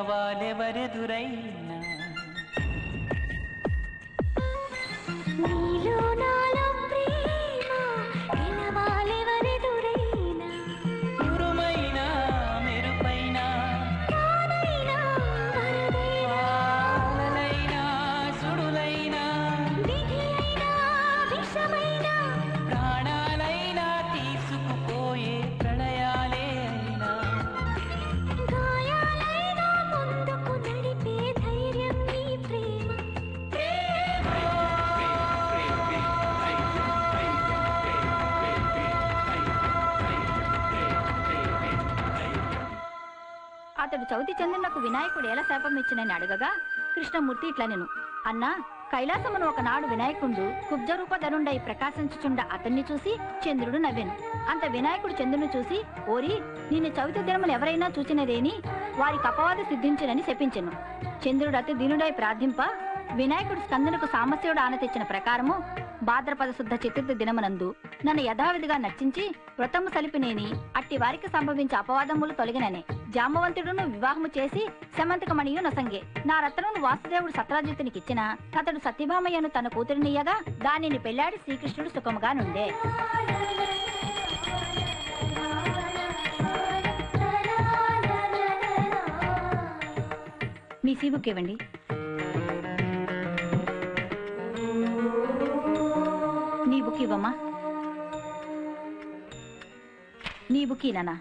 గెలవాలెవరెదురైనా నీలో నాలో ప్రేమ గెలవాలెవరెదురైనా ఉరుమైన మెరుపైన తానైనా వరదైనా అలలైన సుడులైన విధి అయినా విషమైనా ప్రాణాలైనా తీసుకుపోయే ప్రళయాలే అయినా గాయాలైనా ముందుకు నడిపే ధైర్యం నీ ప్రేమ అతడు చవితి చంద్రునకు వినాయకుడు ఎలా శాపం ఇచ్చినని అడగగా కృష్ణమూర్తి ఇట్లా నేను అన్నా కైలాసమును ఒకనాడు వినాయకుడు కుబ్జరూపధనుండై ప్రకాశించుచుండ అతన్ని చూసి చంద్రుడు నవ్వెను అంత వినాయకుడు చంద్రుని చూసి ఓరి నిన్ను చవితి దినములు ఎవరైనా చూచినదేని వారికి అపవాద సిద్ధించునని శపించెను చంద్రుడు అతి దీనుడై ప్రార్థింప వినాయకుడు స్కందనకు సామస్యుడు ఆన తెచ్చిన ప్రకారము భాద్రపద శుద్ధ చతుర్థి దినమునందు నన్ను యథావిధిగా నర్చించి వ్రతము సలిపినేని అట్టి వారికి సంభవించే అపవాదములు తొలగిననే జాంబవంతుడును వివాహము చేసి శమంతకమణియు నొసంగే నా రత్నమును వాసుదేవుడు సత్రాజితునికి ఇచ్చిన అతడు సత్యభామయ్యను తన కూతురినియగా దానిని పెళ్లాడి శ్రీకృష్ణుడు సుఖముగా నుండే మీ సీబుక్ ఇవ్వండి నీ బుక్ ఇవ్వమ్మా నీ బుక్ ఇనానా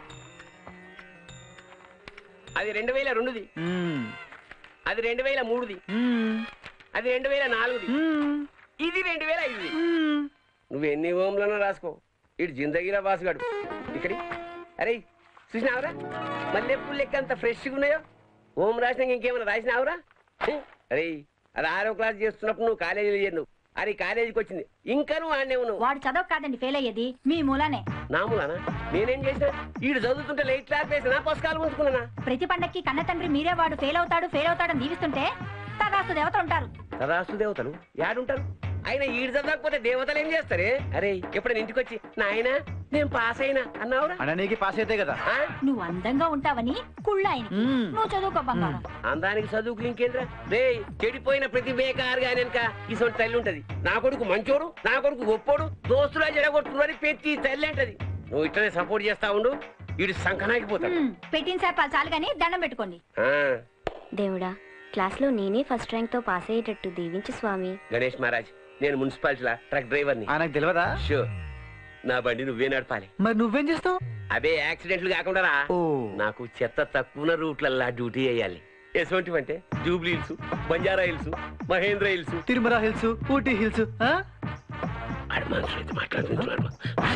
అది రెండు వేల రెండుది అది రెండు వేల మూడుది అది రెండు వేల నాలుగుది ఇది రెండు వేల ఐదుది నువ్వు ఎన్ని ఓంలను రాసుకో ఇటు జిందగీరా బాసుగాడు ఇక్కడి అరే చూసినావురా మల్లెపూలు లెక్క అంత ఫ్రెష్గా ఉన్నాయో ఓం రాసినాక ఇంకేమైనా రాసినావురా హే, అరే అది ఆరో క్లాస్ చేస్తున్నప్పుడు నువ్వు కాలేజీలో చేరు అది కాలేజీకి వచ్చింది ఇంకా నువ్వు ఆడనే ఉన్నావు వాడు చదవ కాదండి ఫెయిల్ అయ్యేది మీ మూలానే నాములానా నేనేం చేసిన ఈడు చదువుతుంటే లైట్ క్లాస్ వేసినా పుస్తకాలు ఉంచుకున్నానా ప్రతి పండక్కి కన్న తండ్రి మీరే వాడు ఫెయిల్ అవుతాడు ఫెయిల్ అవుతాడని దీవిస్తుంటే తదాస్తు దేవతలు ఉంటారు సదాస్తు దేవతలు యాడుంటారు ఆయన ఈడు చదవకపోతే దేవతలు ఏం చేస్తారే అరే ఎప్పుడైనా ఇంటికి వచ్చి నాయన నేను పాస్ అయినా అన్నావురా అననీకి పాస్ అయితే కదా ఆ? నువ్వు అందంగా ఉంటావని కుళ్ళ ఆయనకి మ్మ్. నువ్వు చదువుకో బంగారం అందానికి చదువుకులు ఇంకేంద్రా రే చెడిపోయిన ప్రతి బేకారు గాని వెనక ఇసొంటి తల్లి ఉంటది నా కొడుకు మంచోడు నా కొడుకు గొప్పోడు దోస్తులా జడగొట్టుకున్నది ప్రతి తల్లి అంటది నువ్వు ఇట్లనే సపోర్ట్ చేస్తా ఉండు వీడు సంకనాగిపోతాడు మ్మ్. పెట్టిన సేపాలు చాలు గాని దండం పెట్టుకోండి ఆ, దేవుడా క్లాస్లో నేనే ఫస్ట్ ర్యాంక్తో పాస్ అయ్యేటట్టు దీవించు స్వామి గణేష్ మహారాజ్ నేను మున్సిపాలిటీలా ట్రక్ డ్రైవర్ని ఆయనకు తెలియదా షూర్ నా బండి నువ్వే నడపాలి మరి నువ్వేం చేస్తావు అబే యాక్సిడెంట్లు కాకుండా రా ఓ నాకు చెత్త తక్కువ రూట్లల్లా డ్యూటీ వేయాలి ఎటువంటివంటే జూబ్లీ హిల్స్ బంజారా హిల్స్ మహేంద్ర హిల్స్ తిరుమల హిల్స్ ఊటీ హిల్స్ ఆ? ఆడు మనుషులు అయితే మాట్లాడుతున్నాడు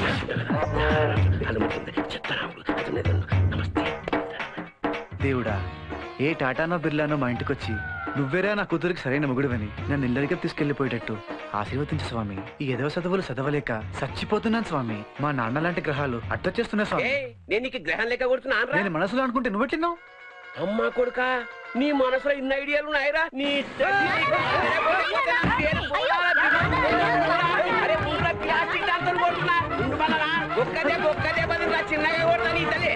అనుమతి చెప్తాను నమస్తే దేవుడా ఏ టాటానో బిర్లానో మా ఇంటికి వచ్చి నువ్వేరా నా కూతురికి సరైన మొగుడువని నన్ను ఇల్లరిగా తీసుకెళ్లిపోయేటట్టు ఆశీర్వదించు స్వామి ఈ ఎదవ చదువులు చదవలేక చచ్చిపోతున్నాను స్వామి మా నాన్న లాంటి గ్రహాలు అట్టొచ్చేస్తున్నాయి స్వామి ఏ నేను నీకు గ్రహం లెక్క కొడుతున్నా నేను మనసులో అనుకుంటే నువ్వెట్టినావు అమ్మా కొడుక నీ మనసులో ఇన్ని ఐడియాలు ఉన్నాయిరా నీ అరే ముందురా ప్లాస్టిక్ అంతలు కొడుతున్నా ముందు మళ్ళా ఒక్కదే ఒక్కదే బదిలా చిన్నగా కొడతా నీ తల్లి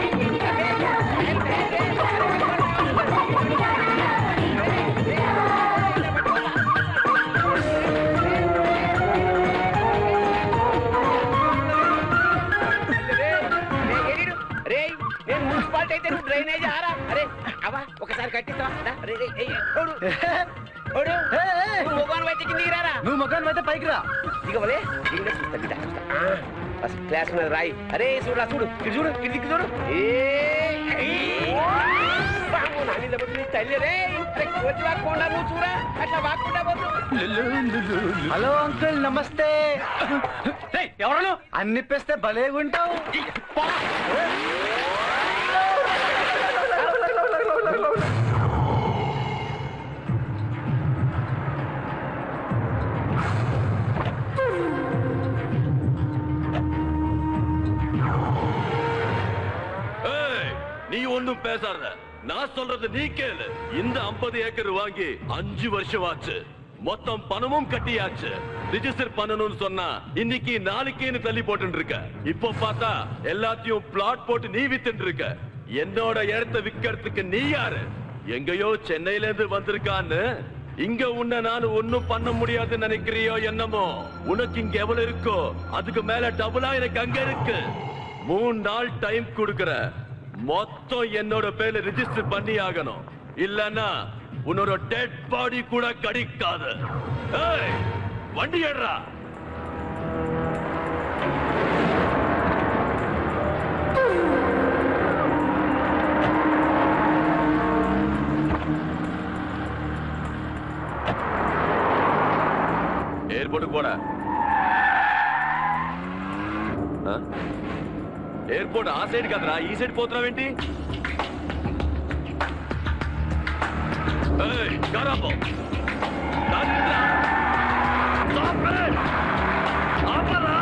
రేయ్ నేను మున్సిపాలిటీ అయితే నువ్వు డ్రైనేజ్ ఆరా అరే అవా ఒకసారి కట్టిస్తా రే రే ఏయ్, ఓడు ఓడు ఏ, ఏ, నువ్వు మొబైల్ అయితే కిందికి రారా నువ్వు మొగాన్ని అయితే పైకి రా దిగవలే దిగిన చూస్తా బిడ్డ ఫస్ట్ క్లాస్ ఉన్నది రాయి అరే చూడరా చూడు ఇటు చూడు ఇటు దిక్కు చూడు ఏయ్, ఏయ్. వామ్మో, నా మీద పడి నీ తల్లి రే ఇంత కోచి వాక్కుండా నువ్వు చూరా అట్లా వాక్కుండా పోతు హలో అంకుల్ నమస్తే ఎవరు అన్నిప్పేస్తే భలేగుంటావు ஏய், நீ ஒண்ணும் பேசாத நான் சொல்றது நீ கேளு இந்த 50 ஏக்கர் வாங்கி அஞ்சு வருஷம் ஆச்சு மொத்தம் பணமும் கட்டியாச்சு ரிஜிஸ்டர் பண்ணணும்னு சொன்னா இன்னைக்கு நாளைக்கேன்னு தள்ளி போட்டு இருக்க இப்போ பார்த்தா எல்லாத்தையும் பிளாட் போட்டு நீ வித்துட்டு இருக்க என்னோட இடத்த விக்கிறதுக்கு நீ யாரு எங்கேயோ சென்னையில இருந்து வந்திருக்கான்னு இங்க உன்னை நான் ஒண்ணும் பண்ண முடியாதுன்னு நினைக்கிறியோ என்னமோ உனக்கு இங்க எவ்வளவு இருக்கோ அதுக்கு மேல டபுளா எனக்கு அங்க இருக்கு மூணு நாள் டைம் கொடுக்கற மொத்தம் என்னோட பேர்ல ரிஜிஸ்டர் பண்ணி ஆகணும் இல்லன்னா உன்னோட டெட் பாடி கூட கிடைக்காது ஏய், வண்டி ஏடுறா ஏர்போர்ட்டுக்கு போட ఎయిర్పోర్ట్ ఆ సైడ్ కదరా ఈ సైడ్ పోతున్నావేంటి ఏయ్, కారాపో. దారి ఇట్రా. Stop it. ఆపరా.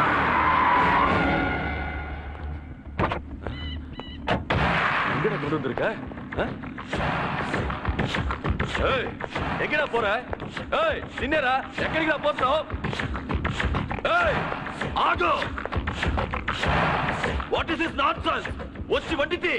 எங்கடா கொண்டு வந்திருக்க ஆ? ஏய், எங்கடா போற ஏய் நின்னரா எங்கடா போறோம் ஏய் ஆகு వాట్ ఇస్ దిస్ నాట్ వచ్చి వండితే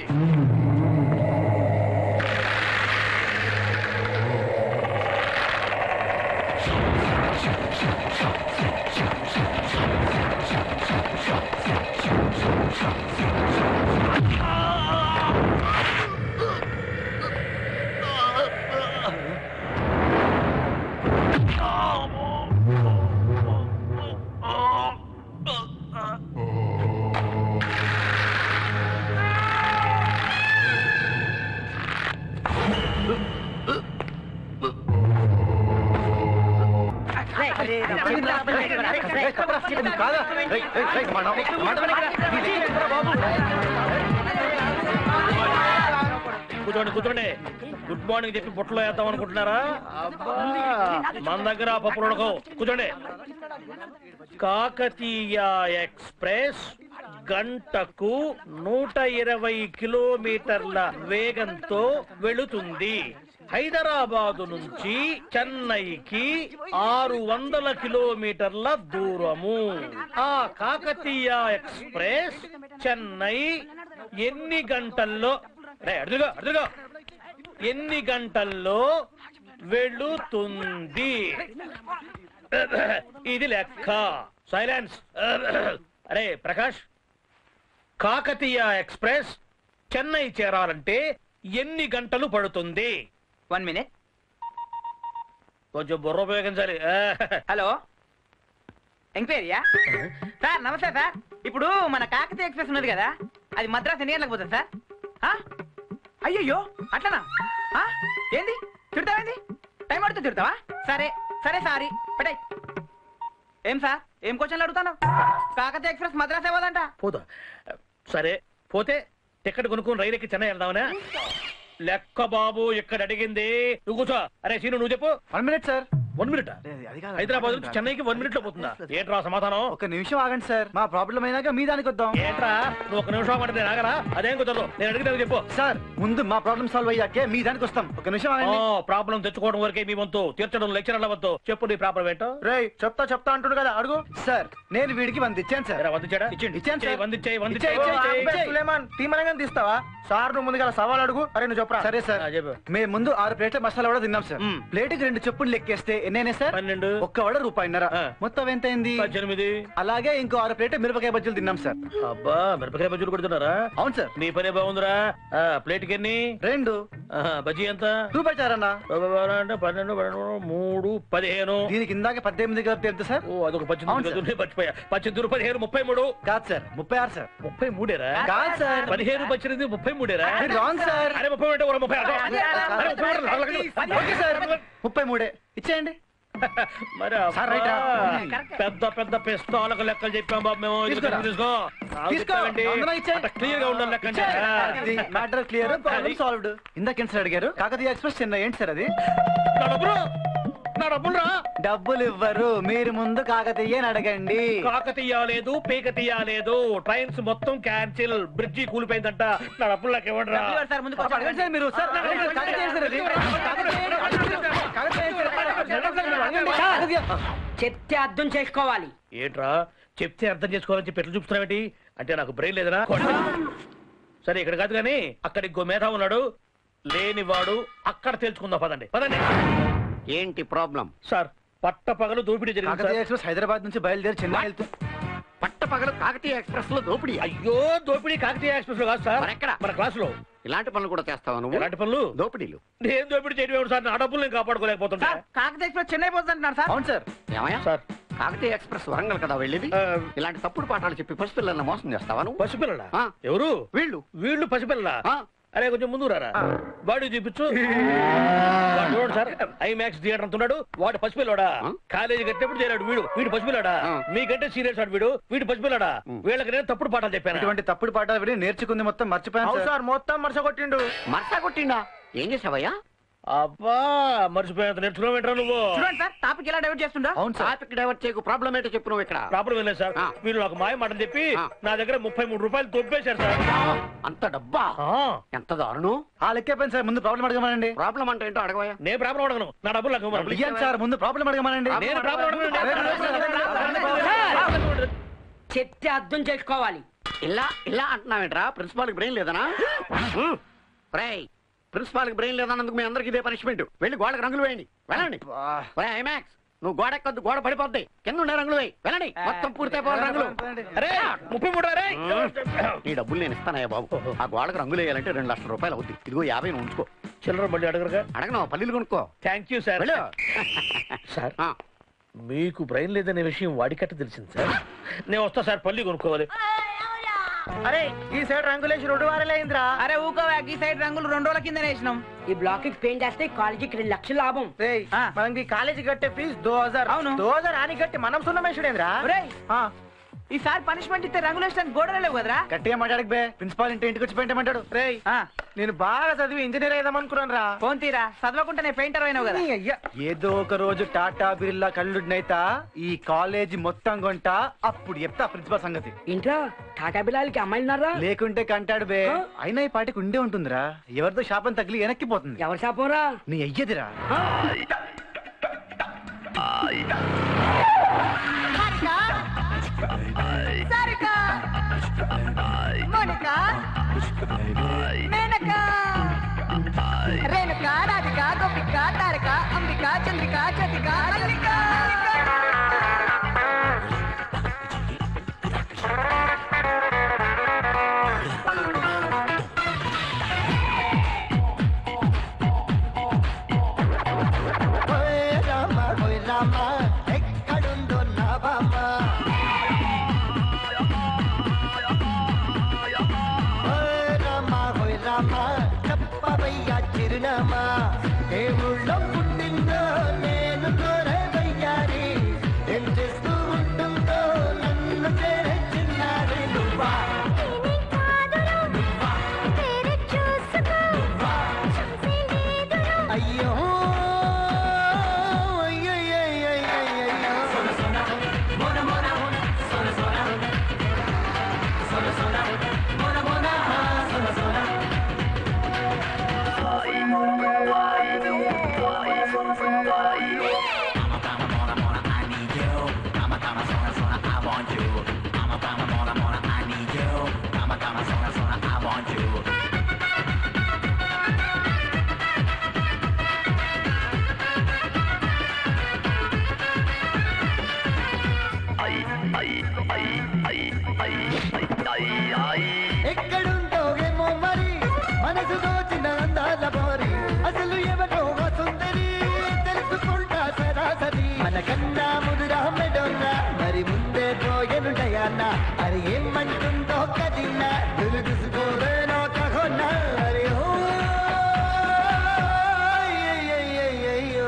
కాదా రేయ్, రేయ్, రేయ్, మా నాన్న- మాట వినకరా. నీ లేకపోతే బాబు. కూర్చోండి కూర్చోండి గుడ్ మార్నింగ్ చెప్పి బుట్టలో వేద్దాం అనుకుంటున్నారా మన దగ్గర ఆ పప్పులు ఉడకవు కూర్చోండి కాకతీయ ఎక్స్ప్రెస్ గంటకు నూట ఇరవై కిలోమీటర్ల వేగంతో వెళుతుంది హైదరాబాదు నుంచి చెన్నైకి ఆరు వందల కిలోమీటర్ల దూరము ఆ కాకతీయ ఎక్స్ప్రెస్ చెన్నై ఎన్ని గంటల్లో రే అడుగుగా అడుగుగా ఎన్ని గంటల్లో వెళుతుంది ఇది లెక్క సైలెన్స్ అరే ప్రకాష్ కాకతీయ ఎక్స్ప్రెస్ చెన్నై చేరాలంటే ఎన్ని గంటలు పడుతుంది వన్ మినిట్ కొంచెం బుర్ర ఉపయోగించాలి హలో ఎంక్వైరీయా సార్ నమస్తే సార్ ఇప్పుడు మన కాకతీయ ఎక్స్ప్రెస్ ఉన్నది కదా అది మద్రాస్ ఎన్ని గంటలకు పోతుంది సార్ ఆ? అయ్యయ్యో అట్లనా ఆ? ఏంది తిడతావేంది టైం పడుతుంది తిడతావా సరే సరే సారీ పెట్టాయి ఏం సార్ ఏం క్వశ్చన్లు అడుగుతాను కాకతీయ ఎక్స్ప్రెస్ మద్రాస్ ఇవ్వదంట పోదా సరే పోతే టికెట్ కొనుక్కుని రైలు ఎక్కి చెన్నై వెళ్దామనా లెక్క బాబు ఇక్కడ అడిగింది నువ్వు కూర్చో అరే సీను నువ్వు చెప్పు one minute sir one minute అరే, అది కాదు. హైదరాబాద్ నుంచి చెన్నైకి వన్ మినిట్ లో పోతుందా ఏంట్రా సమాధానం ఒక నిమిషం ఆగండి సార్ మా ప్రాబ్లం అయినాక మీ దానికి వద్దాం ఏంట్రా నువ్వు ఒక నిమిషం అంటే నేను ఆగరా అదేం కుదరదు నేను అడిగితే చెప్పు సార్ ముందు మా ప్రాబ్లం సాల్వ్ అయ్యాకే మీ దానికి వస్తాం ఒక నిమిషం ఆగండి ప్రాబ్లం తెచ్చుకోవడం వరకే మీ వంతు తీర్చడం లెక్చరర్ల వంతు చెప్పు నీ ప్రాబ్లం ఏంటో రేయ్ చెప్తా చెప్తా అంటుండు కదా అడుగు సార్ నేను వీడికి వంద ఇచ్చాను సార్ ఎరా, వందిచ్చాడా ఇచ్చేయండి. ఇచ్చేయి, ఇచ్చాను సార్. వందిచ్చేయి, ఇచ్చేయి, వందిచ్చేయి, ఇచ్చేయి, వందిచ్చేయి. ఇచ్చేయి. సులేమాన్ తీమనంగా తీస్తావా సార్ నువ్వు ముందుగా సవాల్ అడుగు అరే నువ్వు చెప్పరా సరే సార్ ఆ, చెప్పు. మేము ముందు ఆరు ప్లేట్ల మసాలా కూడా తిన్నాం సార్ మ్. ప్లేట్కి రెండు చెప్పులు లెక్కేస్తే ఎన్నైనా సార్ పన్నెండు ఒక్క వడ రూపాయిన్నర ఆ. మొత్తం ఎంత అయింది పద్దెనిమిది అలాగే ఇంకో ఆరు ప్లేట్ మిరపకాయ బజ్జీలు తిన్నాం సార్ అబ్బా మిరపకాయ బజ్జీలు కొడుతున్నారా అవును సార్ నీ పనే బాగుందిరా ఆ, ప్లేట్కి ఎన్ని రెండు ఆహా, బజ్జీ ఎంత టూ పెట్టారన్నా బాబా అంటే పన్నెండు పన్నెండు మూడు పదిహేను దీనికి ఇందాక పద్దెనిమిది కలిపి ఎంత సార్ ఓ అదొక అవును పద్దెనిమిది సార్. గదులు, నేను మర్చిపోయా పద్దెనిమిది పదిహేను ముప్పై మూడు కాదు సార్ ముప్పై ఆరు సార్ ముప్పై మూడేరా కాదు సార్ పదిహేను పద్దెనిమిది ముప్పై మూడేరా మీరు రాంగ్ సార్ అరే ముప్పై మూడు అంటే ముప్పై ఆరు. అరే, ముప్పై మూడు, నాలుగు లక్షలు. ఓకే సార్ ముప్పై మూడే ఇచ్చేయండి మరి సార్, రైట్ రా. అబ్బా, పెద్ద పెద్ద పిస్తాలకు లెక్కలు చెప్పాం బాబు మేము ఇది తీసుకోరా. తీసుకో నాకు తీసుకో. చెప్తావేంటి? అందరం ఇచ్చేయ్. అంత క్లియర్ గా ఉండాలి లెక్క అంటే. మ్యాటర్ క్లియర్ ప్రాబ్లం సాల్వ్డ్ ఇందాక సార్ అడిగారు కాకతీయ ఎక్స్ప్రెస్ చెన్నై ఏంటి సార్ అది నా డబ్బులు నా డబ్బులు రా డబ్బులు ఇవ్వరు మీరు ముందు కాకతీయ అని అడగండి కాకతీయ లేదు పీకతీయ లేదు ట్రైన్స్ మొత్తం క్యాన్సిల్ బ్రిడ్జి కూలిపోయిందంట నా డబ్బులు నాకు ఇవ్వండి రా సార్ ముందు అడగండి సార్ మీరు సార్ అడగండి, కాకతీయ సార్ అది. కాకతీయ సార్. కాకతీయ. చెప్తే అర్థం చేసుకోవాలి ఏంట్రా చెప్తే అర్థం చేసుకోవాలని చెప్పి ఎట్లా చూపుతున్నావేంటి అంటే నాకు బ్రెయిన్ లేదనా సరే ఇక్కడ కాదు కానీ అక్కడ ఇంకో మేధా ఉన్నాడు లేనివాడు అక్కడ తెలుసుకుందాం పదండి పదండి ఏంటి ప్రాబ్లం సార్ పట్ట పగలు దోపిడీ జరిగింది కాకతీయ సార్ ఎక్స్ప్రెస్ హైదరాబాద్ నుంచి బయలుదేరి చెన్నై వెళ్తూ పట్టపగలు కాకతీయ ఎక్స్ప్రెస్ లో దోపిడీ అయ్యో దోపిడీ కాకతీయ ఎక్స్ప్రెస్ లో కాదు సార్ మరెక్కడ? మన క్లాస్ లో ఇలాంటి పనులు కూడా చేస్తావా నువ్వు ఎలాంటి పనులు దోపిడీలు నేను దోపిడీ చేయడం ఏమిటి సార్ నా డబ్బులు నేను కాపాడుకోలేకపోతుంటా సార్ కాకతీయ ఎక్స్ప్రెస్ చెన్నై పోతుంది అంటున్నారు సార్ అవును సార్ ఏమయ్యా సార్ కాకతీయ ఎక్స్ప్రెస్ వరంగల్ కదా వెళ్ళేది ఆ, ఇలాంటి తప్పుడు పాఠాలు చెప్పి పసిపిల్లల్ని మోసం చేస్తావా నువ్వు పసిపిల్లలా ఆ. ఎవరు వీళ్ళు వీళ్ళు పసిపిల్లలా ఆ, అరే కొంచెం ముందు రారా బాడీ చూపించు వాడు చూడండి సార్ ఐమాక్స్ థియేటర్ అంటున్నాడు వాడు పసిపిల్లాడా ఆ? కాలేజీ కట్టినప్పుడు చేరాడు వీడు వీడు పసిపిల్లాడా ఆ. మీకంటే సీరియస్ వాడు వీడు వీడు పసిపిల్లాడా ఉం. వీళ్ళకి నేను తప్పుడు పాఠాలు చెప్పాను ఇటువంటి తప్పుడు పాఠాలు విని నేర్చుకుంది మొత్తం మర్చిపోయాను సార్ మొత్తం మరస కొట్టిండు మరసా కొట్టిండా ఏం చేసావయ్యా అబ్బా మర్చిపోయేంత నేర్చుకున్నావు ఏంట్రా నువ్వు చూడండి సార్ టాపిక్ ఎలా డైవర్ట్ చేస్తుండో అవును సార్ టాపిక్ డైవర్ట్ చేయకు ప్రాబ్లం ఏంటో చెప్పు నువ్వు ఇక్కడ ప్రాబ్లం ఏం లేదు సార్ ఆ. వీళ్ళు నాకు మాయ మాటలు చెప్పి ఆ. నా దగ్గర ముప్పై మూడు రూపాయలు తొప్పేశారు సార్ అంత డబ్బా ఆ. ఎంత దారుణం ఆ లెక్కపోయింది సార్ ముందు ప్రాబ్లం అడగమనండి ప్రాబ్లం అంటే ఏంటో అడగవయ్యా నేను ప్రాబ్లం అడగను నా డబ్బులు నాకు ఇవ్వమను. ఇయ్యండి సార్ ముందు ప్రాబ్లం అడగమనండి నేను ప్రాబ్లం అడగను నేను అదే, ప్రాబ్లం అడగను. చెప్తే అర్థం చేసుకోవాలి ఇలా ఇలా అంటున్నావేంట్రా ప్రిన్సిపాల్ కి బ్రెయిన్ లేదనా రేయ్ ప్రిన్సిపాల్ కి బ్రెయిన్ లేదన్నందుకు మీ అందరికి ఇదే పనిష్మెంట్ వెళ్ళి గోడకు రంగులు వేయండి వెళ్ళండి ఒరే ఐమాక్స్ నువ్వు గోడ ఎక్కొద్దు గోడ పడిపోద్ది కింద ఉండే రంగులు వేయి వెళ్ళండి మొత్తం పూర్తయిపోవాలి రంగులు అరే ముప్పై మూడు అరే ఈ డబ్బులు నేను ఇస్తానయ్యా బాబు ఆ గోడకు రంగులు వేయాలంటే రెండు లక్షల రూపాయలు అవుద్ది ఇదిగో యాభై నువ్వు ఉంచుకో చిల్లర మళ్ళీ అడగరుగా అడగను పల్లీలు కొనుక్కో థ్యాంక్ యూ సార్ వెళ్ళు సార్ ఆ, మీకు బ్రెయిన్ లేదనే విషయం వాడికట్ట తెలిసింది సార్ నేను వస్తా సార్ పల్లి కొనుక్కోవాలి అరే ఈ సైడ్ రంగులేసి రెండు వారాలు అయిందిరా అరే ఊకోవా ఈ సైడ్ రంగులు రెండు రోజుల కింద వేసినాం ఈ బ్లాక్ కి పెయింట్ వేస్తే కాలేజీకి రెండు లక్షల లాభం ఆ. మనం ఈ కాలేజీ కట్టే ఫీజు దో హజార్ అవును. దో హజార్ అని కట్టి మనం సున్నమేషుడేంద్రా ఒరేయ్, ఈసారి పనిష్మెంట్ ఇస్తే రంగులు వేసడానికి గోడలే లేవు కదరా గట్టిగా మాట్లాడక బే ప్రిన్సిపాల్ ఇంటి ఇంటికి వచ్చి పెయింటమంటాడు రేయ్ ఆ, నేను బాగా చదివి ఇంజనీర్ అయిదాం అనుకున్నాను రా ఫోన్ తీరా చదవకుంటే నేను పెయింటర్ అయినావు కదా అయ్యా ఏదో ఒక రోజు టాటా బిర్లా కళ్ళుడినైతా ఈ కాలేజీ మొత్తం కొంట అప్పుడు చెప్తా ప్రిన్సిపాల్ సంగతి ఇంట్లో టాటా బిల్లాలకి అమ్మాయిలు ఉన్నారా లేకుంటే కంటాడు బే అయినా ఈ పాటికి ఉండే ఉంటుందిరా ఎవరితో శాపం తగిలి వెనక్కిపోతుంది ఎవరు శాపంరా నీ అయ్యదిరా రేణుక రాధిక గోపిక తారక అంబిక చంద్రిక జ్యోతిక మల్లిక ఎక్కడుందో నా బామ్మ ఓయ్ రామ ఓయ్ రామ చెప్పవయ్యా చిరునామా దేవుళ్ళో పుట్టిందో నేను కోరవయ్యారి ఏం చేస్తూ ఉంటుందో నన్ను చేరే చిన్నారి నువ్వా అయ్యో అయ్యయ్యయ్యయ్యయ్యయ్యో. ఎక్కడుందో ఏమో మరి మనసు దోచిన అందాల బోరి అసలు ఎవరో ఆ సుందరి తెలుసుకుంటా సరాసరి మన కన్నా ముదురా మెడోన్నా మరి ముందే పోయనుంటయన్నా అది ఏమంటుందో కదిన్నా దులుగుసుకోవేనో కహోన్నా అరే ఓ అయ్యయ్యయ్యయ్యో.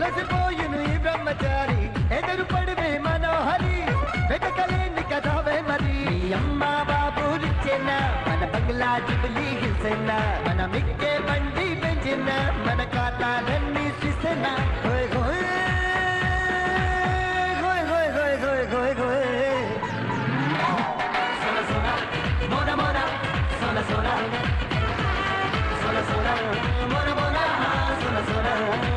మురసిపోయిను ఈ బ్రహ్మచారి ఎదురు పడివే మనోహరి వెతకలేని కథవే మరి మీ అమ్మ బాబు రిచ్చెన్న మన బంగ్లా జుబిలీ హిల్సెన్న మన మిక్కే బండి పెంచిన మన ఖాతాలన్నీ సిసెన్న హోయ్ హోయ్ హోయ్ హోయ్ హోయ్ హోయ్ హోయ్ హోయ్ సోన సోన మోన మోన సోన సోన సోన సోన మోన మోన సోన సోన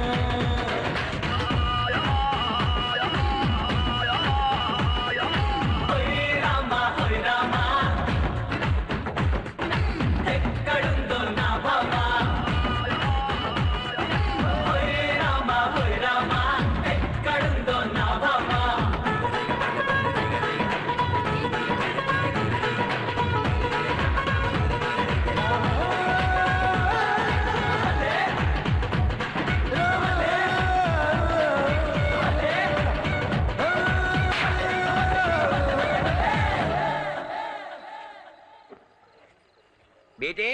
బేటే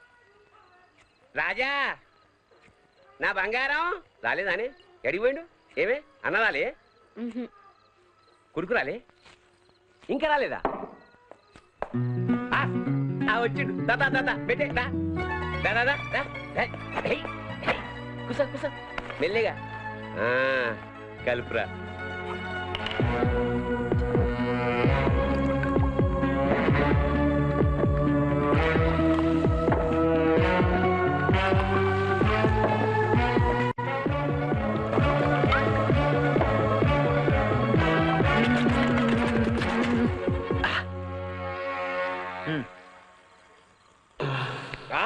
రాజా నా బంగారం రాలేదానే ఎడికి పోయిండు ఏమే అన్న రాలే కొడుకు రాలే ఇంకా రాలేదా ఆ, ఆ, వచ్చిండు దా దా, దా దా బెట్టే దా దా దా దా దా దా. High, high. కూసో కూసో మెల్లిగా ఆ, కలుపురా ఆ!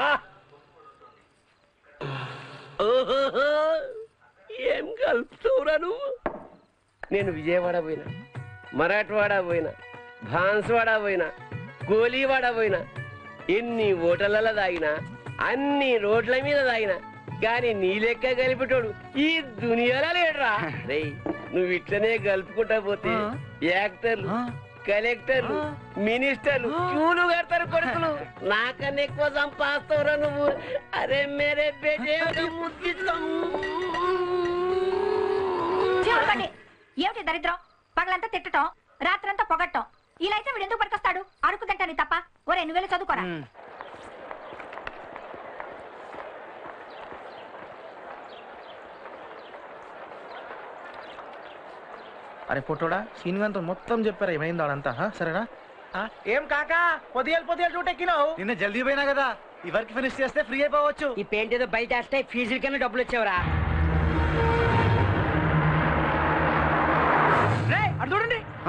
ఓహోహో! ఏం కలుపుతావురా నువ్వు నేను విజయవాడ పోయినా మరాఠవాడ పోయినా భాన్స్వాడ పోయినా గోలీవాడ పోయినా ఎన్ని హోటళ్ళలో తాగినా అన్ని రోడ్ల మీద తాగినా కానీ నీ లెక్క కలిపేటోడు ఈ దునియాలో లేడురా రేయ్ నువ్వు ఇట్లనే కలుపుకుంటా పోతే యాక్టర్లు కలెక్టర్లు మినిస్టర్లు క్యూలు కడతారు కొడుకులు నాకన్నా ఎక్కువ సంపాదిస్తావురా నువ్వు అరే మేరే బేటే ఒక ముద్దిస్తాం. చెప్పండి ఏమిటి దరిద్రం పగలంతా తిట్టటం రాత్రంతా పొగట్టం ఇలా అయితే వీడు ఎందుకు పనికొస్తాడు అడుగు తింటాను తప్ప ఒరే నువ్వెళ్ళి చదువుకోరా అరే పొట్టోడా సీనిగాంతో మొత్తం చెప్పారు ఏమైందో అదంతా హా? సరేనా ఏం కాకా పొదియాలు పొదియాలు చూటెక్కినావు నిన్న జల్దీ పోయినా కదా ఈ వర్క్ ఫినిష్ చేస్తే ఫ్రీ అయిపోవచ్చు ఈ పెయింట్ ఏదో బయట వేస్తే ఫీజుల కన్నా డబ్బులు వచ్చేవరా రేయ్, అటు చూడండి హా?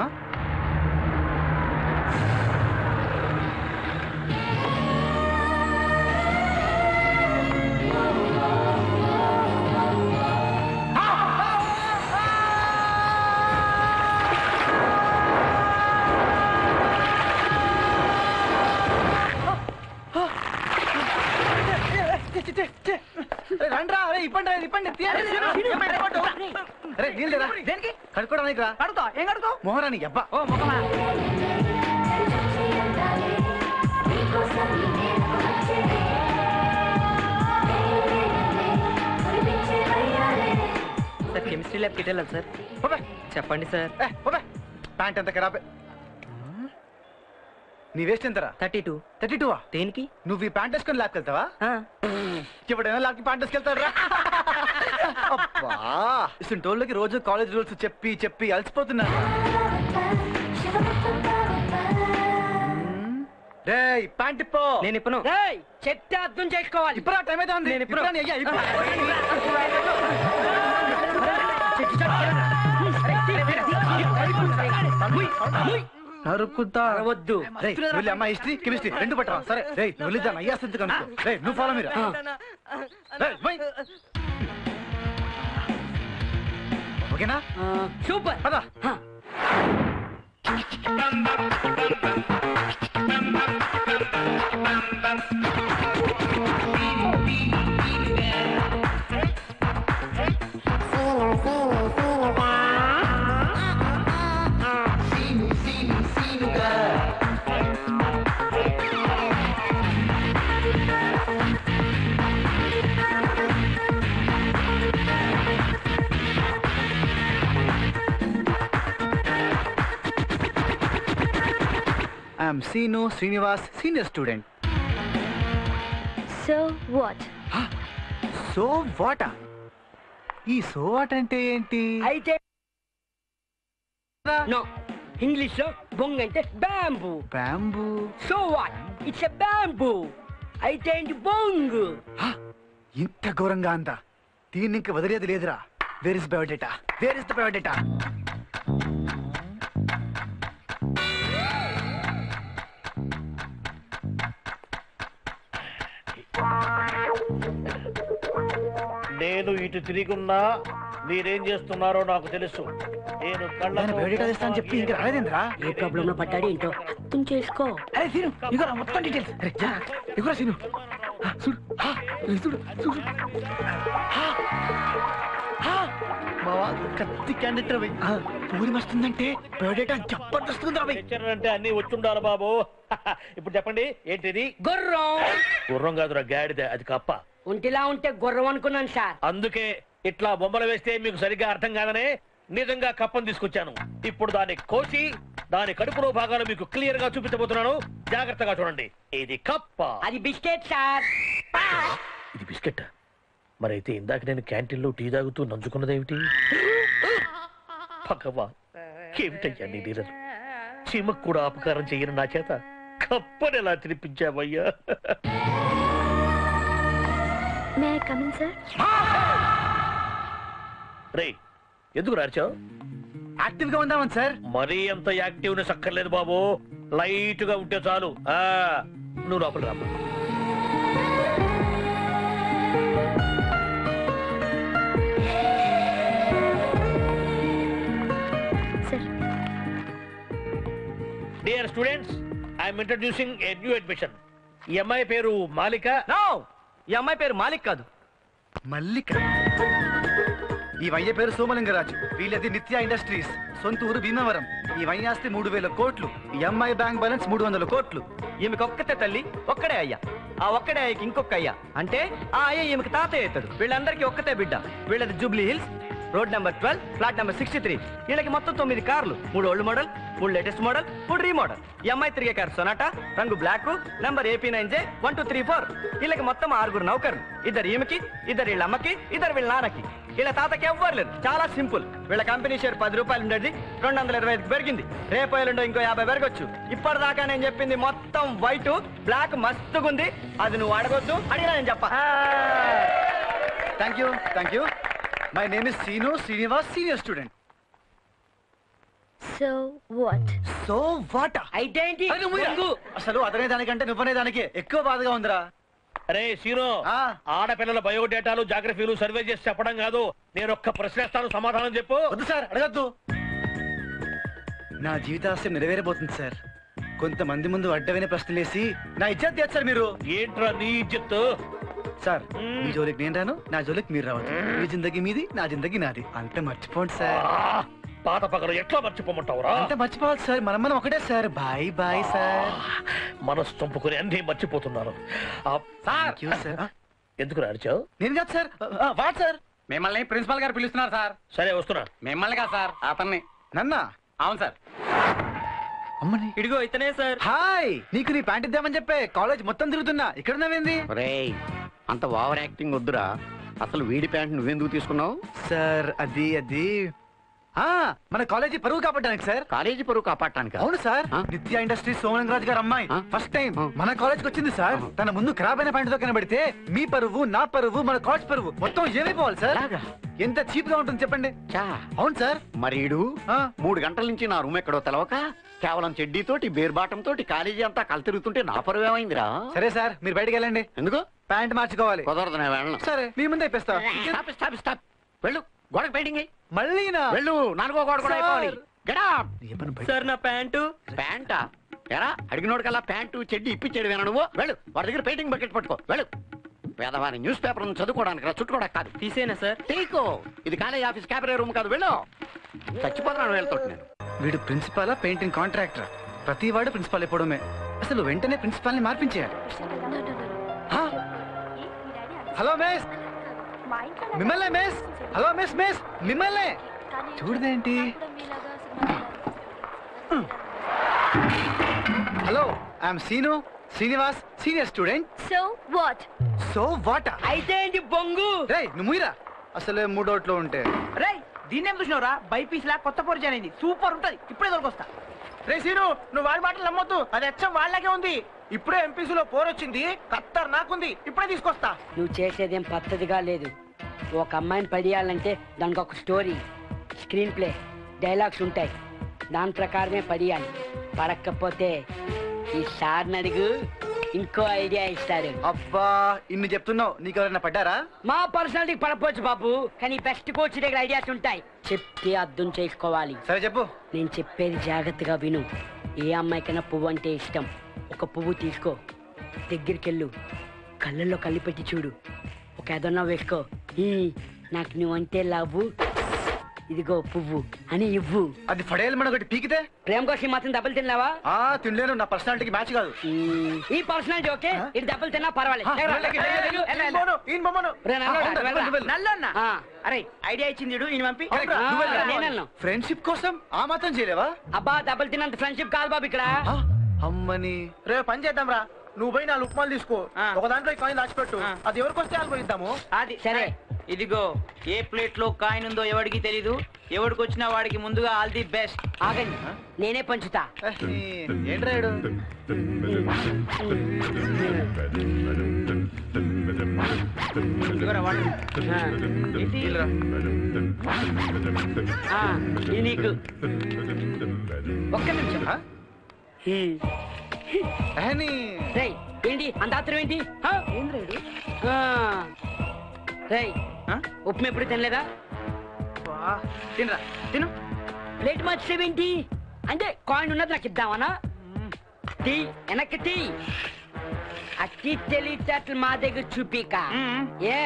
అరే రండ్రా అరే ఇప్పండి రా, ఇప్పండి తీయండి. ఏమైంది, ఇవ్వండి. అరే నీళ్ళు లేరా? దేనికి కడుక్కోవడానికి రా కడుతా ఏం కడుతావు మోహరానికి అబ్బా ఓ ముఖమా సార్ కెమిస్ట్రీ ల్యాబ్కి వెళ్ళాలి సార్ పోబే. చెప్పండి సార్ ఏ, పోబే. ప్యాంట్ ఎంత ఖరాబే నీ వేస్ట్ ఎంతరా థర్టీ టూ థర్టీ టూ దేనికి నువ్వు ఈ ప్యాంట్ వేసుకొని ల్యాబ్కి వెళ్తావా ఆ, ఎప్పుడైనా ల్యాబ్కి ప్యాంట్ వేసుకెళ్తారా అబ్బా ఇసిన టోళ్ళకి రోజు కాలేజ్ రూల్స్ చెప్పి చెప్పి అలసిపోతున్నా రే ప్యాంట్ ఇప్పో నేను ఇప్పను రేయ్, చెప్తే అర్థం చేసుకోవాలి ఇప్పుడు టైం అయితే ఉంది నేను ఇప్పును. ఇప్పుడా నీ అయ్యా, ఇప్పు. నరుకుతా వద్దు రేయ్, వెళ్ళి అమ్మ హిస్టరీ కెమిస్ట్రీ రెండు పట్టరా సరే రే వెళ్ళిద్దాను అయ్యా స్థితి కనుక్కో రే నువ్వు ఫాలో మీరా రేయ్, పోయ్. ఓకేనా సూపర్ పద I'm Seenu Srinivas senior student so what so what ఈ సో వాట్ అంటే ఏంటి అయితే నో ఇంగ్లీష్ లో బొంగ్ అంటే bamboo bamboo so what it's a bamboo అయితే ఏంటి బొంగ్ ఇంత ఘోరంగా అందా దీన్ని ఇంక వదిలేది లేదురా where is biodata where is the biodata నేను ఇటు తిరిగున్నా మీరేం చేస్తున్నారో నాకు తెలుసు నేను నేను బయోడేటా తెస్తా అని చెప్పి ఇంక రాలేదేంద్రా ఏ ప్రాబ్లం లో పడ్డాడు ఏంటో అర్థం చేసుకో అరే సీను ఇగోరా మొత్తం డీటెయిల్స్ అరే జా ఇగోరా సీను ఆ, చూడు ఆ, ఇది చూడు చూడు ఆ, ఆ, బావా కత్తి క్యాండిడేట్ రవి ఊరి వస్తుందంటే బయోడేటా జబర్దస్త్ రవి అంటే అన్ని వచ్చుండాలి బాబు ఇప్పుడు చెప్పండి ఏంటిది గుర్రం గుర్రం కాదురా గాడిద అది కప్ప ఒంటిలా ఉంటే గుర్రం అనుకున్నాను సార్ అందుకే ఇట్లా బొమ్మలు వేస్తే మీకు సరిగ్గా అర్థం కాదనే నిజంగా కప్పను తీసుకొచ్చాను ఇప్పుడు దాన్ని కోసి దాని కడుపులో భాగాలు మీకు క్లియర్ గా చూపించబోతున్నాను జాగ్రత్తగా చూడండి ఇది కప్ప అది బిస్కెట్ సార్ ఇది బిస్కెట్ మరైతే ఇందాక నేను క్యాంటీన్లో టీ తాగుతూ నంచుకున్నదేమిటి భగవా ఏమిటయ్యా నీ డీలర్ చీమకు కూడా అపకారం చెయ్యను నా చేత కప్పని ఎలా తినిపించావయ్యా మే కమిన్ సార్ రే ఎందుకు రాచావు యాక్టివ్ గా ఉందామని సార్ మరీ అంత యాక్టివ్నెస్ అక్కర్లేదు బాబు లైట్ గా ఉంటే చాలు ఆ నువ్వు లోపల రామ్మా sir dear students I'm introducing a new admission ఈ అమ్మాయి పేరు మాలిక ఈ అమ్మాయి పేరు మాలిక్ కాదు మల్లిక ఈ వయ్య పేరు సోమలింగరాజు వీళ్ళది నిత్య ఇండస్ట్రీస్ సొంత ఊరు భీమవరం ఈ వయ్యాస్తి మూడు వేల కోట్లు ఈ అమ్మాయి బ్యాంక్ బ్యాలెన్స్ మూడు వందల కోట్లు ఈమెకి ఒక్కతే తల్లి ఒక్కడే అయ్యా ఆ ఒక్కడే అయ్యకి ఇంకొక అయ్యా అంటే ఆ అయ్య ఈమెకి తాతయ్య అవుతాడు వీళ్ళందరికీ ఒక్కతే బిడ్డ వీళ్ళది Jubilee Hills road number twelve flat number sixty three వీళ్ళకి మొత్తం తొమ్మిది కార్లు మూడు ఓల్డ్ మోడల్ మూడు లేటెస్ట్ మోడల్ మూడు రీమోడల్ ఈ అమ్మాయి తిరిగే కారు సొనాటా రంగు black number AP nine J one two three four వీళ్ళకి మొత్తం ఆరుగురు నౌకర్లు ఇద్దరు ఈమెకి ఇద్దరు వీళ్ళ అమ్మకి ఇద్దరు వీళ్ళ నాన్నకి వీళ్ళ తాతకి ఎవ్వరు లేదు చాలా సింపుల్ వీళ్ళ కంపెనీ షేర్ పది రూపాయలు ఉండేది రెండు వందల ఇరవై ఐదుకి పెరిగింది రేపు ఎల్లుండో ఇంకో యాభై పెరగొచ్చు ఇప్పటిదాకా నేను చెప్పింది మొత్తం వైట్ బ్లాక్ మస్తుగుంది అది నువ్వు అడగొద్దు అడిగినా నేను చెప్పా thank you thank you my name is Seenu Srinivas senior student so what so what అయితే ఏంటి అసలు అతనే దానికంటే నువ్వనే దానికి ఎక్కువ బాధగా ఉందిరా అరే సీను ఆ. ఆడపిల్లల బయోడేటాలు జాగ్రఫీలు సర్వే చేసి చెప్పడం కాదు నేను ఒక్క ప్రశ్నేస్తాను సమాధానం చెప్పు వద్దు సార్ అడగద్దు నా జీవితాశయం నెరవేరబోతుంది సార్ కొంతమంది ముందు అడ్డమైన ప్రశ్నలేసి నా ఇజ్జత్ తీయచ్చు సార్ మీరు ఏంట్రా నీ ఇజ్జత్తు సార్ మీ జోలికి నేను రాను నా జోలికి మీరు రావద్దు మీ జిందగీ మీది నా జిందగీ నాది అంతే మర్చిపోండి సార్ ఆ, పాత పగలు ఎట్లా మర్చిపోమంటావురా అంతే మర్చిపోవాలి సార్ మనం మనం ఒకటే సార్ బాయ్ బాయ్ సార్ మనసు చంపుకుని అన్ని మర్చిపోతున్నాను ఆ, థ్యాంక్ యూ సార్ ఎందుకు అరిచావు నేను కాదు సార్ వాట్ సార్ మిమ్మల్ని ప్రిన్సిపల్ గారు పిలుస్తున్నారు సార్ సరే వస్తున్నా మిమ్మల్ని కాదు సార్ అతన్ని నన్నా అవును సార్ అమ్మని ఇడిగో ఇతనే సార్ హాయ్ నీకు నీ ప్యాంట్ ఇద్దామని చెప్పే కాలేజ్ మొత్తం తిరుగుతున్నా ఇక్కడ ఉన్నావేంది రేయ్ అంత ఓవర్ యాక్టింగ్ వద్దురా అసలు వీడి ప్యాంట్ నువ్వెందుకు తీసుకున్నావు సార్ అది అది ఆ మన కాలేజీ పరువు కాపాడడానికి సార్ కాలేజీ పరువు కాపాడటానికి అవును సార్ ఆ? నిత్య ఇండస్ట్రీస్ సోమలింగరాజు గారు అమ్మాయి ఆ? ఫస్ట్ టైం ఆ. మన కాలేజ్ కి వచ్చింది సార్ ఆ. తన ముందు ఖరాబ్ అయిన ప్యాంట్ తో కనబడితే మీ పరువు నా పరువు మన కాలేజ్ పరువు మొత్తం ఏమైపోవాలి సార్ అలాగా? ఎంత చీప్ గా ఉంటుంది చెప్పండి చా అవును సార్ మరీడు ఆ. మూడు గంటల నుంచి నా రూమ్ ఎక్కడో తెలవక కేవలం చెడ్డీతోటి బేర్బాటం తోటి కాలేజీ అంతా కలు తిరుగుతుంటే నా పరువు ఏమైందిరా సరే సార్ మీరు బయటికి వెళ్ళండి ఎందుకు ప్యాంట్ మార్చుకోవాలి కుదరదు నేను వెళ్ళను సరే మీ ముందే ఇప్పిస్తా స్టాప్ స్టాప్ స్టాప్ వెళ్ళు గోడకు పెయింటింగ్ ఎయ్. మళ్ళీనా వెళ్ళు నాలుగో గోడ కూడా సార్. అయిపోవాలి Get up. ఏ పని బయట- సార్ నా ప్యాంటు ప్యాంటా ఎరా అడిగినోడు కల్లా ప్యాంటు చెడ్డి ఇప్పించాడు వేనా నువ్వు వెళ్ళు వాడి దగ్గర పెయింటింగ్ బకెట్ పట్టుకో వెళ్ళు పేదవారి న్యూస్ పేపర్ చదువుకోవడానికి రా చుట్టుకోవడానికి కాదు తీసేనా సార్ తీకో ఇది కాలేజ్ ఆఫీస్ క్యాబరే రూమ్ కాదు వెళ్ళు చచ్చిపోతున్నాను వెళ్తుంటే నేను వీడు ప్రిన్సిపాలా పెయింటింగ్ కాంట్రాక్టర్ ప్రతి వాడు ప్రిన్సిపాల్ అయిపోవడమే అసలు వెంటనే ప్రిన్సిపాల్ ని మార్పించేయాలి హా? హలో మిస్ మిమ్మల్నే మిస్ హలో మిస్ మిస్ మిమ్మల్నే చూడదేంటి hello I'm Seenu Srinivas senior student so what so what అయితే ఏంటి బొంగు రే నువ్వు ముయిరా అసలే మూడోట్లో ఉంటే రేయ్ దీన్ని ఏం చూసినవరా బైపీస్ లా కొత్త పరిచయం అయింది సూపర్ ఉంటది ఇప్పుడే దొరికొస్తా రే సీను నువ్వు వాడి మాటలు నమ్మొద్దు అది అచ్చం వాళ్ళకే ఉంది ఇప్పుడే ఎంపీసీలో పోర్ వచ్చింది ఖత్తర్ నాకుంది ఇప్పుడే తీసుకొస్తా నువ్వు చేసేదేం పద్ధతిగా లేదు ఒక అమ్మాయిని పడియాలంటే దానికి ఒక స్టోరీ స్క్రీన్ ప్లే డైలాగ్స్ ఉంటాయి దాని ప్రకారమే పడియాలి పడకపోతే ఈ సార్ని అడుగు ఇంకో ఐడియా ఇస్తారు అబ్బా ఇన్ని చెప్తున్నావు నీకు ఎవరైనా పడ్డారా మా పర్సనాలిటీకి పడపోవచ్చు బాబు కానీ బెస్ట్ కోచ్ దగ్గర ఐడియాస్ ఉంటాయి చెప్తే అర్థం చేసుకోవాలి సరే చెప్పు నేను చెప్పేది జాగ్రత్తగా విను ఏ అమ్మాయికైనా పువ్వు అంటే ఇష్టం ఒక పువ్వు తీసుకో దగ్గరికెళ్ళు కళ్ళల్లో కళ్ళు పెట్టి చూడు ఒక ఏదన్నా వేసుకో ఈ నాకు నువ్వంటే లావు ఇదిగో పువ్వు అని ఇవ్వు అది పడేయాలి మనం ఒకటి పీకితే ప్రేమ కోసం మాత్రం దెబ్బలు తిన్నావా ఆ తినలేను నా పర్సనాలిటీకి మ్యాచ్ కాదు ఈ పర్సనాలిటీ ఓకే ఇది దెబ్బలు తిన్నా పర్వాలేదు ఆ, లేకరా, వెళ్ళకి, లేకరా, వెళ్ళకి, వెళ్ళు, వెళ్ళకి. వెళ్ళు. ఈయన బొమ్మను రే, నల్లోడా, అవును, వెళ్ళరా. వెళ్ళు, వెళ్ళు. నల్లన్న ఆ. అరే ఐడియా ఇచ్చింది ఈడు, ఈయన పంపి కరెక్ట్, ఆ, నువ్వు వెళ్ళరా. నేను వెళ్ళను. ఫ్రెండ్షిప్ కోసం ఆ మాత్రం చేయలేవా అబ్బా దెబ్బలు తిన్నంత ఫ్రెండ్షిప్ కాదు బాబు ఇక్కడ ఆ, అమ్మని రేపు పని చేద్దాం రా నువ్వు పోయి నాలుగు ఉప్మాలు తీసుకో ఆ. ఒక దాంట్లో ఈ కాయిన్ దాచిపెట్టు అది ఎవరికి వస్తే వాళ్ళు పోయిద్దాము అది సరే. ఇదిగో ఏ ప్లేట్ లో కాయిన్ ఉందో ఎవడికి తెలీదు ఎవడికి వచ్చినా వాడికి ముందుగా ఆల్ ది బెస్ట్ ఆగండి నేనే పంచుతా ఏంట్రా ఈడు? ఇదిగోరా వాడు. ఆ, ఏంటి? ఆ, ఇది నీకు ఒక్క నిమిషం ఆ? హ్మ్. అహని. రేయ్ ఏంటి అంత ఆత్రం ఏంటి హా? ఆ. రేయ్ ఆ? ఉప్మా ఎప్పుడు తినలేదా వా, తినరా తిను ప్లేట్ మార్చేవేంటి అంటే కాయిన్ ఉన్నది నాకు ఇద్దామనా తీ వెనక్కి తీ అట్టి తెలివితేటలు మా దగ్గర చూపిక మ్మ్. ఏ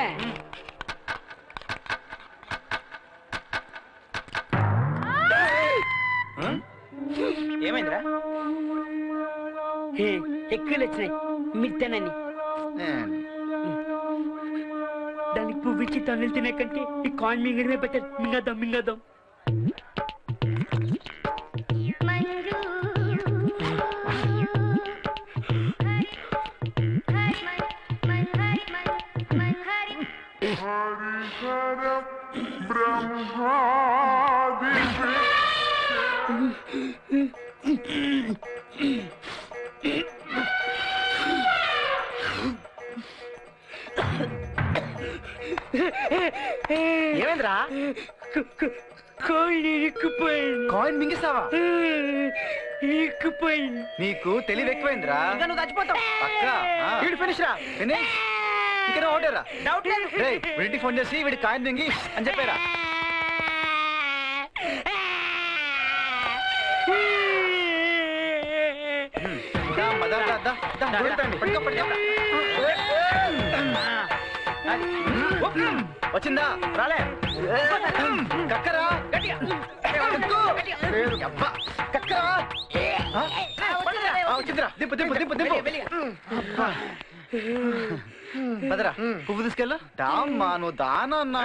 ఏమైందిరా హే, ఎక్కువలు వచ్చినాయి మీరు తినని ఏ, దానికి పువ్వు ఇచ్చి తన్నులు తినే కంటే ఈ కాయిన్ మింగడమే బెటర్ మింగదాం మింగదాం ఏమైందిరా కాయిన్ ఇరుక్కుపోయింది కాయిన్ మింగిస్తావా ఇరుక్కుపోయింది నీకు తెలివి ఎక్కువైందిరా ఇంకా నువ్వు చచ్చిపోతావు అక్క వీడు ఫినిష్ రా ఫినిష్ ఇక్కడ ఓటేరా డౌట్ లేదు రే వీడికి ఫోన్ చేసి వీడి కాయిన్ మింగి అని చెప్పారా దా, అమ్మ, దా, దా, దా, దా, దూరతండి. పట్టుకో, పట్టుకో. వచ్చిందా రాలే కక్కరా కక్కు. లేదు, అబ్బా. కక్కరా ఆ? ఆ, వచ్చిందిరా దింపు దింపు దింపు దింపు అబ్బా. పదరా పువ్వు తీసుకెళ్ళు దామ్మా నువ్వు దానన్నా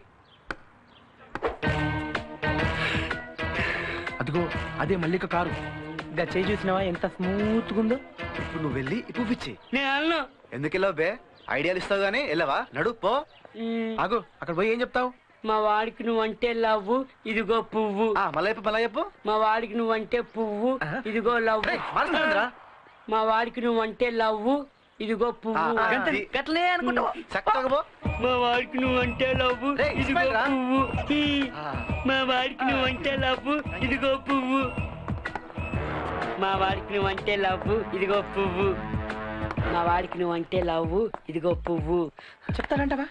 అదిగో అదే మల్లిక కారు ఇంకా చేయి చూసినావా ఎంత స్మూత్ ఉందో ఇప్పుడు నువ్వు వెళ్ళి ఈ పువ్వు ఇచ్చి నేను అన్ను ఎందుకు వెళ్ళావు బే ఐడియాలు ఇస్తావు గానీ వెళ్ళవా నడు పో ఆగు అక్కడ పోయి ఏం చెప్తావు మా వాడికి నువ్వంటే లవ్వు ఇదిగో పువ్వు ఆ మళ్ళా చెప్పు మళ్ళా చెప్పు మా వాడికి నువ్వంటే పువ్వు ఇదిగో లవ్వు రేయ్, మారుస్తుందిరా. మా వాడికి నువ్వంటే లవ్వు ఇదిగో ఆ, పువ్వు ఆ, గంటది. గట్లనే అనుకుంటావు చక్కగా పో మా వాడికి నువ్వంటే లవ్వు రేయ్, ఇదిగో ఇస్మాయిల్ రా. పువ్వు ఈ. ఆ. మా వాడికి నువ్వంటే లవ్వు ఇదిగో పువ్వు మా వాడికి నువ్వంటే లవ్వు ఇదిగో పువ్వు మా వాడికి నువ్వంటే లవ్వు ఇదిగో పువ్వు చెప్తానంటవా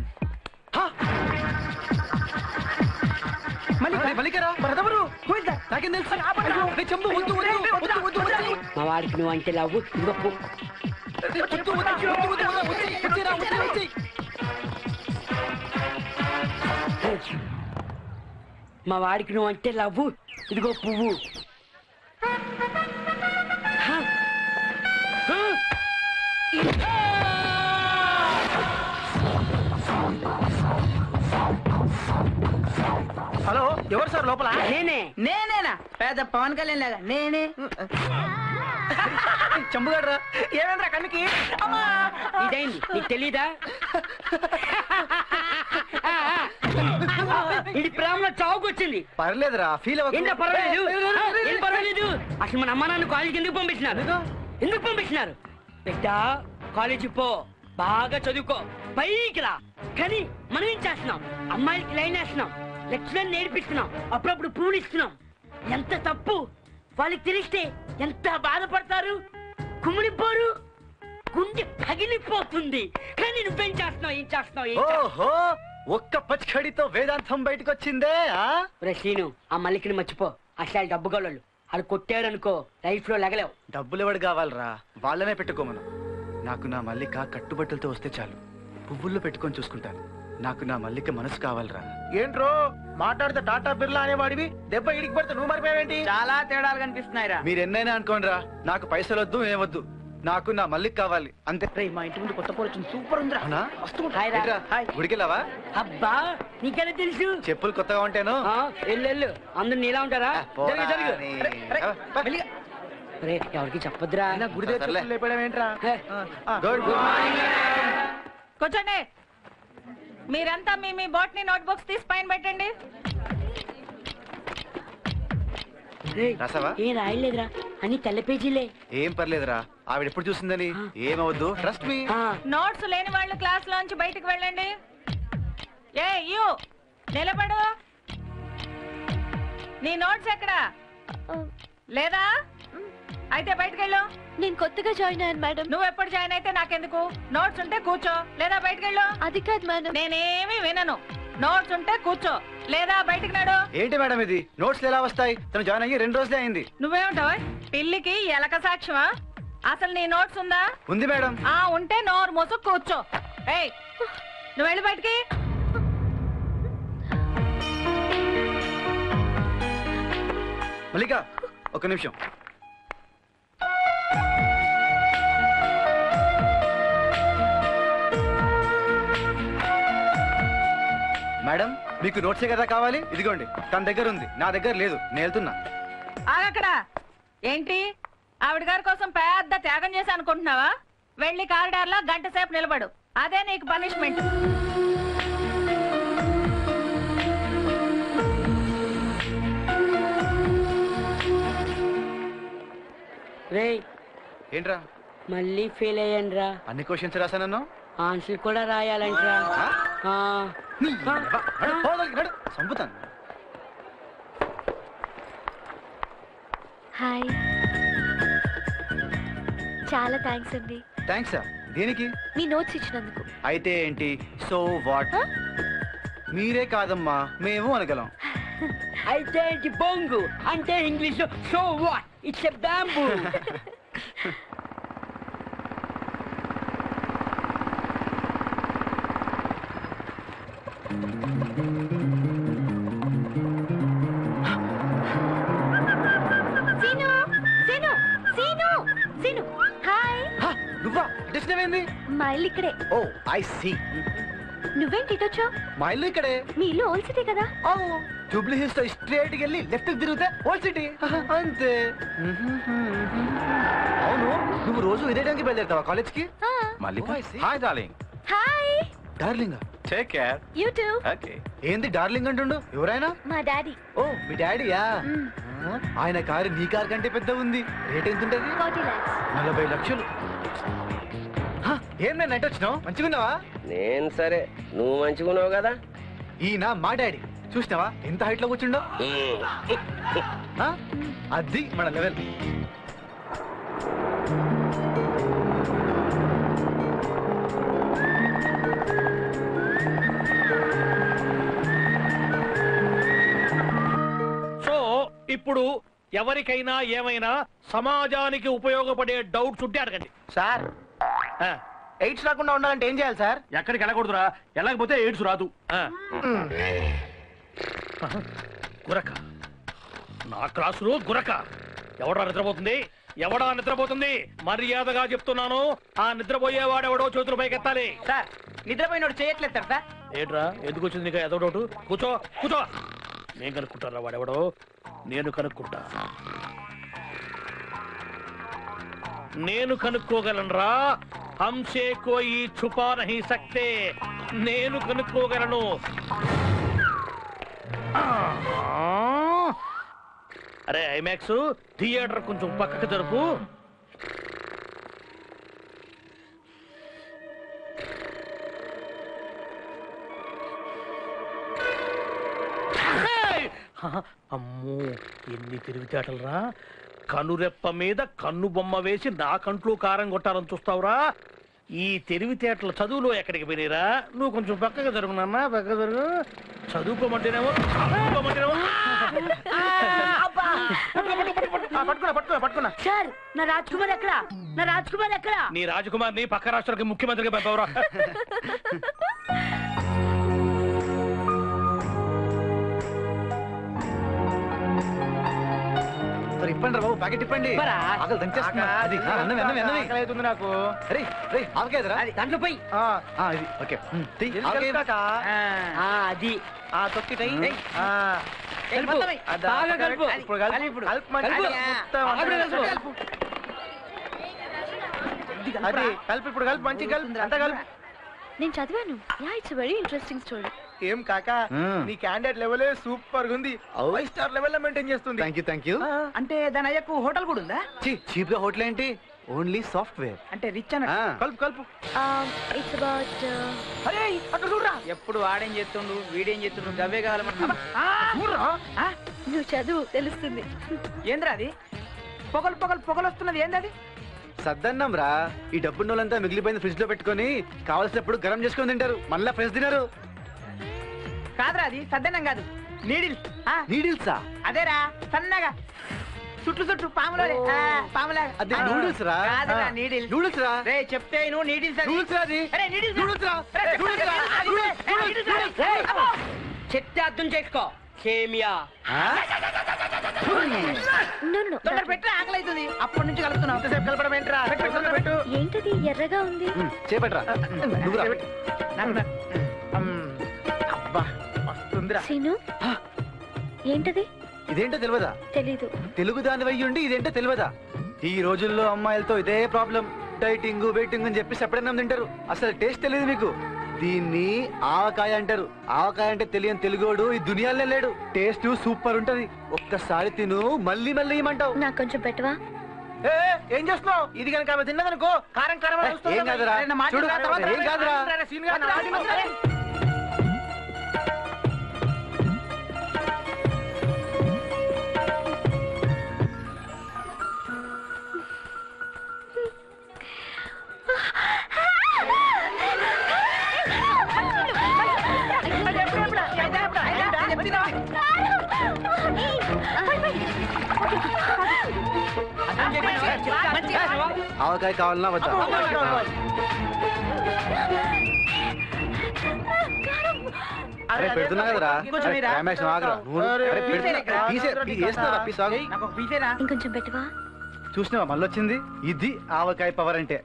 అరే, మల్లికరా మరెవరు నాకేం తెలుసు రేయ్, చెంబు వద్దు వద్దు వద్దు వద్దు వద్దు మా వాడికి నువ్వంటే లవ్వు ఇదిగో పువ్వు రేయ్, వద్దు వద్దు వద్దు వద్దు వద్దు వచ్చి వచ్చిరా వచ్చి వచ్చి మా వాడికి నువ్వంటే లవ్వు ఇదిగో పువ్వు హ? హ? హలో ఎవరు సార్ లోపల నేనే నేనేనా పెద్ద పవన్ కళ్యాణ్ లాగా నేనే చంపుగాడ్రా ఏమేంద్రా కన్నుకి అమ్మా ఇదైంది నీకు తెలీదా ఇది ప్రేమలో చావుకొచ్చింది పర్లేదురా ఫీల్ ఏంటో పర్వాలేదు ఆ, ఏం పర్వాలేదు అసలు మన అమ్మ నాన్న కాలేజీకి ఎందుకు పంపించినారు ఎందుకు పంపించినారు బిడ్డ కాలేజీ పో బాగా చదువుకో పైకి రా కానీ మనం ఏం చేస్తున్నాం అమ్మాయిలకి లైన్ వేస్తున్నాం లెక్చరర్ నేర్పిస్తున్నాం అప్పుడప్పుడు పూలు ఇస్తున్నాం ఎంత తప్పు వాళ్ళకి తెలిస్తే ఎంత బాధపడతారు కుమిలిపోరు గుండె పగిలిపోతుంది కానీ నువ్వేం చేస్తున్నావు ఏం చేస్తున్నావు ఏం చేస్తున్నావు? ఓహో ఒక్క పచ్చడితో వేదాంతం బయటకు వచ్చిందే ఆ రే శ్రీను ఆ మల్లికని మర్చిపో అసలు డబ్బు గోళ్ళు అది కొట్టారనుకో లైఫ్ లో లగలేవు డబ్బులు ఎవడు కావాలరా వాళ్ళనే పెట్టుకోమను నాకు నా మల్లిక కట్టుబట్టలతో వస్తే చాలు పువ్వుల్లో పెట్టుకొని చూసుకుంటాను నాకు నా మల్లిక మనసు కావాలరా ఏంట్రో మాట్లాడితే టాటా బిర్లా అనేవాడివి దెబ్బ ఇడికి పడితే నువ్వు మరిపోయావేంటి చాలా తేడాలు కనిపిస్తున్నాయిరా మీరు ఎన్నైనా అనుకోండిరా నాకు పైసలు వద్దు ఏమొద్దు నాకు నా మల్లిక కావాలి అంతే రేయ్, మా ఇంటి ముందు కొత్త పోలు వచ్చింది సూపర్ ఉందిరా అవునా హాయ్ రా. ఏంట్రా, గుడికెళ్ళావా అబ్బా నీకెలా తెలుసు చెప్పులు కొత్తగా ఉంటాను ఆ, ఎల్లు ఎల్లు అందరు నీలా ఉంటారా పోరా జరుగు జరుగు నీ. రే, రే, అబ్బా, బా. మెల్లిగా. రే ఎవరికి చెప్పొద్దురా గుడి దగ్గర సర్లే. చెప్పులు లేపడమేంట్రా హే. గుడ్ గుడ్ కూర్చోండి మీరంతా మీ మీ బాట్ని నోట్బుక్స్ తీసి పైన పెట్టండి రేయ్, రాసావా? ఏం రాయలేదురా అని తెల్ల పేజీలే ఏం పర్లేదురా ఆవిడ ఎప్పుడు చూసిందని ఏమవద్దు ట్రస్ట్ మీ ఆ, నోట్స్ లేని వాళ్ళు క్లాస్ లోంచి బయటికి వెళ్ళండి ఏ యూ నిలబడు నీ నోట్స్ ఎక్కడా లేదా అయితే బయటికి వెళ్ళు నేను కొత్తగా జాయిన్ అయ్యాను మేడం నువ్వు ఎప్పుడు జాయిన్ అయితే నాకెందుకు నోట్స్ ఉంటే కూర్చో లేదా బయటికి వెళ్ళు అది కాదు మేడం నేనేమి వినను నోట్స్ ఉంటే కూర్చో లేదా బయటికి నడు ఏంటి మేడం ఇది నోట్స్ ఎలా వస్తాయి తను జాయిన్ అయ్యి రెండు రోజులే అయింది నువ్వేమిటావు పిల్లికి ఎలక సాక్ష్యమా అసలు నీ నోట్స్ ఉందా ఉంది మేడం ఆ ఉంటే నోరు మూసు కూర్చో ఏయ్ నువ్వు వెళ్ళి బయటికి మల్లిక ఒక నిమిషం మేడం మీకు నోట్సే కదా కావాలి ఇదిగోండి తన దగ్గర ఉంది నా దగ్గర లేదు నేను వెళ్తున్నా ఆగక్కడ ఏంటి ఆవిడ గారి కోసం పెద్ద త్యాగం చేసి అనుకుంటున్నావా వెళ్ళి కారిడార్లో గంట సేపు నిలబడు అదే నీకు పనిష్మెంట్ రేయ్ ఏంట్రా మళ్ళీ ఫెయిల్ అయ్యానురా అన్ని క్వశ్చన్స్ రాశానన్ను ఆన్సర్ కూడా రాయాలంటరా ఆ? ఆ, నీ యవ్వ. నడు, పోదలికి నడు. చంపుతాను హాయ్ చాలా థ్యాంక్స్ అండి థ్యాంక్స్ దేనికి మీ నోట్స్ ఇచ్చినందుకు అయితే ఏంటి సో వాట్ మీరే కాదమ్మా మేము అనగలం అయితే ఏంటి బొంగు అంటే ఇంగ్లీష్ లో so what it's a bamboo Seenu Seenu Seenu Seenu hi హ, నువ్వా డిస్టర్బ్ ఏంది మా ఇల్లు ఇక్కడే ఓ ఐ సీ నువ్వేంటి ఇటు వచ్చావు మా ఇల్లు ఇక్కడే మీ ఇల్లు ఓల్డ్ సిటీ కదా ఓ జూబ్లీ హిల్స్ తో స్ట్రేట్ వెళ్ళి లెఫ్ట్ కి తిరిగితే ఓల్డ్ సిటీ అంతే అవును నువ్వు రోజు ఇదే టైంకి బయలుదేరుతావా కాలేజ్ కి ఆ, Mallika hi darling hi darling take care you too okay ఏంది డార్లింగ్ అంటుండు ఎవరైనా మా డాడీ ఓ మీ డాడీయా మ్, ఆ, ఆయన కారు నీ కారు కంటే పెద్ద ఉంది రేట్ ఎంత ఉంటది ఫార్టీ ల్యాక్స్ నలభై లక్షలు హ, ఏం నేను నెట్ వచ్చినావు మంచిగున్నావా నేను సరే నువ్వు మంచిగున్నావు కదా ఈయన మా డాడీ చూసినావా ఎంత హైట్ లో కూర్చుండో ఆ? అది మన లెవెల్ సో ఇప్పుడు ఎవరికైనా ఏమైనా సమాజానికి ఉపయోగపడే డౌట్స్ ఉంటే అడగండి సార్ ఆ, ఎయిడ్స్ రాకుండా ఉండాలంటే ఏం చేయాలి సార్ ఎక్కడికి వెళ్ళకూడదురా వెళ్ళకపోతే ఎయిడ్స్ రాదు ఆ. గురక నా క్లాసులో గురక ఎవడా నిద్రపోతుంది ఎవడా నిద్రపోతుంది మర్యాదగా చెప్తున్నాను ఆ నిద్రపోయేవాడెవడో చేతులు పైకెత్తాలి సార్ నిద్రపోయినోడు చేయట్లేదు సార్ సార్ ఏంట్రా ఎందుకు వచ్చింది నీకు ఎదో డౌట్ కూర్చో కూర్చో నేను కనుక్కుంటారా వాడెవడో నేను కనుక్కుంటా నేను కనుక్కోగలనురా హంసే కోయి ఛుపా నహీ సక్తే నేను కనుక్కోగలను ఆ! అరే ఐమాక్స్ థియేటర్ కొంచెం పక్కకు జరుపు ఏయ్! హ, అమ్మో ఎన్ని తెలివితేటలరా కనురెప్ప మీద కన్ను బొమ్మ వేసి నా కంట్లో కారం కొట్టాలని చూస్తావురా ఈ తెలివితేటల చదువులో ఎక్కడికి పోయినరా నువ్వు కొంచెం పక్కగా జరుగు నాన్న పక్కగా జరుగు చదువుకోమంటేనేమో చదువుకోమంటేనేమో పట్టుకున్నా పట్టుకున్నా పట్టుకున్నా సార్ నా రాజ్ కుమార్ ఎక్కడ నా రాజ్ కుమార్ ఎక్కడ నీ రాజకుమార్ని పక్క రాష్ట్రానికి ముఖ్యమంత్రిగా పంపవరా సరే ఇప్పండి రా బాబు ప్యాకెట్ ఇప్పండి ఇవ్వరా? ఆకలి దంచేస్తున్నా. అది ఆ, అన్నం అన్నం అన్నం ఆకలి అవుతుంది నాకు రే రే ఆవకాయదరా దాంట్లో పోయి ఆ, ఇది ఓకే ఉమ్, తీ, ఎల్లు ఆవకాయ. కలుపుకాక. ఆ, అది ఆ తొక్కి టై. ఉమ్. ఆ. కలుపు. మొత్తం ఎయ్. అదా, బాగా కలుపు. ఇప్పుడు కలుపు. కలుపు ఇప్పుడు. కలుపుమంటే కలుపు. మొత్తం ఆవిడ అంతా కలుపు. అది కలిపి ఇప్పుడు కలిపి మంచి కలిపి అంతా కలిపి నేను చదివాను yeah it's very interesting story ఏం కాక మ్మ్. నీ క్యాండిడేట్ లెవెల్ సూపర్ ఉంది అవు. ఫైవ్ స్టార్ లెవెల్ లో మెయింటైన్ చేస్తుంది థ్యాంక్ యూ థ్యాంక్ యూ అంటే దాని అయ్యకు హోటల్ కూడా ఉందా చీప్ గా హోటల్ ఏంటి ఓన్లీ సాఫ్ట్వేర్ అంటే రిచ్ అన్న ఆ. కలుపు కలుపు ఇట్స్ అబౌట్ అరే అక్కడ చూడరా ఎప్పుడు వాడేం చేస్తుండు వీడేం చేస్తుండు గవ్వే కావాలమ్మా చూడరా ఆ? నువ్వు చదువు తెలుస్తుంది ఏంద్రా అది పొగలు పొగలు పొగలు వస్తున్నది ఏంది అది సద్దన్నం రా ఈ డబ్బు వాళ్ళంతా మిగిలిపోయింది ఫ్రిడ్జ్ లో పెట్టుకొని కావాల్సినప్పుడు గరం చేసుకొని తింటారు మళ్ళా ఫ్రెండ్స్ తినరు కాదురా అది సద్దన్నం కాదు నీడిల్స్ ఆ, నీడిల్సా అదేరా సన్నగా చుట్టు చుట్టు పాములోనే ఆ, పాములా అది నూడిల్స్ రా కాదురా నీడిల్స్ నూడిల్స్ రా రే చెప్తే నువ్వు నీడిల్స్ అది నూడిల్స్ రా అది అరే నీడిల్స్ నూడిల్స్ రా రే, చెప్తే నూడిల్స్ రా అది, నూడిల్స్, ఏ, నూడిల్స్, నీడిల్స్ రా. నూడిల్స్. అబ్బో. చెప్తే అర్థం చేసుకో కేమియా ఆ? నో నో తొందర పెట్టి ఆకలి అవుతుంది అప్పటి నుంచి కలుపుతున్నావు ఎంతసేపు కలపడం ఏంట్రా పెట్టు, తొందర పెట్టు ఏంటది ఎర్రగా ఉంది ఉమ్, చేపట్రా నువ్వు రా. నాకు నా- అమ్, అబ్బా వస్తుందిరా సీను ఏంటది ఇదేంటో తెలియదా తెలీదు తెలుగు దాని ఉండి ఇదేంటో తెలియదా ఈ రోజుల్లో అమ్మాయిలతో ఇదే ప్రాబ్లం డైటింగ్ వెయిటింగ్ అని చెప్పి సెపరేట్ తింటారు అసలు టేస్ట్ తెలియదు మీకు దీన్ని ఆవకాయ అంటారు ఆవకాయ అంటే తెలియని తెలుగోడు ఈ దునియాలో లేడు టేస్ట్ సూపర్ ఉంటది ఒక్కసారి తిను మళ్ళీ మళ్ళీ ఇమ్మంటావు నాకు కొంచెం పెట్టవా ఏ, ఏ, ఏం చేస్తున్నావు ఇది కనుక ఆమె తిన్నదనుకో కారం కారం అని ఏ, వస్తుంది. ఏం కాదురా. అరే, నా మాట చూడు, వినరా, తర్వాత ఏం కాదురా. రా, సీన్ గా, నా మాట వినరా. ఆవకాయ కావాలన్నా వద్దా అరే పెడుతున్నా కదరా ఇంకొంచెం అరే, వేయరా? రామేష్ నువ్వు ఆగురా. నువ్వు- అరే, అరే, పెడుతున్నా. పీసేరా, పీసే, పీ- వేస్తున్నారా? పీస్ ఆగు. నాకు ఒక పీసేరా ఇంకొంచెం పెట్టవా చూసినావా మళ్ళీ వచ్చింది ఇది ఆవకాయ పవర్ అంటే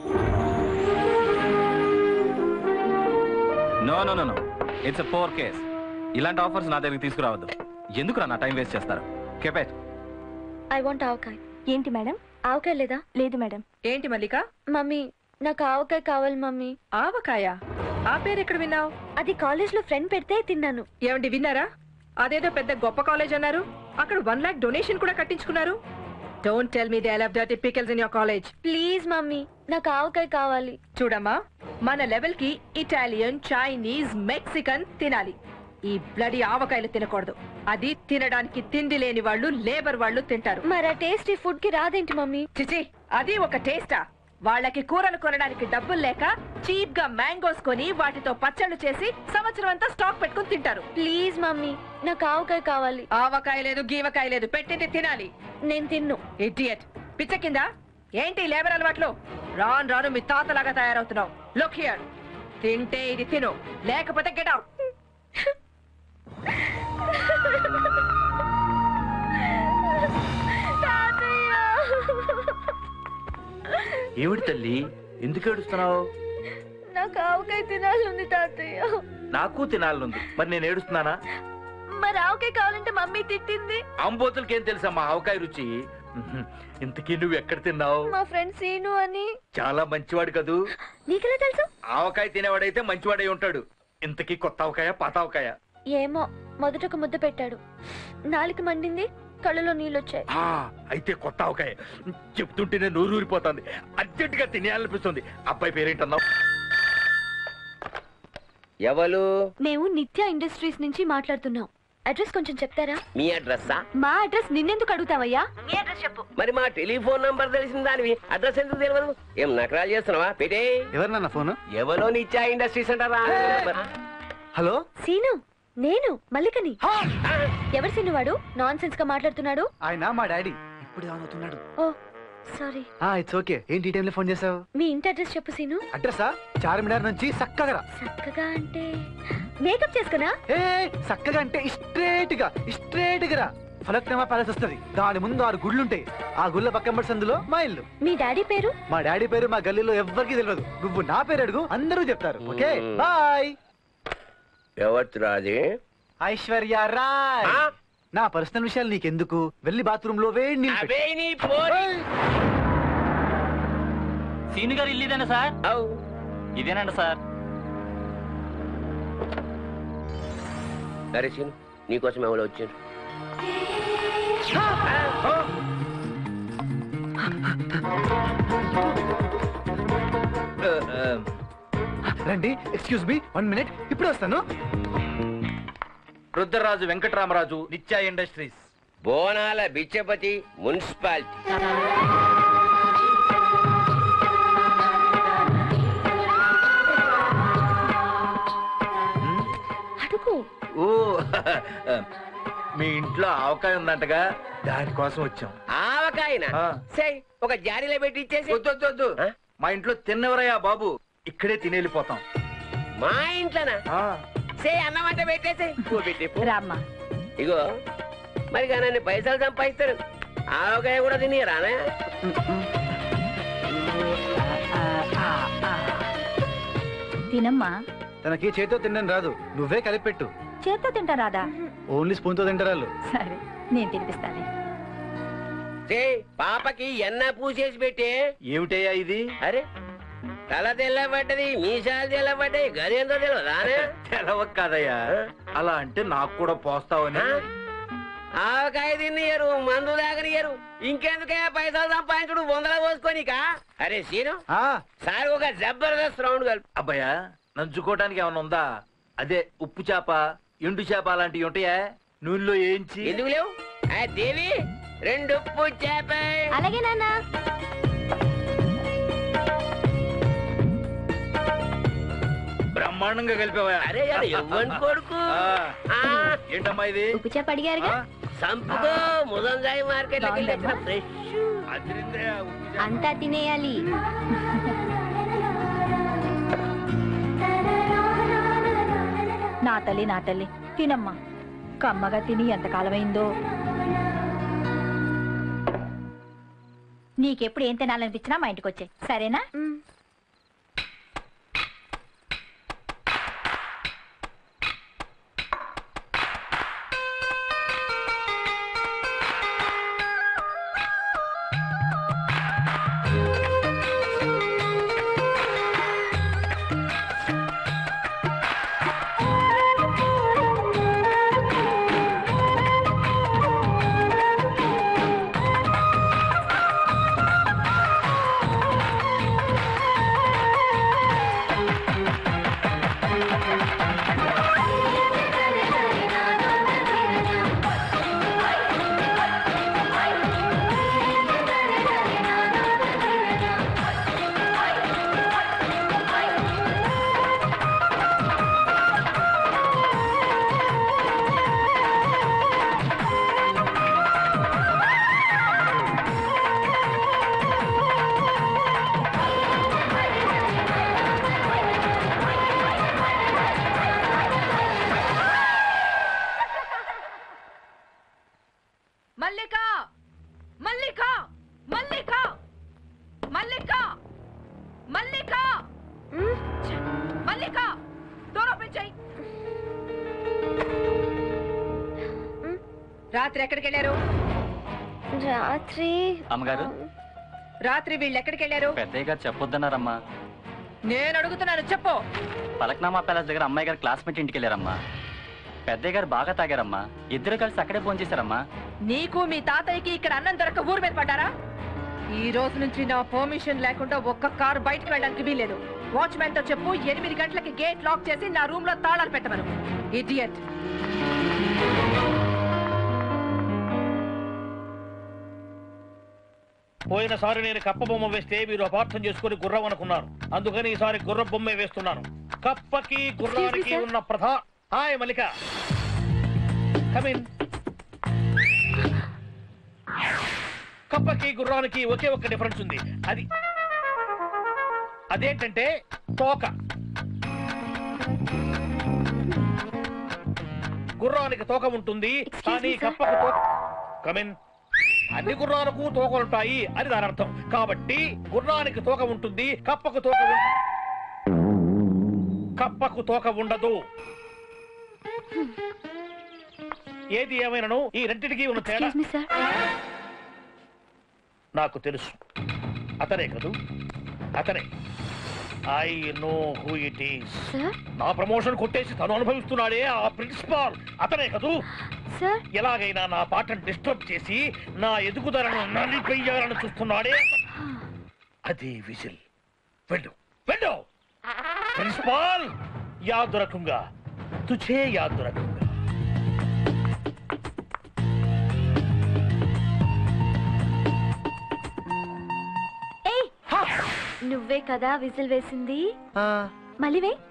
no no no no it's poor case ఇలాంటి ఆఫర్స్ నా దగ్గరికి తీసుకురావద్దు ఎందుకు నా టైం వేస్ట్ చేస్తారు కెపెట్ ఐ వాంట్ ఆవకాయ ఏంటి మేడం ఆవకాయ లేదా లేదు మేడం ఏంటి మల్లిక మమ్మీ నాకు ఆవకాయ కావాలి మమ్మీ ఆవకాయ ఆ పేరు ఎక్కడ విన్నావు అది కాలేజ్ లో ఫ్రెండ్ పెడితే తిన్నాను ఏమండి విన్నారా అదేదో పెద్ద గొప్ప కాలేజ్ అన్నారు అక్కడ వన్ లాక్ డొనేషన్ కూడా కట్టించుకున్నారు don't tell me they love dirty pickles in your college please mummy నాకు ఆవకాయ కావాలి చూడమ్మా మన లెవెల్ కి ఇటాలియన్ చైనీస్ మెక్సికన్ తినాలి ఈ బ్లడీ ఆవకాయలు తినకూడదు అది తినడానికి తిండి లేని వాళ్ళు లేబర్ వాళ్ళు తింటారు మరి ఆ టేస్ట్ ఈ ఫుడ్ కి రాదేంటి మమ్మీ చిచి అది ఒక టేస్టా వాళ్ళకి కూరలు కొనడానికి డబ్బులు లేక చీప్ గా మ్యాంగోస్ కొని వాటితో పచ్చళ్ళు చేసి సంవత్సరం అంతా స్టాక్ పెట్టుకుని తింటారు ప్లీజ్ మమ్మీ నాకు ఆవకాయ కావాలి ఆవకాయ లేదు గీవకాయ లేదు పెట్టింది తినాలి నేను తిన్ను ఇడియట్ పిచ్చ కింద ఏంటి ఈ లేబర్ అలవాట్లు రాను రాను మీ తాతలాగా తయారవుతున్నావు లుక్ హియర్ తింటే ఇది తిను లేకపోతే గెట్ అవుట్ ఏమిటి తల్లి ఎందుకు ఏడుస్తున్నావు నాకు ఆవకాయ తినాలి తాతయ్య నాకు తినాలనుంది మరి నేను ఏడుస్తున్నానా మరి ఆవకాయ కావాలంటే మమ్మీ తిట్టింది అంబోతులకేం తెలుసమ్మా ఆవకాయ రుచి ఇంతకీ నువ్వు ఎక్కడ తిన్నావు మా ఫ్రెండ్ సీను అని చాలా మంచివాడు కదూ నీకెలా తెలుసు ఆవకాయ తినేవాడైతే మంచివాడై ఉంటాడు ఇంతకీ కొత్త ఆవకాయ పాత ఆవకాయ ఏమో మొదట ఒక ముద్ద పెట్టాడు నాలుక మండింది కళ్ళలో నీళ్ళొచ్చాయి ఆ, అయితే కొత్త ఆవకాయ చెప్తుంటేనే నోరు ఊరిపోతుంది అర్జెంట్ గా తినేయాలనిపిస్తుంది అబ్బాయి పేరేంటన్నావు ఎవరు మేము నిత్య ఇండస్ట్రీస్ నుంచి మాట్లాడుతున్నాం అడ్రస్ కొంచెం చెప్తారా మీ అడ్రస్సా మా అడ్రస్ నిన్నెందుకు అడుగుతావయ్యా మీ అడ్రస్ చెప్పు మరి మా టెలిఫోన్ నంబర్ తెలిసిన దానివి అడ్రస్ ఎందుకు తెలియదు ఏం నకరాలు చేస్తున్నావా పెట్టే ఎవరినన్న ఫోన్ ఎవరో నిత్యా ఇండస్ట్రీస్ అంటారా హలో సీను నేను మల్లికని ఎవరు సీను వాడు నాన్ సెన్స్ గా మాట్లాడుతున్నాడు ఆయన మా డాడీ ఇప్పుడు ఆన్ అవుతున్నాడు ఓ సారీ ఇట్స్ ఓకే ఏంటి ఈ టైంలో ఫోన్ చేసావు మీ ఇంటి అడ్రస్ చెప్పు సీను అడ్రసా చార్మినార్ నుంచి చక్కగా రా చక్కగా అంటే మేకప్ చేసుకున్నా ఏ చక్కగా అంటే స్ట్రేట్ గా స్ట్రేట్ గా రా ఫలక్నామా ప్యాలెస్ వస్తుంది దాని ముందు ఆరు గుళ్ళుంటాయి ఆ గుళ్ళ పక్కన సందులో మా ఇల్లు మీ డాడీ పేరు మా డాడీ పేరు మా గల్లీలో ఎవ్వరికి తెలియదు నువ్వు నా పేరు అడుగు అందరూ చెప్తారు ఓకే బాయ్ ఎవరు రాది ఐశ్వర్య రాయ్ నా పర్సనల్ విషయాలు నీకెందుకు వెళ్ళి బాత్రూమ్ లో వేడి నీళ్ళు పెట్టు. అబే నీ పోరి సీను గారు ఇల్లు ఇదేనా సార్ అవు ఇదేనండి సార్ సరే సీను నీకోసం ఎవరు వచ్చారు రండి ఎక్స్క్యూజ్ మీ వన్ మినిట్ ఇప్పుడు వస్తాను రుద్రరాజు వెంకటరామరాజు నిత్యా ఇండస్ట్రీస్ బోనాల బిచ్చపతి మున్సిపాలిటీ అడుగు ఓ మీ ఇంట్లో ఆవకాయ ఉందంటగా దానికోసం వచ్చాం ఆవకాయన ఆ. సై ఒక జాడీలో పెట్టి ఇచ్చేసి వద్దు, వద్దు, వద్దు. మా ఇంట్లో తిన్నవరయ్యా బాబు ఇక్కడే తినేళ్ళిపోతాం మా ఇంట్లోనా ఆ. సే అన్నమాట పెట్టేసి పో పెట్టే పో. రామ్మా ఇగో మరి కానీ పైసలు సంపాదిస్తారు ఆవకాయ కూడా తిని రానా తినమ్మా తనకి చేతితో తినడం రాదు నువ్వే కలిపెట్టు చేత్తో తింటా రాదా ఓన్లీ స్పూన్ తో తింటారు సరే నేను తినిపిస్తానే సే పాపకి ఎన్న పూసేసి పెట్టే ఏమిటయ్యా ఇది అరే తల తెల్లబడ్డది మీసాలు తెల్లబడ్డాయి గదేందో తెలియదానే తెలవ కాదయ్యా అలా అంటే నాకు కూడా పోస్తావని ఆవకాయ తిన్నయ్యారు మందు తాగనియరు ఇంకెందుకే పైసలు సంపాదించుడు వందల పోసుకోనికా అరే సీను సార్ ఒక జబర్దస్త్ రౌండ్ కలుపు అబ్బాయా నంచుకోవడానికి ఏమైనా ఉందా అదే ఉప్పు చేప ఎండు చేప అలాంటివి ఉంటాయా నూనెలో ఏంచి ఎందుకు లేవు ఆ దేవి రెండు ఉప్పు చేప అలాగే నాన్న బ్రహ్మాండంగా కలిపావా అరే అది ఎవ్వని కొడుకు ఆ, ఏంటమ్మా ఇది ఉప్పు చేప అడిగారుగా సంపుకో ముదంగాయి మార్కెట్ లోకి వెళ్ళి తెచ్చిన ఫ్రెష్ అదిరిందయ్యా, ఉప్పు చేప. అంతా తినేయాలి నా తల్లి నా తల్లి తినమ్మా కమ్మగా తిని ఎంతకాలమైందో నీకెప్పుడు ఏం తినాలనిపించినా మా ఇంటికి వచ్చే సరేనా మల్లిక మల్లిక మల్లిక మల్లిక మల్లిక మల్లిక డోర్ ఓపెన్ చేయి రాత్రి ఎక్కడికి వెళ్ళారు రాత్రి అమ్మగారు రాత్రి వీళ్ళు ఎక్కడికి వెళ్ళారు పెద్దయ్య గారు చెప్పొద్దన్నారమ్మా నేను అడుగుతున్నాను చెప్పు పలక్నామా ప్యాలెస్ దగ్గర అమ్మాయి గారు క్లాస్మేట్ ఇంటికి వెళ్ళారమ్మా పెద్దయ్య గారు బాగా తాగారమ్మా ఇద్దరు కలిసి అక్కడే ఫోన్ చేశారమ్మా నీకు మీ తాతయ్యకి ఇక్కడ అన్నం దొరక ఊరు మీద పడ్డారా ఈ రోజు నుంచి నా పర్మిషన్ లేకుండా ఒక్క కారు బయటకు వెళ్ళడానికి వీలేదు వాచ్మెన్ తో చెప్పు ఎనిమిది గంటలకి గేట్ లాక్ చేసి నా రూమ్ లో తాళాలు పెట్టమను ఇడియట్ పోయినసారి నేను కప్ప బొమ్మ వేస్తే మీరు అపార్థం చేసుకుని గుర్రం అనుకున్నారు అందుకని ఈసారి గుర్ర బొమ్మే వేస్తున్నాను కప్పకి గుర్రానికి ఉన్న ప్రధా హాయ్ మల్లిక కమిన్ కప్పకి గుర్రానికి ఒకే ఒక్క డిఫరెన్స్ ఉంది అది అదేంటంటే తోక గుర్రానికి తోక ఉంటుంది కానీ కప్పకు తోక కమిన్ అన్ని గుర్రాలకు తోకలుంటాయి అని దాని అర్థం కాబట్టి గుర్రానికి తోక ఉంటుంది కప్పకు తోక ఉం- కప్పకు తోక ఉండదు ఏది ఏమైనాను ఈ రెంటికి ఉన్న తేడా నాకు తెలుసు అతనే కదూ అతనే I know who it is నా ప్రమోషన్ కొట్టేసి తను అనుభవిస్తున్నాడే ఆ ప్రిన్సిపాల్ అతనే కదూ ఎలాగైనా నా పాటను డిస్టర్బ్ చేసి నా ఎదుగుదలను నలిపెయ్యాలని చూస్తున్నాడే అదే విజిల్ వెళ్ళు వెళ్ళు ప్రిన్సిపాల్ యాద్ రకంగా తుझे యాద్ రకంగా ఏయ్ నువ్వే కదా విజిల్ వేసింది మళ్ళీ వే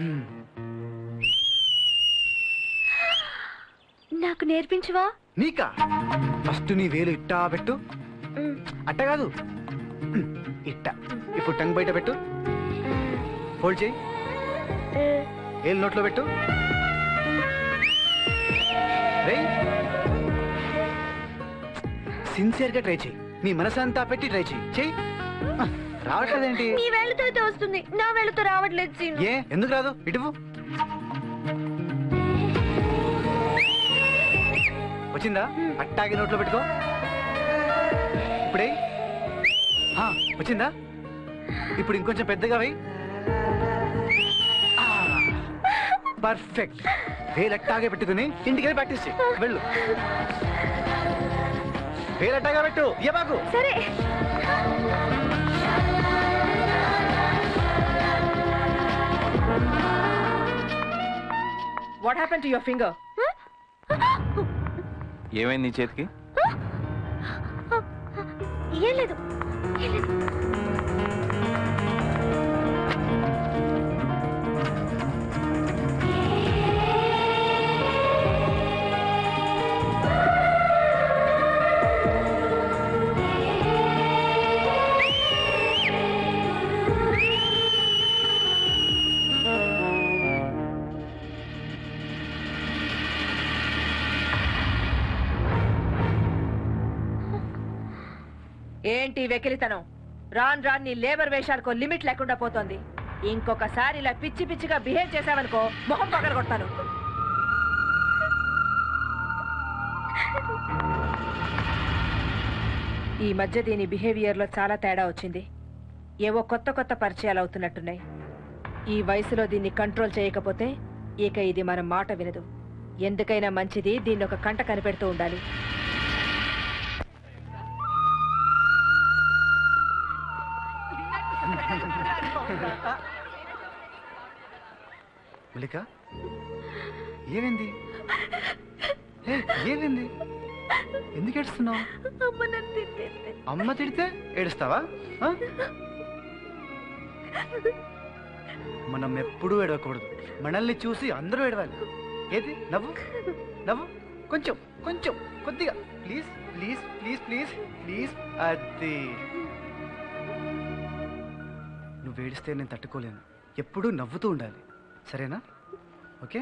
నాకు నేర్పించవా నీకా ఫస్ట్ నీ వేలు ఇట్టా పెట్టు అట్ట కాదు ఇట్ట ఇప్పుడు టంగ్ బయట పెట్టు హోల్డ్ చేయి ఏలు నోట్లో పెట్టు రేయ్ సిన్సియర్ గా ట్రై చేయి నీ మనసంతా పెట్టి ట్రై చేయి చెయ్యి ఆ, రావట్లేదేంటి నీ వేళ్ళతో అయితే వస్తుంది నా వేళ్ళతో రావట్లేదు సీను ఏ ఎందుకు రాదు ఇటువు వచ్చిందా అట్టాగి నోట్లో పెట్టుకో ఇప్పుడే ఆ, వచ్చిందా ఇప్పుడు ఇంకొంచెం పెద్దగా వెయ్యి పర్ఫెక్ట్ వేలట్టాగే పెట్టుకుని ఇంటికి వెళ్ళి ప్రాక్టీస్ చేయి వెళ్ళు వేలట్టాగా పెట్టు ఏ బాకు సరే what happen to your finger ఏమైంది నీ చేతికి ఏం లేదు ఏం లేదు ఏంటి వెకిలితనం రాన్ రాన్ నీ లేబర్ వేషాలకు లిమిట్ లేకుండా పోతోంది ఇంకొకసారి ఇలా పిచ్చి పిచ్చిగా బిహేవ్ చేసావనుకో మొహం పగల కొడతాను ఈ మధ్య దీని బిహేవియర్ లో చాలా తేడా వచ్చింది ఏవో కొత్త కొత్త పరిచయాలు అవుతున్నట్టున్నాయి ఈ వయసులో దీన్ని కంట్రోల్ చేయకపోతే ఇక ఇది మన మాట వినదు ఎందుకైనా మంచిది దీన్ని ఒక కంట కనిపెడుతూ ఉండాలి మల్లిక ఏమైంది ఏ, ఏమైంది ఎందుకు ఏడుస్తున్నావు అమ్మ నన్ను తిట్టేస్తే అమ్మ తిడితే ఏడుస్తావా ఆ? మనం ఎప్పుడూ ఏడవకూడదు మనల్ని చూసి అందరూ ఏడవాలి ఏది నవ్వు నవ్వు కొంచెం కొంచెం కొద్దిగా please please please please please అది నువ్వు ఏడిస్తే నేను తట్టుకోలేను ఎప్పుడూ నవ్వుతూ ఉండాలి సరేనా ఓకే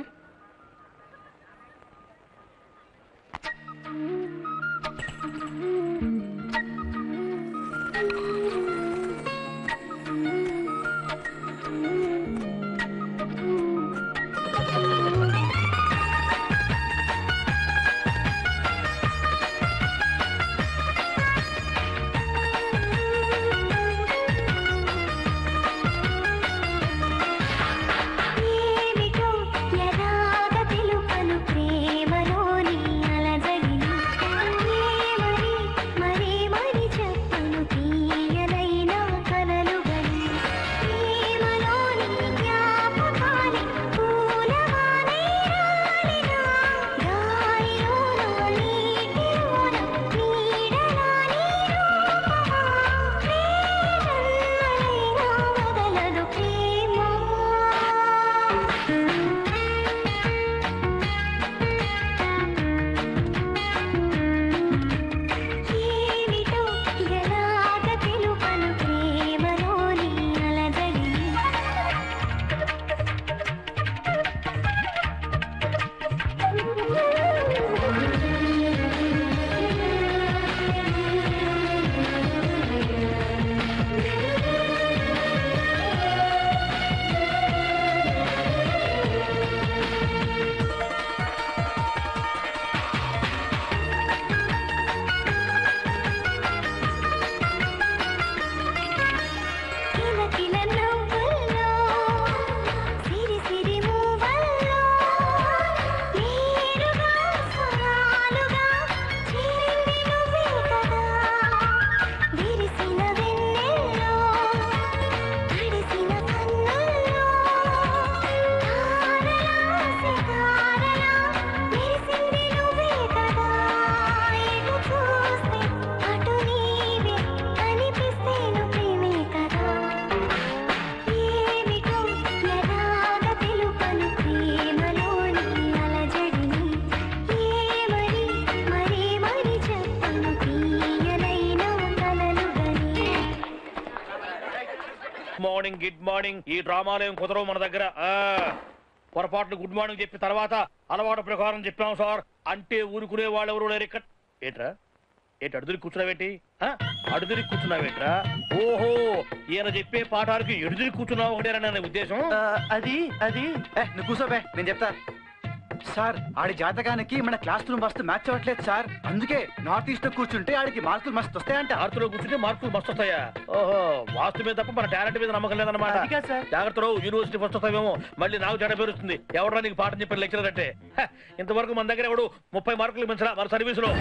గుడ్ మార్నింగ్ ఈ డ్రామాలు ఏం కుదరవు మన దగ్గర ఆ పొరపాట్లు గుడ్ మార్నింగ్ చెప్పి తర్వాత అలవాటు ప్రకారం చెప్పాం సార్ అంటే ఊరుకునే వాళ్ళు ఎవరు లేరు ఇక్కడ ఏంట్రా ఏంటి అడుదురి కూర్చున్నావేంటి ఆ? అడుదురి కూర్చున్నావేంట్రా ఓహో ఈయన చెప్పే పాఠానికి ఎడుదురి కూర్చున్నావు ఒకటేనా నా ఉద్దేశం అది అది ఏ నువ్వు కూర్చోబే నేను చెప్తా సార్ ఆడి జాతకానికి మన క్లాస్ రూమ్ మస్తు మ్యాచ్ అవ్వట్లేదు సార్ అందుకే నార్త్ ఈస్ట్ లో కూర్చుంటే ఆడికి మార్కులు మస్తు వస్తాయంట ఆర్తులో కూర్చుంటే మార్కులు మస్తు వస్తాయా ఓహో వాస్తు మీద తప్ప మన టాలెంట్ మీద నమ్మకం లేదన్నమాట అది కాదు సార్. జాగ్రత్త రావు యూనివర్సిటీ ఫస్ట్ వస్తావేమో మళ్ళీ నాకు జడ పేరుస్తుంది ఎవడరా నీకు పాఠం చెప్పిన లెక్చరర్ అంటే హ, ఇంతవరకు మన దగ్గర ఎవడు ముప్పై మార్కులు మించరా మన సర్వీసులో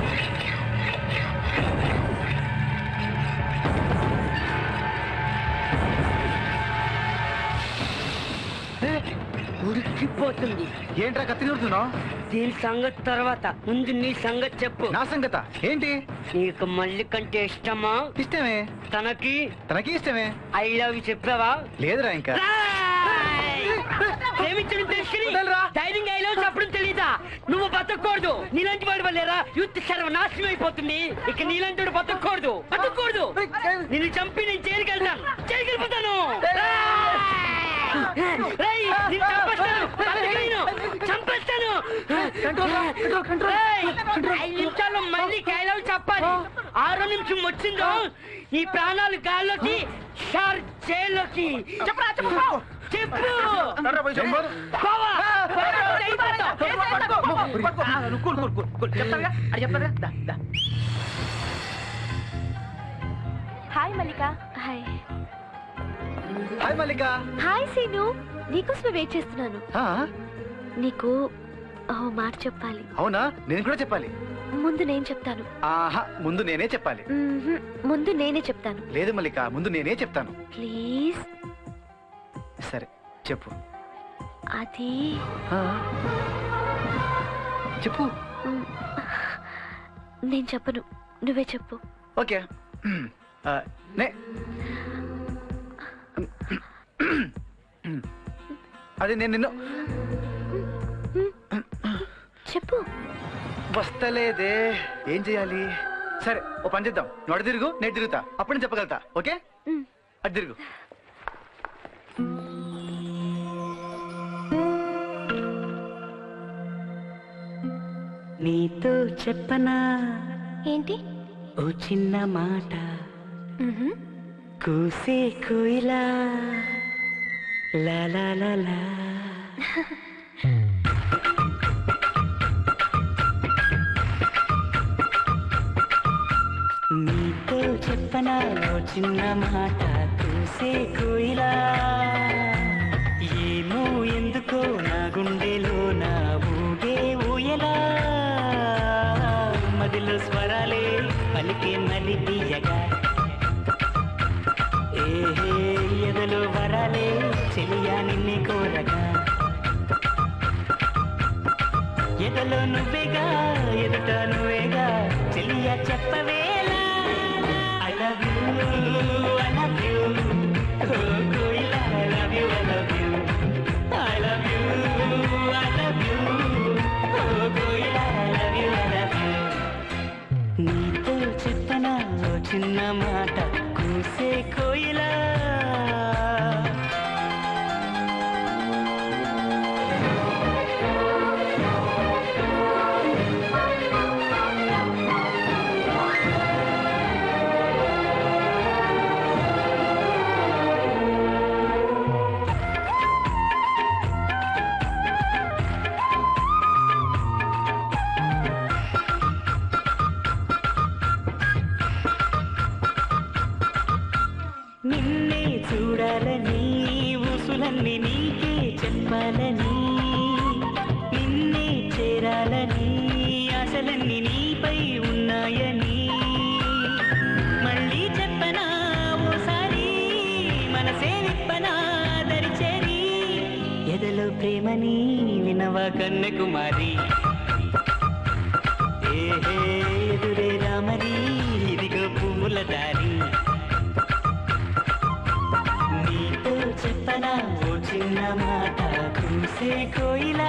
ఉడికిపోతుంది ఏంట్రా కత్తి నూరుతున్నావు దీని సంగతి తర్వాత ముందు నీ సంగతి చెప్పు నా సంగత ఏంటి నీకు మళ్ళీ కంటే ఇష్టమా ఇష్టమే తనకి తనకి ఇష్టమే ఐ లవ్ చెప్పావా లేదురా ఇంకా ప్రేమించడం తెలుసుకుని ధైర్యంగా ఐ లవ్ చెప్పడం తెలీదా నువ్వు బతకూడదు నీలాంటి వాడి వల్లేరా యూత్ సర్వనాశనం అయిపోతుంది ఇక నీలాంటి వాడు బతకూడదు బతకూడదు నిన్ను చంపి నేను జైలుకి వెళ్తాను జైలుకి వెళ్ళిపోతాను రేయ్, నిన్ను చంపేస్తాను బతకలేను. చంపేస్తాను రేయ్, ఐదు నిమిషాల్లో మళ్ళీ కైలవ్ చెప్పాలి ఆరో నిమిషం వచ్చిందో ఈ ప్రాణాలు గాల్లోకి షార్ జైల్లోకి చెప్పరా చెప్పు చెప్పు పోవా. Hi Mallika hi hi Mallika hi Seenu నీకోసమే వెయిట్ చేస్తున్నాను ఆ, నీకు ఓ మాట చెప్పాలి అవునా నేను కూడా చెప్పాలి ముందు నేను చెప్తాను ఆహా ముందు నేనే చెప్పాలి మ్మ్హ్మ్. ముందు నేనే చెప్తాను లేదు మల్లిక ముందు నేనే చెప్తాను ప్లీజ్ సరే చెప్పు అది ఆ, చెప్పు మ్, నేను చెప్పను నువ్వే చెప్పు ఓకే ఆ, నే అది నేను నిన్ను చెప్పు వస్తలేదే ఏం చేయాలి సరే ఓ పని చేద్దాం నువ్వు అడు తిరుగు నేను తిరుగుతా అప్పుడు నేను చెప్పగలుగుతా ఓకే అటు తిరుగు నీతో చెప్పనా ఏంటి ఓ చిన్న మాట మ్మ్హ్మ్. కూసే కోయిలా లా లా లా లా నీతో చెప్పనా ఓ చిన్న మాట కూసే కోయిలా ఏమో ఎందుకో నా గుండెలో నా ఊగే ఊయలా మదిలో స్వరాలే పలికే నలిపియగా ఏహే ఎదలో వరాలే చెలియా నిన్నే కోరగా ఎదలో నువ్వేగా ఎదుట నువ్వేగా చెలియా చెప్పవేలా I love you I love you కోయిలా I love you I love you I love you I love you కోయిలా I love you I love you నీతో చెప్పనా ఓ చిన్న మాట కూసే కోయిలా నిన్నే చూడాలని ఊసులన్నీ నీకే చెప్పాలని నిన్నే చేరాలని ఆశలన్నీ నీపై ఉన్నాయని మళ్ళీ చెప్పనా ఓసారి మనసే విప్పనా దరిచేరి ఎదలో ప్రేమని వినవా కన్యకుమారి ఏహే ఎదురే రామరి ఇదిగో పువ్వుల దారి నీతో చెప్పనా ఓ చిన్న మాట కూసే కోయిలా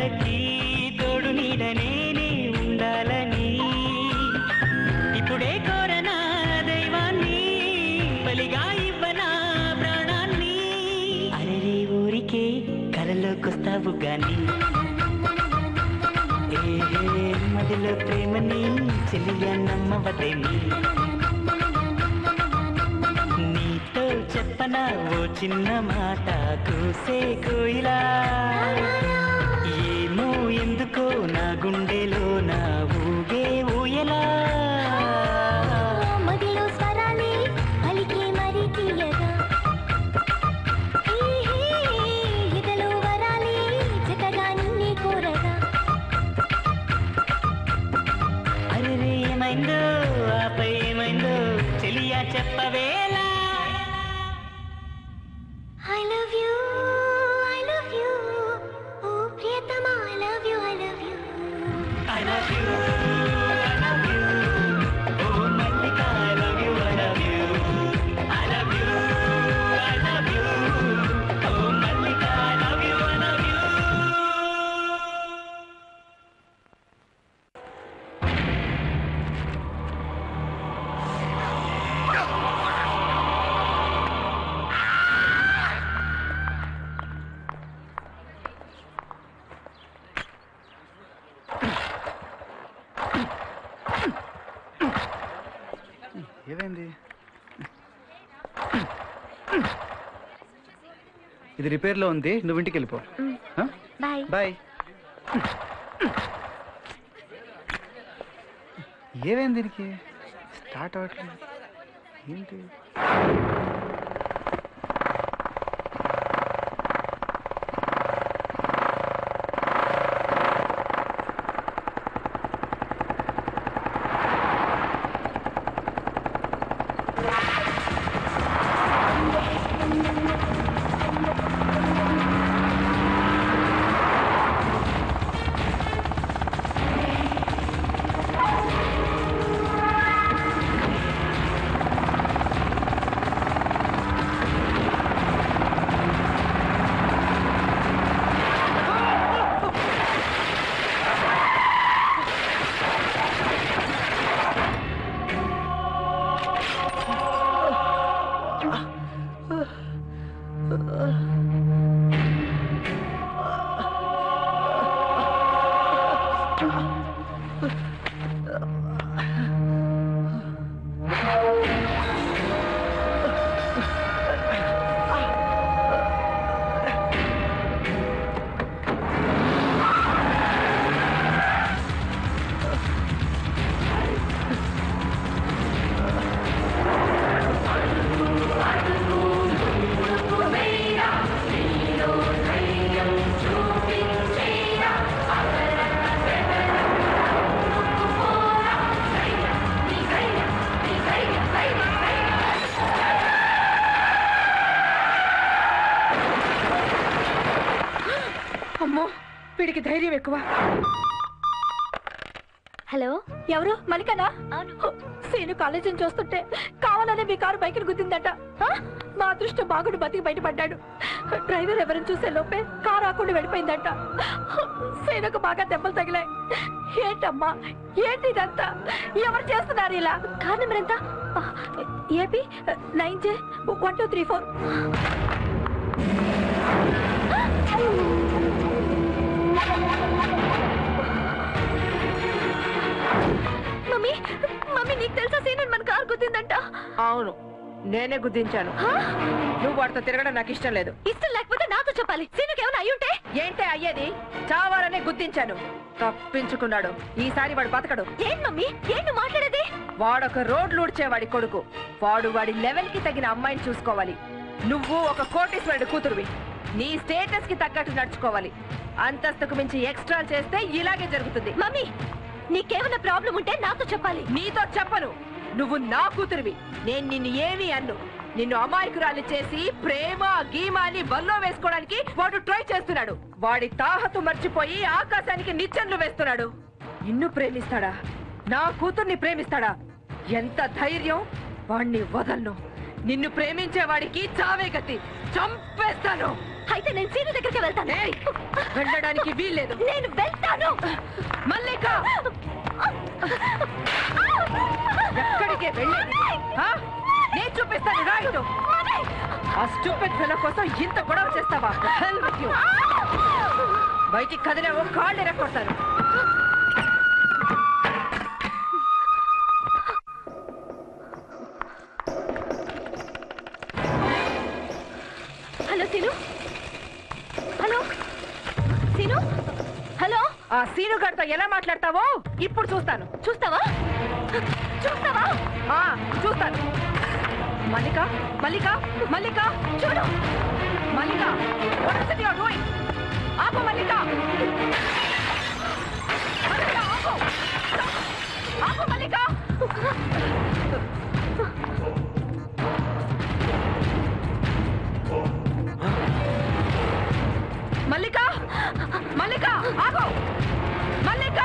కళ్ళకి తోడు నీడనేనే ఉండాలని ఇప్పుడే కోరనా దైవాన్ని బలిగా ఇవ్వనా ప్రాణాన్ని అరే ఊరికే కలలోకొస్తావు గాని ఏ మదిలో ప్రేమని చెలియా నమ్మవదేమి నీతో చెప్పనా ఓ చిన్న మాట కూసే కోయిలా ఏమో ఎందుకో నా గుండెలో నా ఊగే ఊయలా మదిలో స్వరాలే పలికే మరి తీయగా ఇదలో వరాలే జతగా నిన్నే కోరగా అరే ఏమైందో ఆపై ఏమైందో చెలియా చెప్పవేలా I love you, I love you. Oh, Priyatama, I love you, I love you. I love you, I love you. Oh, Malika, I love you, I love you. I love you, I love you. Oh, Malika, I love you, I love you. ఏమైంది ఇది రిపేర్లో ఉంది నువ్వు ఇంటికి వెళ్ళిపో bye bye ఏమైంది దీనికి start అవ్వట్లేదు ఏంటి అమ్మో వీడికి ధైర్యం ఎక్కువ హలో ఎవరు మలికనా సీను కాలేజీని చూస్తుంటే కావాలనే మీ కారు బైక్ని గుద్దిందట ఆ? మా అదృష్టం బాగుడు బతికి బయటపడ్డాడు డ్రైవర్ ఎవరిని చూసే లోపే కారు ఆకుండా వెళ్ళిపోయిందట సీనుకు బాగా దెబ్బలు తగిలాయి ఏంటమ్మా ఏంటి ఇదంతా ఎవరు చేస్తున్నారు ఇలా కారణం ఎంత AP nine J one two three four mummy mummy నీకు తెలుసా సీను మన కారు గుద్దిందంట అవును నేనే గుద్దించాను నువ్వు వాడితో తిరగడం నాకు ఇష్టం లేదు ఇష్టం లేకపోతే నాతో చెప్పాలి సీనుకి ఏమైనా అయ్యుంటే ఏంటే అయ్యేది చావాలనే గుద్దించాను తప్పించుకున్నాడు ఈసారి వాడు బతకడు ఏం మమ్మీ ఏం నువ్వు మాట్లాడేది వాడొక రోడ్లు ఊడ్చేవాడి కొడుకు వాడు వాడి లెవెల్ కి తగిన అమ్మాయిని చూసుకోవాలి నువ్వు ఒక కోటీశ్వరుడి కూతురువి నీ స్టేటస్ కి తగ్గట్టు నడుచుకోవాలి అంతస్తుకు మించి ఎక్స్ట్రా చేస్తే ఇలాగే జరుగుతుంది మమ్మీ నీకేమైనా ప్రాబ్లం ఉంటే నాతో చెప్పాలి నీతో చెప్పను నువ్వు నా కూతురివి నేను నిన్ను ఏమీ అన్ను నిన్ను అమాయకురాలు చేసి ప్రేమ గీమ అని బల్లో వేసుకోవడానికి వాడు ట్రై చేస్తున్నాడు వాడి తాహతు మర్చిపోయి ఆకాశానికి నిచ్చెన్లు వేస్తున్నాడు నిన్ను ప్రేమిస్తాడా నా కూతుర్ని ప్రేమిస్తాడా ఎంత ధైర్యం వాణ్ణి వదలను నిన్ను ప్రేమించే వాడికి చావే గతి చంపేస్తాను అయితే నేను సీను దగ్గరికి వెళ్తాను వెళ్ళడానికి వీల్లేదు నేను వెళ్తాను మల్లిక ఎక్కడికి వెళ్ళేది ఆ? నేను చూపిస్తాను రైట్ ఆ స్టూపిడ్ ఫెలో కోసం ఇంత గొడవ చేస్తావా Hell with you. బయటికి కదిలేవో కాళ్ళు ఎరక్కొడతారు hello Seenu hello Seenu hello ఆ సీను గారితో ఎలా మాట్లాడతావో ఇప్పుడు చూస్తాను చూస్తావా చూస్తావా ఆ, చూస్తాను మల్లిక మల్లిక మల్లిక చూడు మల్లిక what is it you are doing? ఆపు మల్లిక మల్లిక, ఆపు. ఆపు మల్లిక మల్లిక మల్లిక ఆగు మల్లిక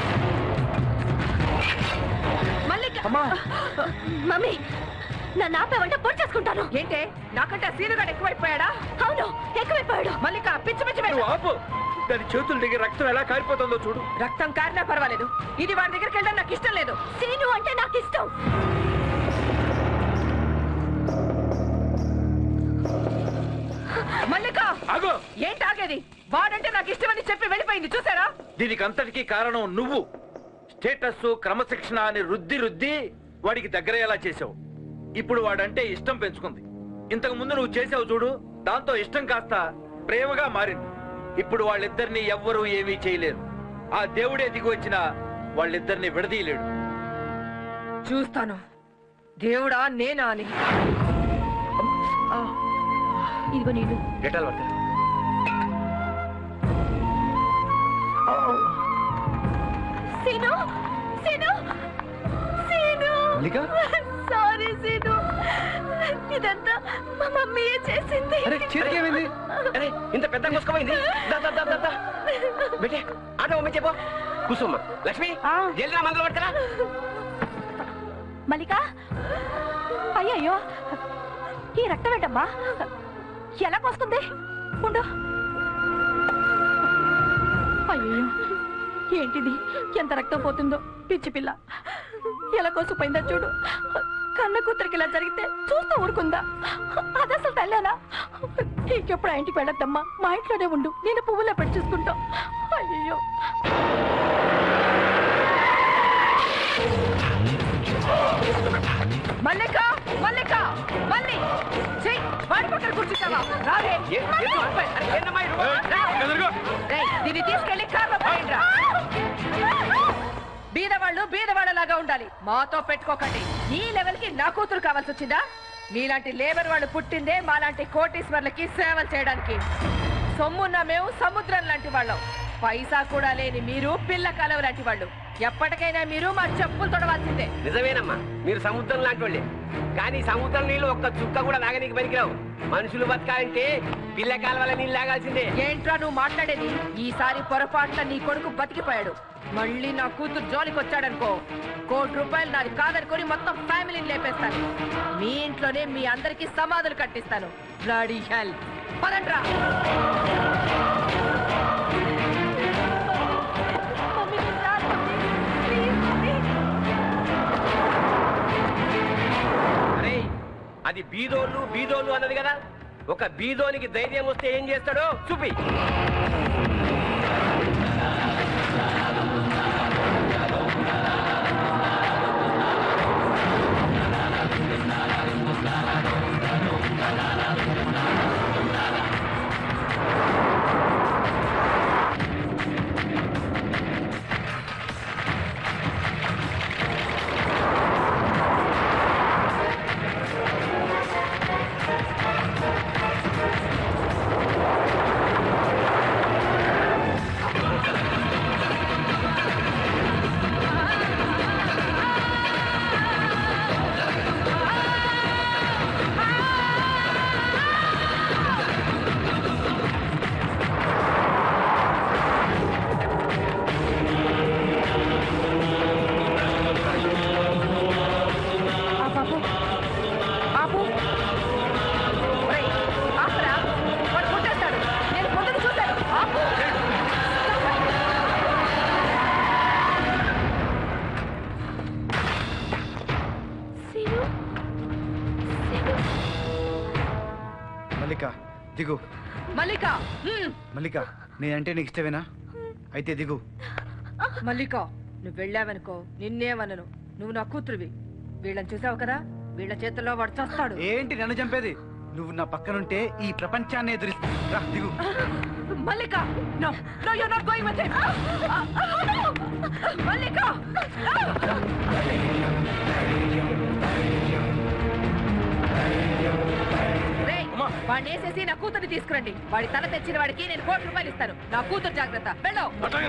మల్లిక మమ్మీ నన్ను ఆపేవంటే పొడి చేసుకుంటాను ఏంటే నాకంటే ఆ సీనుగాడు ఎక్కువైపోయాడా అవును ఎక్కువైపోయాడు మల్లిక పిచ్చి పిచ్చి పెట్టు. ఆపు దాని చేతుల దగ్గర రక్తం ఎలా కారిపోతుందో చూడు రక్తం కారినా పర్వాలేదు ఇది వాడి దగ్గరికి వెళ్ళడం నాకు ఇష్టం లేదు సీను అంటే నాకు ఇష్టం మల్లిక ఆగో ఏంటి ఆగేది వాడంటే నాకు ఇష్టమని చెప్పి వెళ్ళిపోయింది చూసారా దీనికి అంతటికీ కారణం నువ్వు స్టేటస్ క్రమశిక్షణ అని రుద్ది రుద్ది వాడికి దగ్గరయ్యేలా చేసావు ఇప్పుడు వాడంటే ఇష్టం పెంచుకుంది ఇంతకు ముందు నువ్వు చేసావు చూడు దాంతో ఇష్టం కాస్త ప్రేమగా మారింది ఇప్పుడు వాళ్ళిద్దరిని ఎవ్వరూ ఏమీ చేయలేరు ఆ దేవుడే దిగి వచ్చినా వాళ్ళిద్దరిని విడదీయలేడు చూస్తాను దేవుడా నేనా అని ఆ, ఇదిగో నీళ్ళు డెటాల్ పడతా సీను సీను సీను మల్లిక? సారీ సీను ఇదంతా మా మమ్మీయే చేసింది అరే చేతికి ఏమైంది అరే ఇంత పెద్ద ముసుకపోయింది దా, దా, దా, దా, దా. బెట్టే ఆట మమ్మీ చెప్పు కూసమ్మ లక్ష్మి జల్దిరా మందులు పడతారా మల్లిక అయ్యయ్యో ఈ రక్తం ఏంటమ్మా ఎలా వస్తుంది ఉండు అయ్యో ఏంటిది ఎంత రక్తం పోతుందో పిచ్చి పిల్ల ఎలా కోసిపోయిందో చూడు కన్న కూతురికి ఇలా జరిగితే చూస్తూ ఊరుకుందా అది అసలు తల్లేనా ఇంకెప్పుడు ఆ ఇంటికి వెళ్ళొద్దమ్మా మా ఇంట్లోనే ఉండు నేను పువ్వులో పెట్టి చూసుకుంటాం అయ్యో మల్లిక మల్లిక మల్లి చెయ్ వాడి పక్కన కూర్చుంటావా రావే రేయ్, దీన్ని తీసుకెళ్లి కార్లో పోయిండ్రా బీదవాళ్ళు బీదవాళ్ళలాగా ఉండాలి మాతో పెట్టుకోకండి ఈ లెవెల్ కి నా కూతురు కావాల్సి వచ్చిందా మీలాంటి లేబర్ వాళ్ళు పుట్టిందే మాలాంటి కోటీశ్వర్లకి సేవలు చేయడానికి సొమ్మున్న మేము సముద్రం లాంటి వాళ్ళం పైసా కూడా లేని మీరు పిల్ల కలవ లాంటి వాళ్ళు ఎప్పటికైనా మీరు మా చెప్పులు తొడవాల్సిందే నిజమేనమ్మా మీరు సముద్రం లాంటి వాళ్ళే కానీ సముద్రం నీళ్ళు ఒక్క చుక్క కూడా తాగనీకి పనికిరావు మనుషులు బతకాలంటే పిల్ల కాలువల నీళ్ళు తాగాల్సిందే ఏంట్రా నువ్వు మాట్లాడేది ఈసారి పొరపాటున నీ కొడుకు బతికిపోయాడు మళ్ళీ నా కూతురు జోలికి వచ్చాడనుకో కోటి రూపాయలు నాది కాదనుకొని మొత్తం ఫ్యామిలీని లేపేస్తాను మీ ఇంట్లోనే మీ అందరికి సమాధులు కట్టిస్తాను బ్లడీ హెల్ పదండ్రా అరే అది బీదోళ్ళు బీదోళ్ళు అన్నది కదా ఒక బీదోనికి ధైర్యం వస్తే ఏం చేస్తాడో చూపి ఆ దిగు మల్లిక హ్మ్. మల్లిక నేనంటే నీకు ఇష్టమేనా అయితే దిగు మల్లిక నువ్వు వెళ్ళావనుకో నిన్నేమనను నువ్వు నా కూతురువి వీళ్ళని చూసావు కదా వీళ్ళ చేతుల్లో వాడు చస్తాడు ఏంటి నన్ను చంపేది నువ్వు నా పక్కనుంటే ఈ ప్రపంచాన్ని ఎదురిస్తుంది రా దిగు Mallika no no you not going with him Mallika రేయ్, వాడిని వేసేసి నా కూతుర్ని తీసుకురండి వాడి తల తెచ్చిన వాడికి నేను కోటి రూపాయలు ఇస్తాను నా కూతురు జాగ్రత్త వెళ్ళు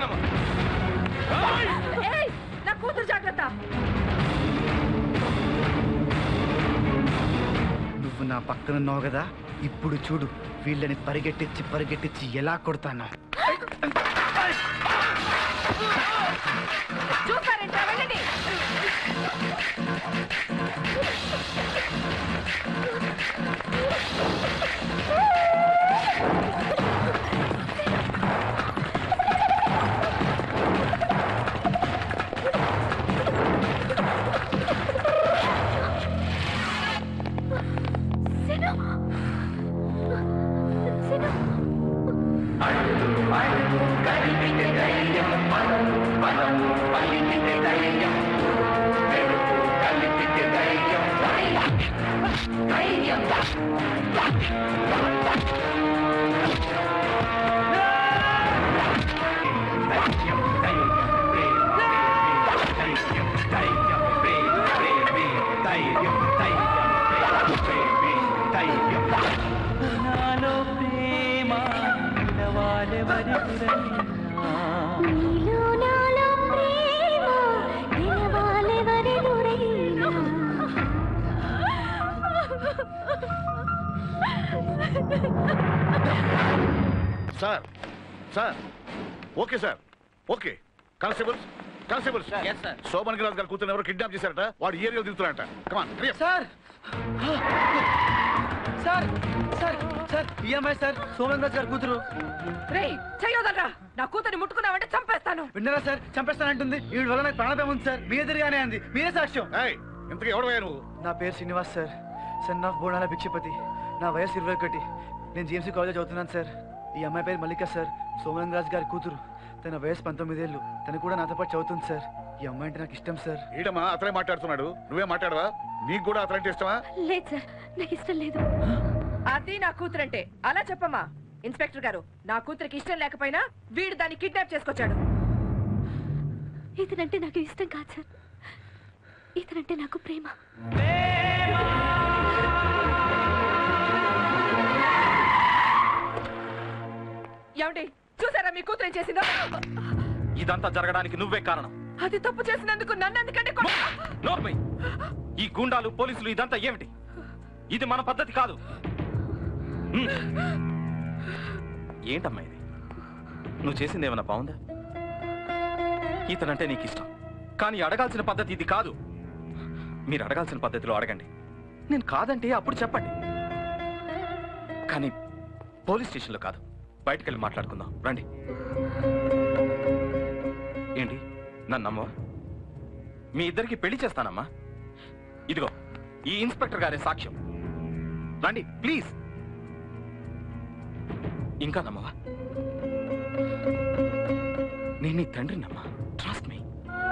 ఏయ్, నా కూతురు జాగ్రత్త నువ్వు నా పక్కనున్నావు కదా ఇప్పుడు చూడు వీళ్ళని పరిగెట్టించి పరిగెట్టించి ఎలా కొడతాను చూస్తారంటే వెళ్ళండి నాలో ప్రేమ నిలవాలెవరి sir sir okay sir okay constables constables Shobhan Giraj గారు కూతురు ఎవరు కిడ్నాప్ చేశారట వాడు ఈ ఏరియాలో దిగుతున్నారట come on sir sir sir sir ఈ అమ్మాయి సార్ సోమరంగరాజ్ గారి కూతురు రేయ్ చెయ్యొదలరా నా కూతుర్ని ముట్టుకున్నావంటే చంపేస్తాను విన్నారా సార్ చంపేస్తానంటుంది వీడి వల్ల నాకు ప్రాణభయం ఉంది సార్ మీ ఎదురుగానే అంది మీరే సాక్ష్యం ఇంతకీ ఎవడవయ్యా నువ్వు నా పేరు శ్రీనివాస్ సార్ సన్ ఆఫ్ బోనాల భిక్షపతి నా వయసు ఇరవై ఒకటి నేను జిఎంసీ కాలేజ్ చదువుతున్నాను సార్ ఈ అమ్మాయి పేరు మల్లిక సార్ సోమరంగరాజ్ గారి కూతురు తన వయసు పంతొమ్మిదేళ్ళు తను కూడా నాతో పాటు చదువుతుంది సార్ ఈ అమ్మాయి అంటే నాకు ఇష్టం సార్ ఈడమ్మా అతనే మాట్లాడుతున్నాడు నువ్వే మాట్లాడవా నీకు కూడా అతనంటే ఇష్టమా లేదు సార్ నాకు ఇష్టం లేదు అది నా కూతురంటే అలా చెప్పమ్మా ఇన్స్పెక్టర్ గారు నా కూతురికి ఇష్టం లేకపోయినా వీడు దాన్ని కిడ్నాప్ చేసుకొచ్చాడు ఇతనంటే నాకు ఇష్టం కాదు సార్ ఇతనంటే నాకు ప్రేమ ఏమండి చూసారా మీ కూతురు ఏం చేసిందో ఇదంతా జరగడానికి నువ్వే కారణం అది తప్పు చేసినందుకు నన్ను ఎందుకంటే నోర్మై ఈ గుండాలు పోలీసులు ఇదంతా ఏమిటి ఇది మన పద్ధతి కాదు హ్మ్. ఏంటమ్మా ఇది నువ్వు చేసింది ఏమైనా బాగుందా ఇతనంటే నీకు ఇష్టం కానీ అడగాల్సిన పద్ధతి ఇది కాదు మీరు అడగాల్సిన పద్ధతిలో అడగండి నేను కాదంటే అప్పుడు చెప్పండి కానీ పోలీస్ స్టేషన్లో కాదు బయటకు వెళ్ళి మాట్లాడుకుందాం రండి ఏంటి నన్ను నమ్మవా మీ ఇద్దరికి పెళ్లి చేస్తానమ్మా ఇదిగో ఈ ఇన్స్పెక్టర్ గారి సాక్ష్యం రండి ప్లీజ్ ఇంకా నమ్మవా నేను నీ తండ్రినమ్మా ట్రస్ట్ మీ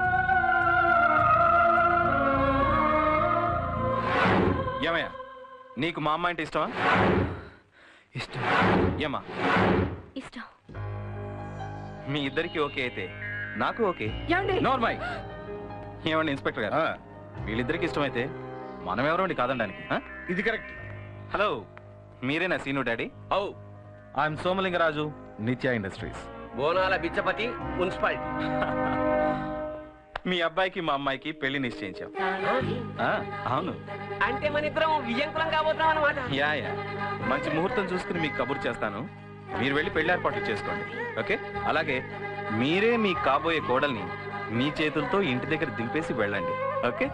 ఏమయ్యా నీకు మా అమ్మ అంటే ఇష్టమా ఇష్టం ఏమా ఇష్టం మీ ఇద్దరికి ఓకే అయితే నాకు ఓకే ఏమండి నోర్మై ఏమండి ఇన్స్పెక్టర్ గారు వీళ్ళిద్దరికి ఇష్టమైతే మనం ఎవరండి కాదండానికి ఇది కరెక్ట్ హలో మీరేనా సీను డాడీ ఔ ఐఎమ్ సోమలింగరాజు నిత్య ఇండస్ట్రీస్ బోనాల బిచ్చపతి మున్సిపాలిటీ మీ అబ్బాయికి మా అమ్మాయికి పెళ్లి నిశ్చయించాం ఆ, అవును అంటే మన ఇద్దరం విజయంకులం కాబోతున్నాం అనమాట యా యా మంచి ముహూర్తం చూసుకుని మీకు కబురు చేస్తాను మీరు వెళ్ళి పెళ్లి ఏర్పాట్లు చేసుకోండి ఓకే అలాగే మీరే మీ కాబోయే కోడల్ని మీ చేతులతో ఇంటి దగ్గర దింపేసి వెళ్ళండి ఓకే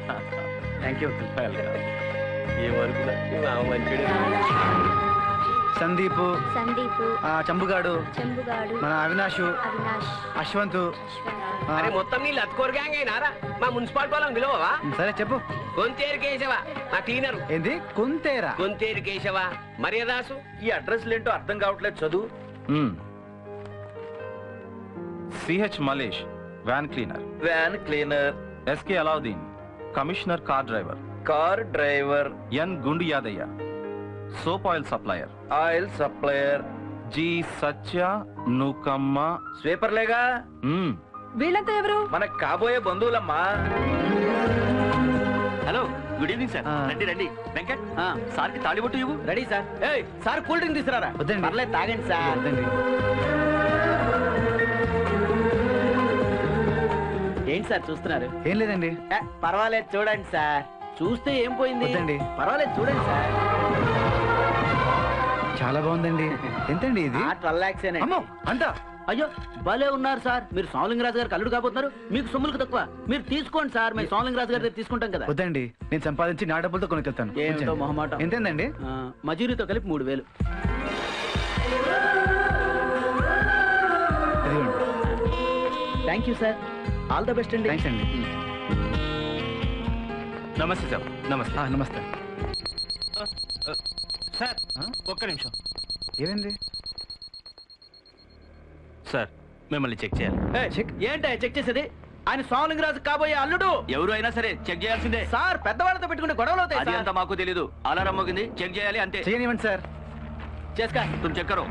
థ్యాంక్ యూ ఏ వరకు సందీప్ సందీప్ ఆ, చంబుగాడు చెంబుగాడు మన అవినాష్ అవినాష్ అశ్వంత్ ఆ, అరే మొత్తం నీ లత్కోర్ గ్యాంగ్ అయినారా మా మున్సిపాలిటీ వాళ్ళని పిలవవా సరే చెప్పు గొంతేరు కేశవ మా క్లీనర్ ఏంది కుంతేరా గొంతేరు కేశవ మర్యాదాసు ఈ అడ్రస్లు ఏంటో అర్థం కావట్లేదు చదువు CH Malesh van cleaner van cleaner SK Alauddin commissioner car driver car driver N Gundu Yadaiah soap oil supplier oil supplier G Satya Nookamma స్వీపర్లేగా మ్మ్. వీళ్ళంతా ఎవరు మనకు కాబోయే బంధువులమ్మా హలో గుడ్ ఈవినింగ్ సార్ రండి రండి వెంకట్ సార్కి తాళిబొట్టు ఇవ్వు రెడీ సార్ ఏయ్ సార్ కూల్ డ్రింక్ తీసుకురారా వద్దండి పర్లేదు తాగండి సార్ వద్దండి ఏంటి సార్ చూస్తున్నారు ఏం లేదండి ఏ, పర్వాలేదు చూడండి సార్ చూస్తే ఏం పోయింది వద్దండి. పర్వాలేదు చూడండి సార్ చాలా బాగుందండి ఎంతండి ఇది ట్వెల్వ్ లాక్స్ అమ్మో అంత అయ్యో భలే ఉన్నారు సార్ మీరు సోమలింగ రాజు గారు కల్లుడు కాబోతున్నారు మీకు సొమ్ములకు తక్కువ మీరు తీసుకోండి సార్ మేము సోమలింగ రాజు గారి దగ్గర తీసుకుంటాం కదా వద్దండి నేను సంపాదించి నా డబ్బులతో కొనుకెళ్తాను ఏమిటో ఉంచండి. మొహమాటం ఎంతేందండి ఆ, మజూరీతో కలిపి మూడు వేలు ఇదిగోండి thank you sir all the best అండి థ్యాంక్స్ అండి నమస్తే సార్ నమస్తే ఆ, నమస్తే సార్ ఒక్క నిమిషం ఏమైంది సార్ మిమ్మల్ని చెక్ చేయాలి ఏంటి చెక్ చేసేది ఆయన సోమలింగ రాజు కాబోయే అల్లుడు ఎవరు అయినా సరే చెక్ చేయాల్సిందే సార్ పెద్దవాళ్ళతో పెట్టుకుంటే గొడవలు అవుతాయి అది సార్. అంతా మాకు తెలీదు అలారం మోగింది చెక్ చేయాలి అంతే చేయనివ్వండి సార్ చేసుకా तुम चेक करो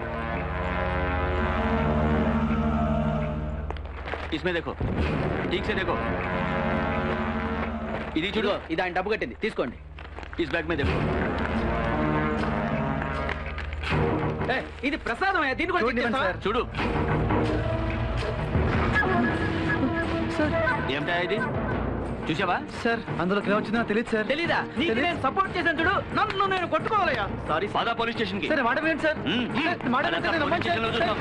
इसमें देखो ठीक से देखो ఇది చూడు ఇదిగో ఇది ఆయన డబ్బు కట్టింది తీసుకోండి इस बैग में देखो ఏ, ఇది ప్రసాదం దీన్ని కూడా చెక్ చేస్తావా? చూడు ఏమిటా ఇది చూసావా సార్ అందులో ఎలా వచ్చిందో నాకు తెలియదు సార్ తెలీదా నీకు నేను సపోర్ట్ చేశాను చూడు నన్ను నేను కొట్టుకోవాలయ్యా సారీ పదా పోలీస్ స్టేషన్ కి సరే మాట వినండి సార్ సార్, మాట వినండి, నేను నమ్మను సార్. సార్.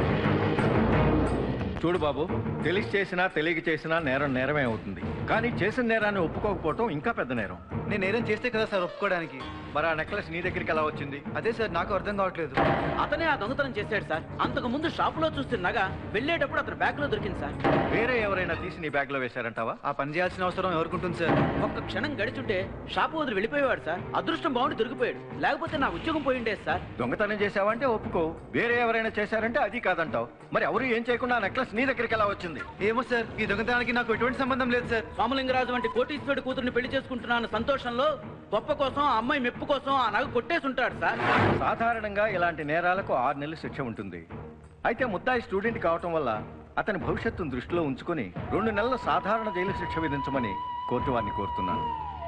చూడు బాబు తెలిసి చేసినా తెలియక చేసినా నేరం నేరమే అవుతుంది కానీ చేసిన నేరాన్ని ఒప్పుకోకపోవటం ఇంకా పెద్ద నేరం నేను నేరం చేస్తే కదా సార్ ఒప్పుకోవడానికి మరి ఆ నెక్లెస్ నీ దగ్గరికి ఎలా వచ్చింది అదే సార్ నాకు అర్థం కావట్లేదు అతనే ఆ దొంగతనం చేశాడు సార్ అంతకు ముందు షాపులో చూస్తే నగ వెళ్ళేటప్పుడు అతని బ్యాగ్ లో దొరికింది సార్ వేరే ఎవరైనా తీసి నీ బ్యాగ్ లో వేశారంటావా ఆ పని చేయాల్సిన అవసరం ఎవరికుంటుంది సార్ ఒక్క క్షణం గడిచుంటే షాపు వదిలి వెళ్ళిపోయేవాడు సార్ అదృష్టం బాగుండి దొరికిపోయాడు లేకపోతే నా ఉద్యోగం పోయి ఉండేది సార్ దొంగతనం చేసావంటే ఒప్పుకో వేరే ఎవరైనా చేశారంటే అది కాదంటావు మరి ఎవరు ఏం చేయకుండా ఆ నెక్లెస్ నీ దగ్గరికి ఎలా వచ్చింది ఏమో సార్ ఈ దొంగతనానికి నాకు ఎటువంటి సంబంధం లేదు సార్ సోమలింగరాజు వంటి కోటీశ్వరుడి కూతుర్ని పెళ్లి చేసుకుంటున్నాను సంతోషంలో గొప్ప కోసం ఆ అమ్మాయి మెప్పు కోసం ఆ నగ కొట్టేసి ఉంటాడు సార్ సాధారణంగా ఇలాంటి నేరాలకు ఆరు నెలలు శిక్ష ఉంటుంది అయితే ముద్దాయి స్టూడెంట్ కావటం వల్ల అతని భవిష్యత్తును దృష్టిలో ఉంచుకొని రెండు నెలల సాధారణ జైలు శిక్ష విధించమని కోర్టు వారిని కోరుతున్నాను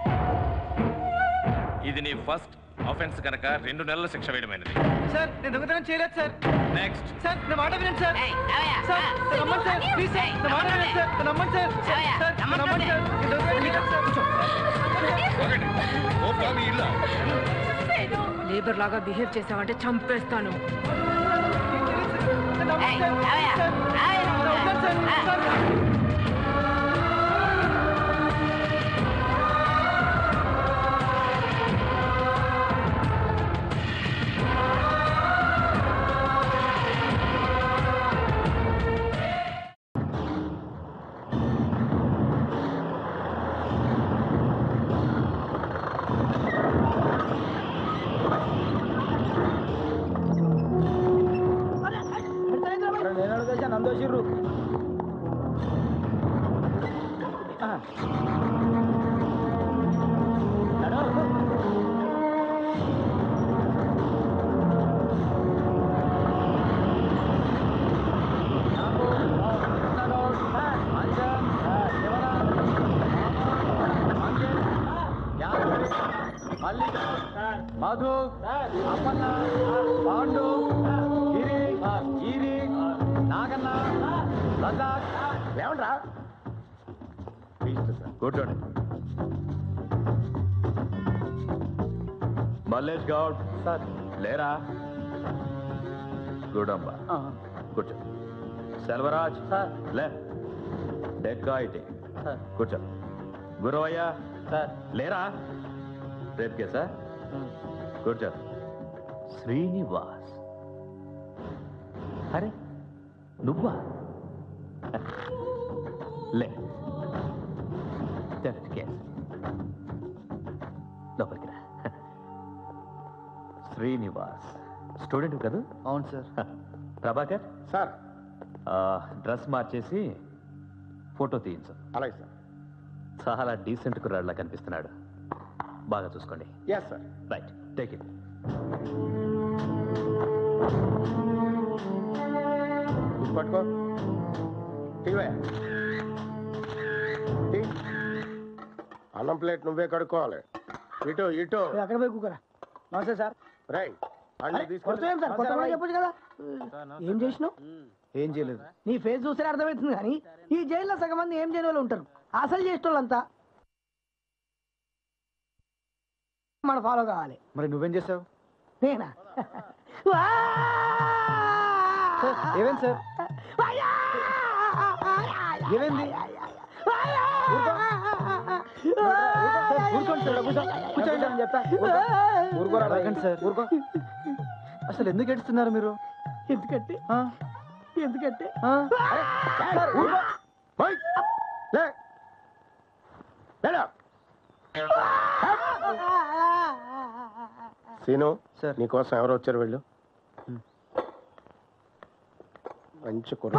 ఇది నీ ఫస్ట్ ఆఫెన్స్ కనుక రెండు నెలల శిక్ష వేయడమైనది సార్ నేను దొంగతనం చేయలేదు సార్ నెక్స్ట్ సార్ నా మాట వినండి సార్ సార్ నా నమ్మండి సార్ ప్లీజ్ సార్ నా మాట వినండి సార్ నా నమ్మండి సార్ సార్ నా నమ్మండి సార్ నేను దొంగతనం చేయలేదు సార్ కూర్చో. లేబర్ లాగా బిహేవ్ చేసావంటే చంపేస్తాను నా నమ్మండి సార్. సార్, నా నమ్మండి సార్. సార్. మధు అప్పన్న పాండు గిరి గిరి నాగన్న లదాక్ ఏమండ్రా కూర్చోండి మల్లేష్ గౌడ్ సార్ లేరా గుడమ్మ కూర్చో సెల్వరాజ్ సార్ లే డెక్కాయిటీ కూర్చో గురవయ్య సార్ లేరా రేపు కేసా కూర్చో శ్రీనివాస్ అరే నువ్వా లే జస్ట్ కేస్ లోపలికి రా శ్రీనివాస్ స్టూడెంట్ కదా అవును సార్ ప్రభాకర్ సార్ డ్రెస్ మార్చేసి ఫోటో తీయించు అలాగే సార్ చాలా డీసెంట్ కుర్రాడిలా కనిపిస్తున్నాడు బాగా చూసుకోండి yes sir right take it పట్టుకో టీవే తీ. అన్నం ప్లేట్ నువ్వే కడుక్కోవాలి ఇటు ఇటు అక్కడ పోయి కూకరా నమస్తే సార్ రై అన్ని కొడతావేం సార్ కొత్త కూడా చెప్పొచ్చు కదా ఏం చేసినావు ఏం చేయలేదు నీ ఫేస్ చూస్తే అర్థమవుతుంది కానీ ఈ జైల్లో సగం మంది ఏం చేయని వాళ్ళు ఉంటారు అసలు చేసేటోళ్ళంతా మన ఫాలో కావాలి మరి నువ్వేం చేసావు నేనా ఏమేం సార్ ఏమైంది ఊరుకోండి సార్ కూర్చో కూర్చోండి అని చెప్తా ఊరుకోరా రాకండి సార్ ఊరుకో అసలు ఎందుకు ఏడుస్తున్నారు మీరు ఎందుకంటే ఎందుకంటే సార్, ఊరుకో. పోయ్. లే. లేరా. సీను నీకోసం ఎవరు వచ్చారు వెళ్ళు మంచి కుర్ర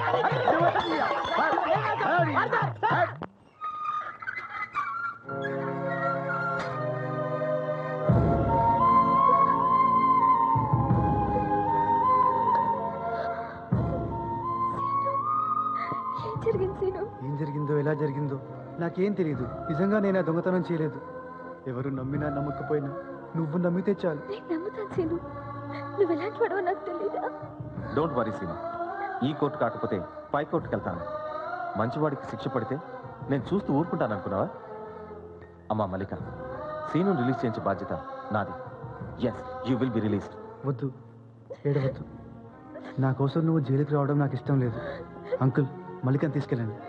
ఏం జరిగింది సీను ఏం జరిగిందో ఎలా జరిగిందో నాకేం తెలియదు నిజంగా నేను ఆ దొంగతనం చేయలేదు ఎవరు నమ్మినా నమ్మకపోయినా నువ్వు నమ్మితే చాలు నేను నమ్ముతాను సీను నువ్వు ఎలాంటి వాడో నాకు తెలీదా డోంట్ వరీ సీను ఈ కోర్టు కాకపోతే పై కోర్టుకి వెళ్తాను మంచివాడికి శిక్ష పడితే నేను చూస్తూ ఊరుకుంటాను అనుకున్నావా అమ్మా మల్లిక సీను రిలీజ్ చేయించే బాధ్యత నాది yes you will be released వద్దు ఏడవద్దు నా కోసం నువ్వు జైలుకి రావడం నాకు ఇష్టం లేదు అంకుల్ మల్లికని తీసుకెళ్ళండి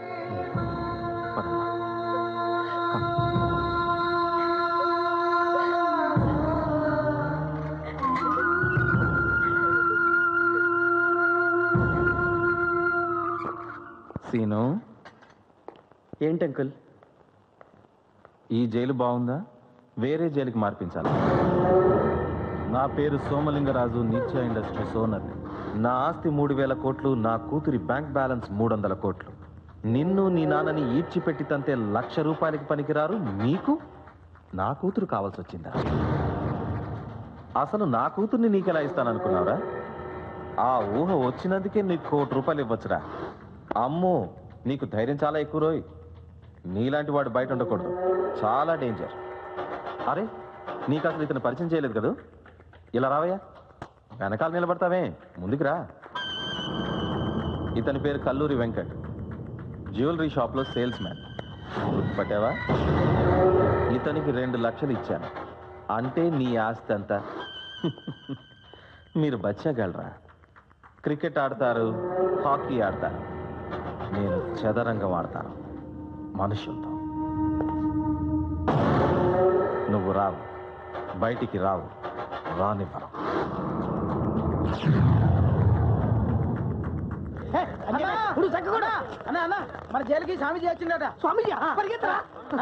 సీను ఏంటి అంకుల్ ఈ జైలు బాగుందా వేరే జైలుకి మార్పించాలి నా పేరు సోమలింగరాజు నిత్య ఇండస్ట్రీస్ ఓనర్ నా ఆస్తి మూడు వేల కోట్లు నా కూతురి బ్యాంక్ బ్యాలెన్స్ మూడు వందల కోట్లు నిన్ను నీ నాన్నని ఈడ్చిపెట్టి తంతే లక్ష రూపాయలకి పనికిరారు నీకు నా కూతురు కావాల్సి వచ్చిందా అసలు నా కూతుర్ని నీకెలా ఇస్తాననుకున్నావురా ఆ ఊహ వచ్చినందుకే నీకు కోటి రూపాయలు ఇవ్వచ్చురా అమ్మో నీకు ధైర్యం చాలా ఎక్కువ రోయ్ నీలాంటి వాడు బయట ఉండకూడదు చాలా డేంజర్ అరే నీకు అసలు ఇతను పరిచయం చేయలేదు కదా ఇలా రావయ్యా వెనకాల నిలబడతావే ముందుకు రా ఇతని పేరు కల్లూరి వెంకట్ జ్యువెలరీ షాప్లో సేల్స్ మ్యాన్ గుర్తుపట్టావా ఇతనికి రెండు లక్షలు ఇచ్చాను అంటే నీ ఆస్తి అంతా మీరు బచ్చగలరా క్రికెట్ ఆడతారు హాకీ ఆడతారు నేను చదరంగం ఆడతాను మనుషులతో నువ్వు రావు బయటికి రావు రానివ్వను ఇప్పుడు చక్క కూడా అన్న అన్న మన జైలుకి స్వామీజీ వచ్చిందట స్వామీజీ పరిగెత్తరా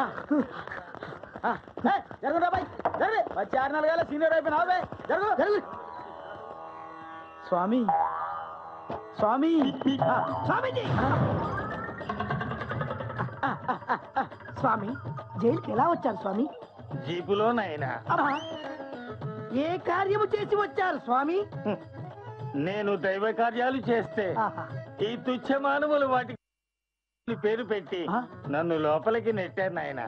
జరుగురా బాయ్ జరుగు వచ్చి ఆరు నెలల సీనియర్ అయిపోయినా బాయ్ జరుగు జరుగు స్వామి స్వామి ఆ, స్వామీజీ ఆ, ఆ, ఆ, ఆ, స్వామి జైలుకి ఎలా వచ్చారు స్వామి జీపులో నాయనా అమ్మా, ఏ కార్యము చేసి వచ్చారు స్వామి నేను దైవ కార్యాలు చేస్తే ఈ తుచ్చ మానవులు వాటికి పేరు పెట్టి నన్ను లోపలికి నెట్టారు నాయన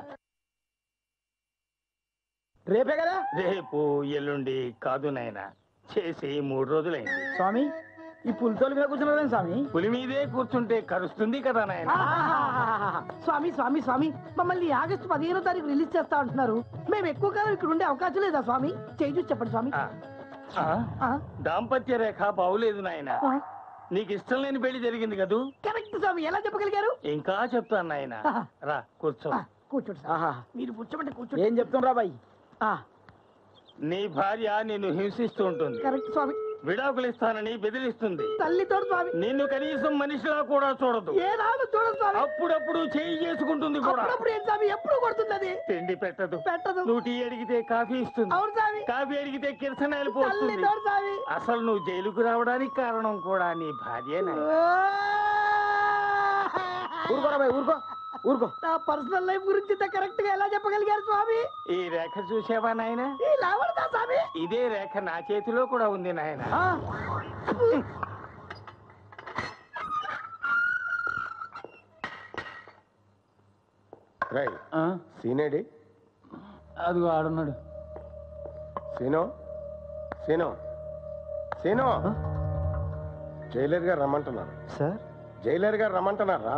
రేపే కదా రేపు ఎల్లుండి కాదు నాయన చేసి మూడు రోజులైంది స్వామి ఈ పులితోలు మీద కూర్చున్నారేం స్వామి పులి మీదే కూర్చుంటే కరుస్తుంది కదా నాయన ఆహాహాహాహా. స్వామి స్వామి స్వామి మమ్మల్ని ఈ ఆగస్టు పదిహేనో తారీఖు రిలీజ్ చేస్తా అంటున్నారు మేము ఎక్కువ కాలం ఇక్కడ ఉండే అవకాశం లేదా స్వామి చేయి చూసి చెప్పండి స్వామి ఆ? దాంపత్య రేఖ బావులేదు నాయన నీకు ఇష్టం లేని పెళ్లి జరిగింది కదూ కరెక్ట్ స్వామి ఎలా చెప్పగలిగారు ఇంకా చెప్తాను నాయన రా కూర్చో కూర్చోండి సార్ మీరు కూర్చోమంటే కూర్చోండి ఏం చెప్తాం రా బాయ్ నీ భార్య నిన్ను హింసిస్తూ ఉంటుంది కరెక్ట్ స్వామి విడాకులు ఇస్తానని బెదిరిస్తుంది తల్లితో స్వామి నిన్ను కనీసం మనిషిలా కూడా చూడదు ఏనాడు చూడదు స్వామి అప్పుడప్పుడు చేయి చేసుకుంటుంది కూడా అప్పుడప్పుడు ఏం స్వామి ఎప్పుడు కొడుతుంది అది తిండి పెట్టదు పెట్టదు నువ్వు టీ అడిగితే కాఫీ ఇస్తుంది అవును స్వామి కాఫీ అడిగితే కిరసనాయలు పోస్తుంది తల్లితో స్వామి అసలు నువ్వు జైలుకు రావడానికి కారణం కూడా నీ భార్యేనా ఊరుకోరా ఊరుకో ఊరుకో నా పర్సనల్ లైఫ్ గురించి ఇంత కరెక్ట్ గా ఎలా చెప్పగలిగారు స్వామి ఈ రేఖ చూసావా నాయన ఈ లావడతా స్వామి ఇదే రేఖ నా చేతిలో కూడా ఉంది నాయన రై సీనేడి అదిగో ఆడున్నాడు సీను సీను సీను జైలర్ గారు రమ్మంటున్నారు సార్ జైలర్ గారు రమ్మంటున్నారా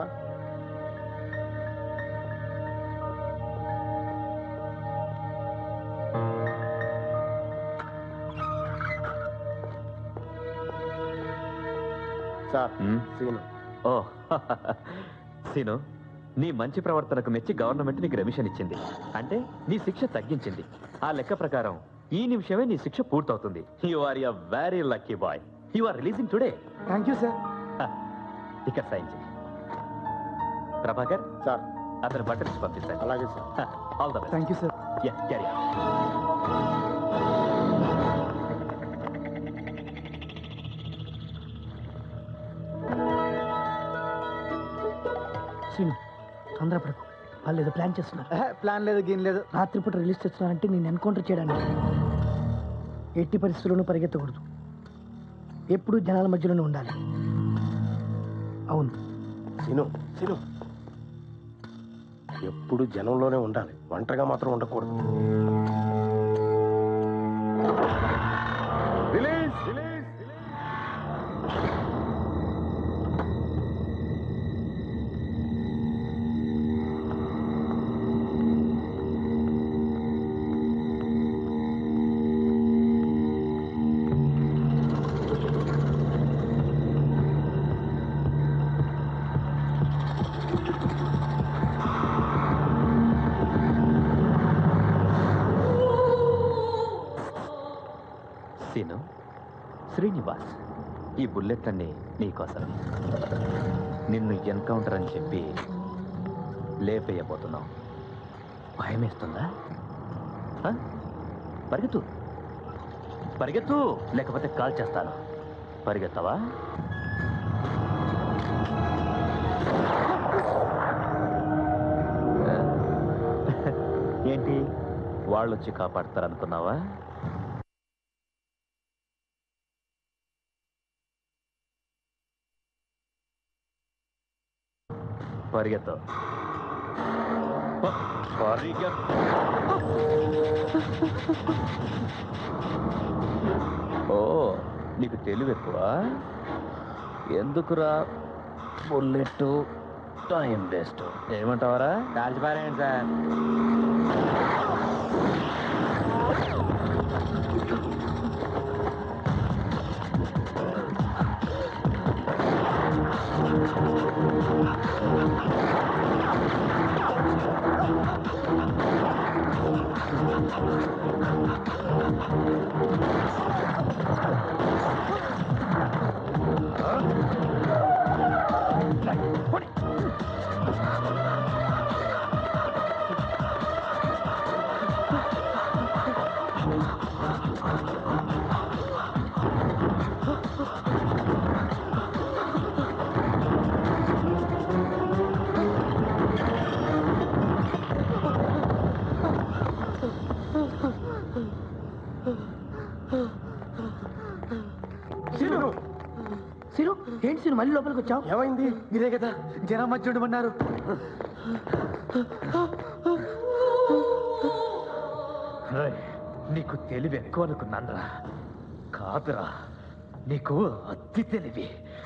సార్ సీను ఓ సీను నీ మంచి ప్రవర్తనకు మెచ్చి గవర్నమెంట్ నీకు రెమిషన్ ఇచ్చింది అంటే నీ శిక్ష తగ్గించింది ఆ లెక్క ప్రకారం ఈ నిమిషమే నీ శిక్ష పూర్తవుతుంది you are a very lucky boy you are releasing today thank you sir ఇక్కడ సైన్ చేయి ప్రభాకర్ సార్ అతను బట్టలు పంపిస్తాను అలాగే sir all the best thank you sir యా క్యారీ సీను తొందరపడకు వాళ్ళు ఏదో ప్లాన్ చేస్తున్నారు ప్లాన్ లేదు గీన్ లేదు రాత్రిపూట రిలీజ్ చేస్తున్నారంటే నేను ఎన్కౌంటర్ చేయడానికి ఎట్టి పరిస్థితుల్లోనూ పరిగెత్తకూడదు ఎప్పుడు జనాల మధ్యలోనే ఉండాలి అవును సీను సీను ఎప్పుడు జనంలోనే ఉండాలి ఒంటరిగా మాత్రం ఉండకూడదు రిలీజ్ రిలీజ్ సీను శ్రీనివాస్ ఈ బుల్లెట్లన్నీ నీకోసమే నిన్ను ఎన్కౌంటర్ అని చెప్పి లేపేయబోతున్నావు భయమేస్తుందా ఆ? పరిగెత్తు పరిగెత్తు లేకపోతే కాల్ చేస్తాను పరిగెత్తవా ఏంటి వాళ్ళొచ్చి కాపాడతారనుకున్నావా పరిగెత్తు ప- పరిగెత్తు ఓ నీకు తెలివి ఎక్కువ ఎందుకురా బుల్లెట్ టైం వేస్ట్ ఏమంటావరా కాల్చిపారేయండి సార్ సీను సీను ఏంటి సీను మళ్ళీ లోపలికి వచ్చావు ఏమైంది మీరే కదా జనం మధ్య ఉండమన్నారు రేయ్, నీకు తెలివి ఎక్కువ అనుకున్నానరా కాదురా నీకు అతి తెలివి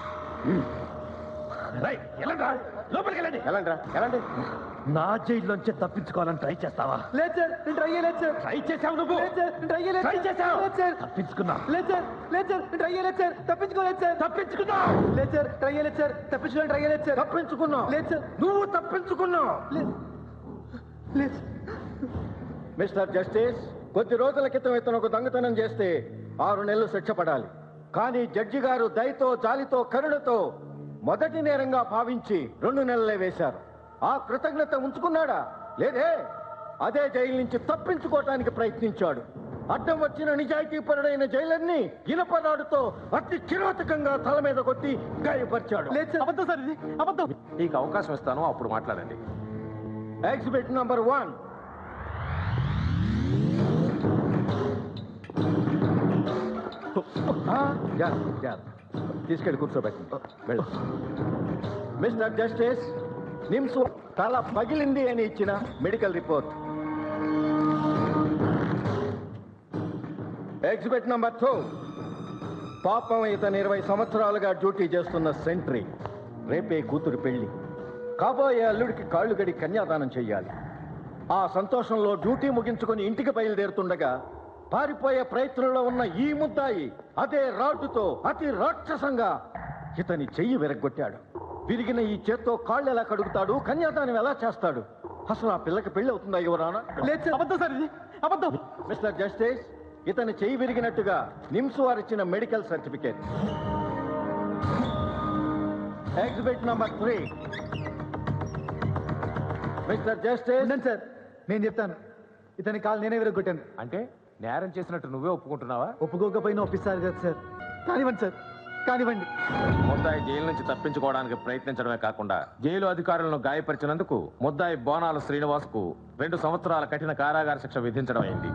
రై ఎలాంటి లోపలికి వెళ్ళండి ఎలాంటిరా ఎలాంటి నా జైల్లోంచి తప్పించుకోవాలని ట్రై చేస్తావా లేదు సార్ నేను ట్రై చేయలేదు సార్ ట్రై చేసావు నువ్వు ట్రై చేయలేదు ట్రై చేసావు లేదు సార్ తప్పించుకున్నా లేదు సార్ లేదు సార్ నేను ట్రై చేయలేదు సార్ తప్పించుకోలేదు సార్ తప్పించుకున్నా లేదు సార్ ట్రై చేయలేదు సార్ తప్పించుకోవడం ట్రై చేయలేదు సార్ తప్పించుకున్నావు లేదు సార్ నువ్వు తప్పించుకున్నావు లేదు లేదు మిస్టర్ జస్టిస్ కొద్ది రోజుల క్రితం ఇతను ఒక దొంగతనం చేస్తే ఆరు నెలలు శిక్ష పడాలి కానీ జడ్జి గారు దయతో జాలితో కరుణతో మొదటి నేరంగా భావించి రెండు నెలలే వేశారు ఆ కృతజ్ఞత ఉంచుకున్నాడా లేదే అదే జైలు నుంచి తప్పించుకోవటానికి ప్రయత్నించాడు అడ్డం వచ్చిన నిజాయితీపరుడైన జైలర్ని ఇనపరాడుతో అతి కిరోతకంగా తల మీద కొట్టి గాయపరిచాడు అబద్ధం సార్ ఇది అబద్ధం నీకు అవకాశం ఇస్తాను అప్పుడు మాట్లాడండి ఎగ్జిబిట్ నంబర్ వన్ తీసుకెళ్ళి కూర్చోబెట్టి వెళ్ళు మిస్టర్ జస్టిస్ నిమ్స్ తల పగిలింది అని ఇచ్చిన medical report exhibit number two పాపం ఇతను ఇరవై సంవత్సరాలుగా డ్యూటీ చేస్తున్న సెంట్రీ రేపే కూతురు పెళ్లి కాబోయే అల్లుడికి కాళ్ళు గడి కన్యాదానం చెయ్యాలి ఆ సంతోషంలో డ్యూటీ ముగించుకొని ఇంటికి బయలుదేరుతుండగా పారిపోయే ప్రయత్నంలో ఉన్న ఈ ముద్దాయి అదే రాడ్డుతో అతి రాక్షసంగా ఇతని చెయ్యి విరగ్గొట్టాడు విరిగిన ఈ చేత్తో కాళ్ళు ఎలా కడుగుతాడు కన్యాదానం ఎలా చేస్తాడు అసలు ఆ పిల్లకి పెళ్లి అవుతుందా యువరానా అబద్ధం సార్ ఇది అబద్ధం మిస్టర్ జస్టిస్ ఇతని చెయ్యి విరిగినట్టుగా నిమ్స్ వారు ఇచ్చిన medical certificate exhibit number three mister justice sir నేను చెప్తాను ఇతని కాలు నేనే విరగొట్టాను అంటే నేరం చేసినట్టు నువ్వే ఒప్పుకుంటున్నావా ఒప్పుకోకపోయినా ఒప్పిస్తారు కదా సార్ కానివ్వండి సార్ కానివ్వండి ముద్దాయి జైలు నుంచి తప్పించుకోవడానికి ప్రయత్నించడమే కాకుండా జైలు అధికారులను గాయపరిచినందుకు ముద్దాయి బోనాల శ్రీనివాస్కు రెండు సంవత్సరాల కఠిన కారాగార శిక్ష విధించడం అయింది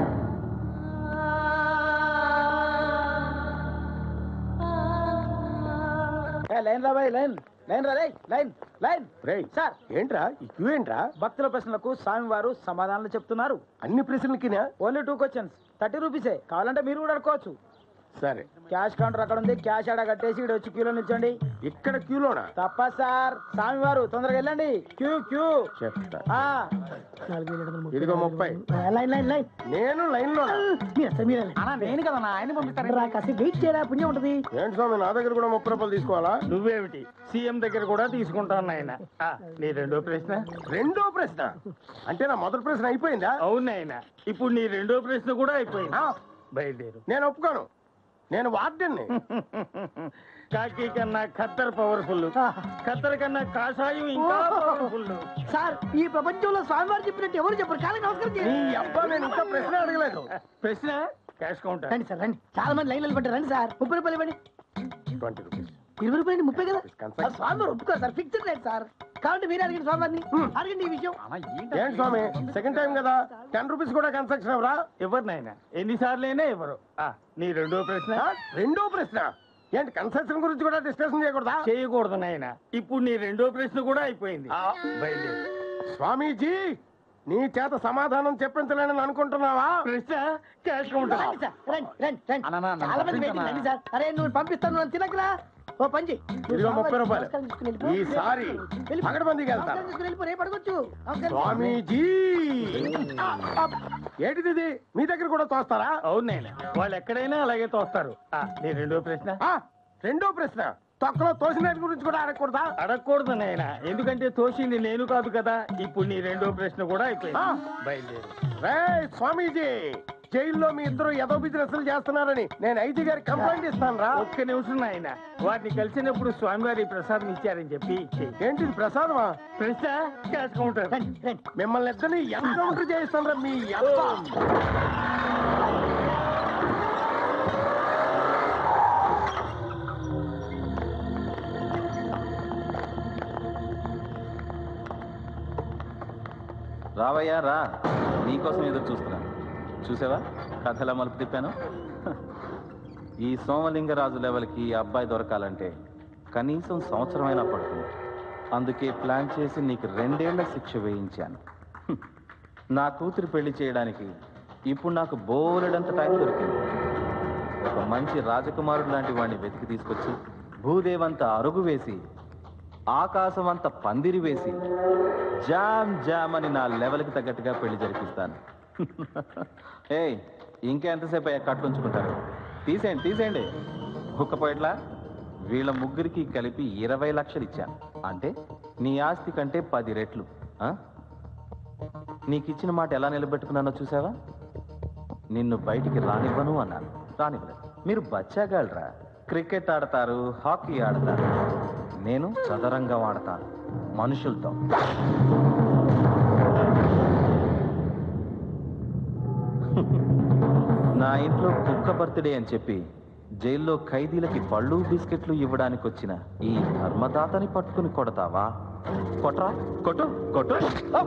లైన్ రా బాయ్ లైన్ లైన్ రా రేయ్, లైన్ లైన్ రేయ్ సార్ ఏంట్రా ఈ క్యూ ఏంట్రా భక్తుల ప్రశ్నలకు స్వామివారు సమాధానాలు చెప్తున్నారు అన్ని ప్రశ్నలకినా ఓన్లీ టూ క్వశ్చన్స్ థర్టీ రూపీసే కావాలంటే మీరు కూడా అడుకోవచ్చు సరే క్యాష్ కౌంటర్ అక్కడ ఉంది క్యాష్ ఆడ కట్టేసి ఇక్కడ వచ్చి క్యూలో నిల్చోండి ఇక్కడ క్యూలోనా తప్ప సార్ స్వామివారు తొందరగా వెళ్ళండి క్యూ క్యూ చెప్తా ఆ. ఇదిగో ముప్పై లైన్ లైన్ లైన్ నేను లైన్ లో నేను కదా ఆయన పంపిస్తాను రా కాస్త వెయిట్ చేయరా పుణ్యం ఉంటది ఏంటి స్వామి నా దగ్గర కూడా ముప్పై రూపాయలు తీసుకోవాలా నువ్వేమిటి సీఎం దగ్గర కూడా తీసుకుంటాను ఆయన నీ రెండో ప్రశ్న రెండో ప్రశ్న అంటే నా మొదటి ప్రశ్న అయిపోయిందా అవును ఆయన ఇప్పుడు నీ రెండో ప్రశ్న కూడా అయిపోయింది బయలుదేరు నేను ఒప్పుకోను నేను వార్డెన్ని కాకి కన్నా ఖత్తర్ పవర్ఫుల్ ఖత్తర్ కన్నా కాషాయం ఇంకా పవర్ఫుల్ సార్ ఈ ప్రపంచంలో స్వామివారు చెప్పినట్టు ఎవరు చెప్పరు కాళ్ళకి నమస్కారం చేయండి. నీ అబ్బా నేను ఇంకా ప్రశ్న అడగలేదు ప్రశ్న క్యాష్ కౌంటర్ రండి సార్ రండి చాలా మంది లైన్ నిలబడ్డారు రండి సార్ ముప్పై రూపాయలు ఇవ్వండి ట్వంటీ రూపీస్ ఇరవై రూపాయలు ముప్పై కదా సార్, స్వామివారు ఒప్పుకోరు సార్ ఫిక్స్డ్ రేట్ సార్ కాబట్టి మీరే అడగండి స్వామివారిని అడగండి ఈ విషయం ఏంటి స్వామి సెకండ్ టైం కదా టెన్ రూపీస్ కూడా కన్స్ట్రక్షన్ ఎవరా ఎవరు నాయన ఎన్నిసార్లు అయినా ఎవరు ఆ, నీ రెండో ప్రశ్న రెండో ప్రశ్న ఏంటి కన్స్ట్రక్షన్ గురించి కూడా డిస్కషన్ చేయకూడదా చేయకూడదు నాయన ఇప్పుడు నీ రెండో ప్రశ్న కూడా అయిపోయింది బయలుదేరు స్వామీజీ నీ చేత సమాధానం చెప్పించలేనని అనుకుంటున్నావా ప్రశ్న క్యాష్ కౌంటర్ రండి సార్ రండి రండి రండి చాలా మంది వెయిటింగ్ రండి సార్ అరే నువ్వు పంపిస్తాను నన్ను తినకరా ఓ పంచి ఇదిగో ముప్పై రూపాయలు ఈసారి పగడబందీకి వెళ్తాను వెళ్ళిపో రేపు అడగొచ్చు నమస్కారం. స్వామీజీ ఏంటిది ఇది మీ దగ్గర కూడా తోస్తారా అవును నాయన వాళ్ళు ఎక్కడైనా అలాగే తోస్తారు ఆ, నీ రెండో ప్రశ్న ఆ, రెండో ప్రశ్న తొక్కలో తోసిన గురించి కూడా అడగకూడదా అడగకూడదు నాయన ఎందుకంటే తోసింది నేను కాదు కదా ఇప్పుడు నీ రెండో ప్రశ్న కూడా అయిపోయింది బయలుదేరు రే స్వామీజీ జైల్లో మీ ఇద్దరు ఏదో బిజినెస్ చేస్తున్నారని నేను ఐజీ గారికి కంప్లైంట్ ఇస్తాను రా ఒక్క నిమిషం ఆయన వాటిని కలిసినప్పుడు స్వామివారి ప్రసాదం ఇచ్చారని చెప్పి ఇచ్చేయి. ఏంటిది ప్రసాదమా ప్రశ్న క్యాష్ కౌంటర్ మిమ్మల్ని ఇద్దరిని ఎన్కౌంటర్ చేయిస్తాను రా మీ అబ్బ రావయ్యా రా నీకోసం ఎదురు చూస్తున్నాను చూసావా కథలా మలుపు తిప్పాను ఈ సోమలింగరాజు లెవెల్కి ఈ అబ్బాయి దొరకాలంటే కనీసం సంవత్సరమైనా పడుతుంది అందుకే ప్లాన్ చేసి నీకు రెండేళ్ల శిక్ష వేయించాను హ్మ్. నా కూతురు పెళ్లి చేయడానికి ఇప్పుడు నాకు బోలెడంత టైం దొరికింది ఒక మంచి రాజకుమారుడు లాంటి వాడిని వెతికి తీసుకొచ్చి భూదేవంత అరుగు వేసి ఆకాశం అంత పందిరి వేసి జామ్ జామ్ అని నా లెవెల్కి తగ్గట్టుగా పెళ్లి జరిపిస్తాను ఏయ్ ఇంకెంతసేపు అయ్యా కట్లుంచుకుంటారు తీసేయండి తీసేయండి హుక్కపోయట్లా వీళ్ళ ముగ్గురికి కలిపి ఇరవై లక్షలు ఇచ్చాను అంటే నీ ఆస్తి కంటే పది రెట్లు ఆ? నీకు ఇచ్చిన మాట ఎలా నిలబెట్టుకున్నానో చూసావా నిన్ను బయటికి రానివ్వను అన్నాను రానివ్వలేదు మీరు బచ్చాగాళ్ళరా క్రికెట్ ఆడతారు హాకీ ఆడతారు నేను చదరంగం ఆడతాను మనుషులతో నా ఇంట్లో కుక్క బర్త్డే అని చెప్పి జైల్లో ఖైదీలకి పళ్ళు బిస్కెట్లు ఇవ్వడానికి వచ్చిన ఈ ధర్మదాతని పట్టుకుని కొడతావా కొట్రా కొట్టు కొట్టు అప్!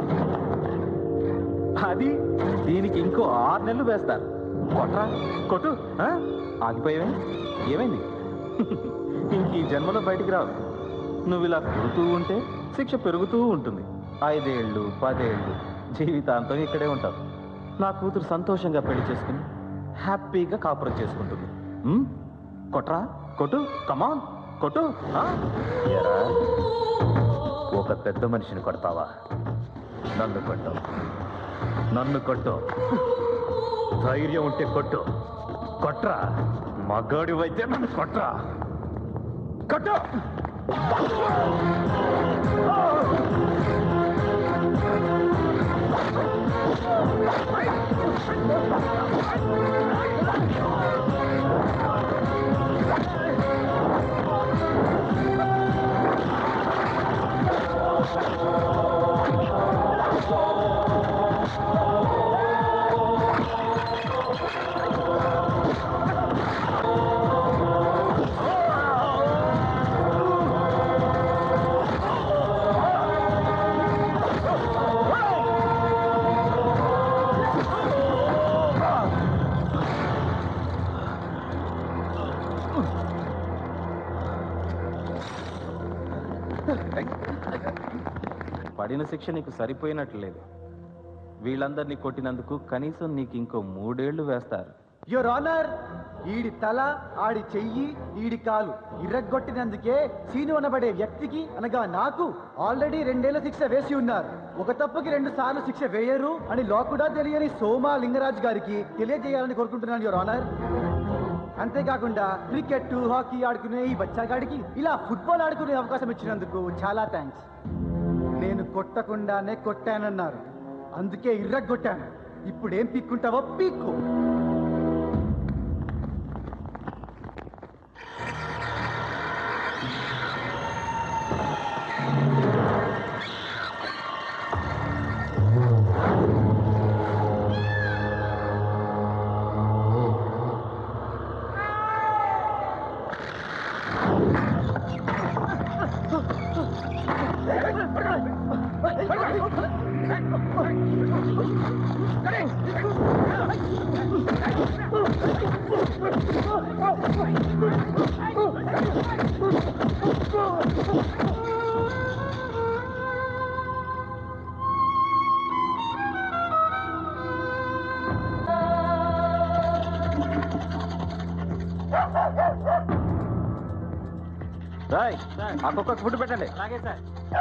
అది దీనికి ఇంకో ఆరు నెలలు వేస్తారు కొట్రా కొట్టు ఆ? ఆగిపోయావే ఏమైంది ఇంక ఈ జన్మలో బయటికి రావు నువ్వు ఇలా కొడుతూ ఉంటే శిక్ష పెరుగుతూ ఉంటుంది ఐదేళ్ళు పదేళ్ళు జీవితాంతం ఇక్కడే ఉంటావు నా కూతురు సంతోషంగా పెళ్లి చేసుకుని హ్యాపీగా కాపురం చేసుకుంటుంది ఉమ్? కొట్రా కొట్టు కమాన్ కొట్టు ఆ? ఎరా, ఒక పెద్ద మనిషిని కొడతావా నన్ను కొట్టు నన్ను కొట్టు ధైర్యం ఉంటే కొట్టు కొట్రా మగాడివైతే నన్ను కొట్రా కొట్టు పడిన శిక్ష నీకు సరిపోయినట్లు లేదు వీళ్ళందరినీ కొట్టినందుకు కనీసం నీకు ఇంకో మూడేళ్లు వేస్తారు యువర్ ఆనర్ ఈడి తల ఆడి చెయ్యి ఈడి కాలు ఇర్రగొట్టినందుకే సీను అనబడే వ్యక్తికి అనగా నాకు ఆల్రెడీ రెండేళ్ల శిక్ష వేసి ఉన్నారు ఒక తప్పుకి రెండు సార్లు శిక్ష వేయరు అని లో కూడా తెలియని సోమా లింగరాజ్ గారికి తెలియజేయాలని కోరుకుంటున్నాను యువర్ ఆనర్ అంతేకాకుండా క్రికెట్ హాకీ ఆడుకునే ఈ బచ్చాగాడికి ఇలా ఫుట్బాల్ ఆడుకునే అవకాశం ఇచ్చినందుకు చాలా థ్యాంక్స్ నేను కొట్టకుండానే కొట్టానన్నారు అందుకే ఇర్రగొట్టాను ఇప్పుడు ఏం పిక్కుంటావో పీక్కు రాయ్ ఆ కుక్కకు ఫుడ్ పెట్టండి అలాగే సార్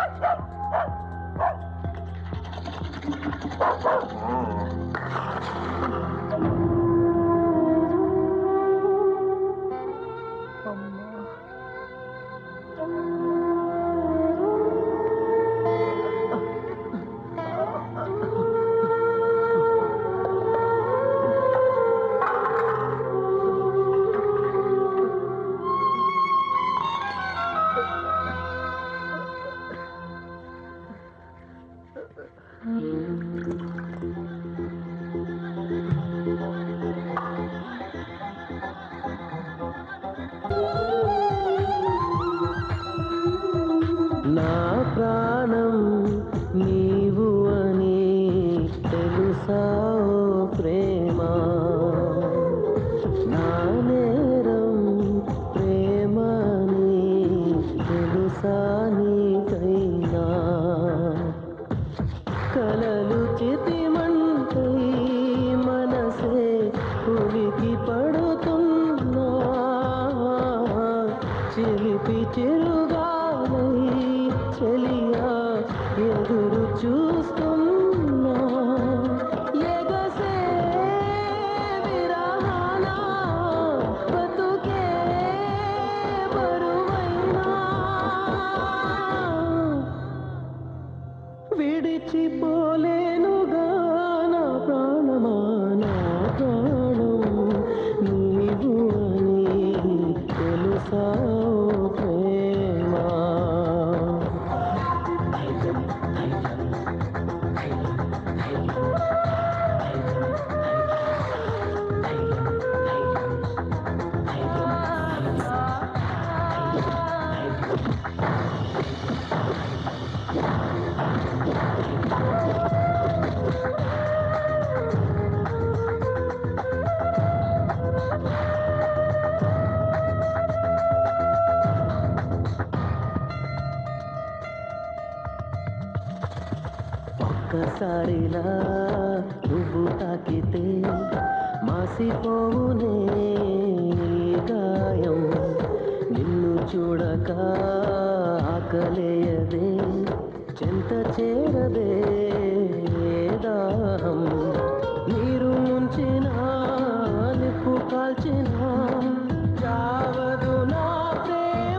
నా ప్రాణం నీవు అని తెలుసా ఓ ప్రేమ నా నేరం ప్రేమని తెలుసా నీకైనా కలలు చితిమంటై మనసే ఉలికి పడుతున్నా చిలిపి చిరుగాలై చెలియా ఎదురు చూస్తున్నా ఎగసే విరహాన బతుకే బరువైనా విడిచిపోలేనుగా నా ప్రాణమా నా ప్రాణ ఒక్కసారిలా నువ్వు తాకితే మాసిపోవునే గాయం నిన్ను చూడక ఆకలేయదే చెంత చేరదే దాహం నీరు ముంచిన నిప్పు కాల్చిన చావదు నా ప్రేమ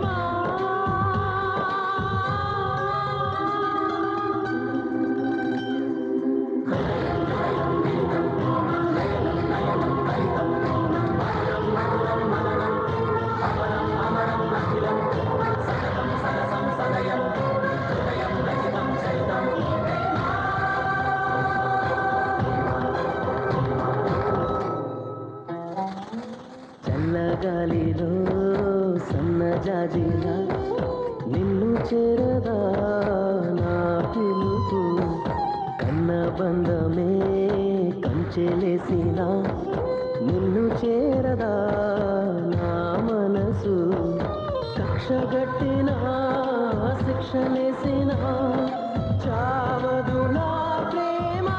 చల్లగాలిలో సన్నజాజిలా నిన్ను చేరదా నా పిలుపు కన్న బంధమే కంచెలేసిన నిన్ను చేరదా నా మనసు కక్షగట్టిన శిక్షలేసిన చావదు నా ప్రేమ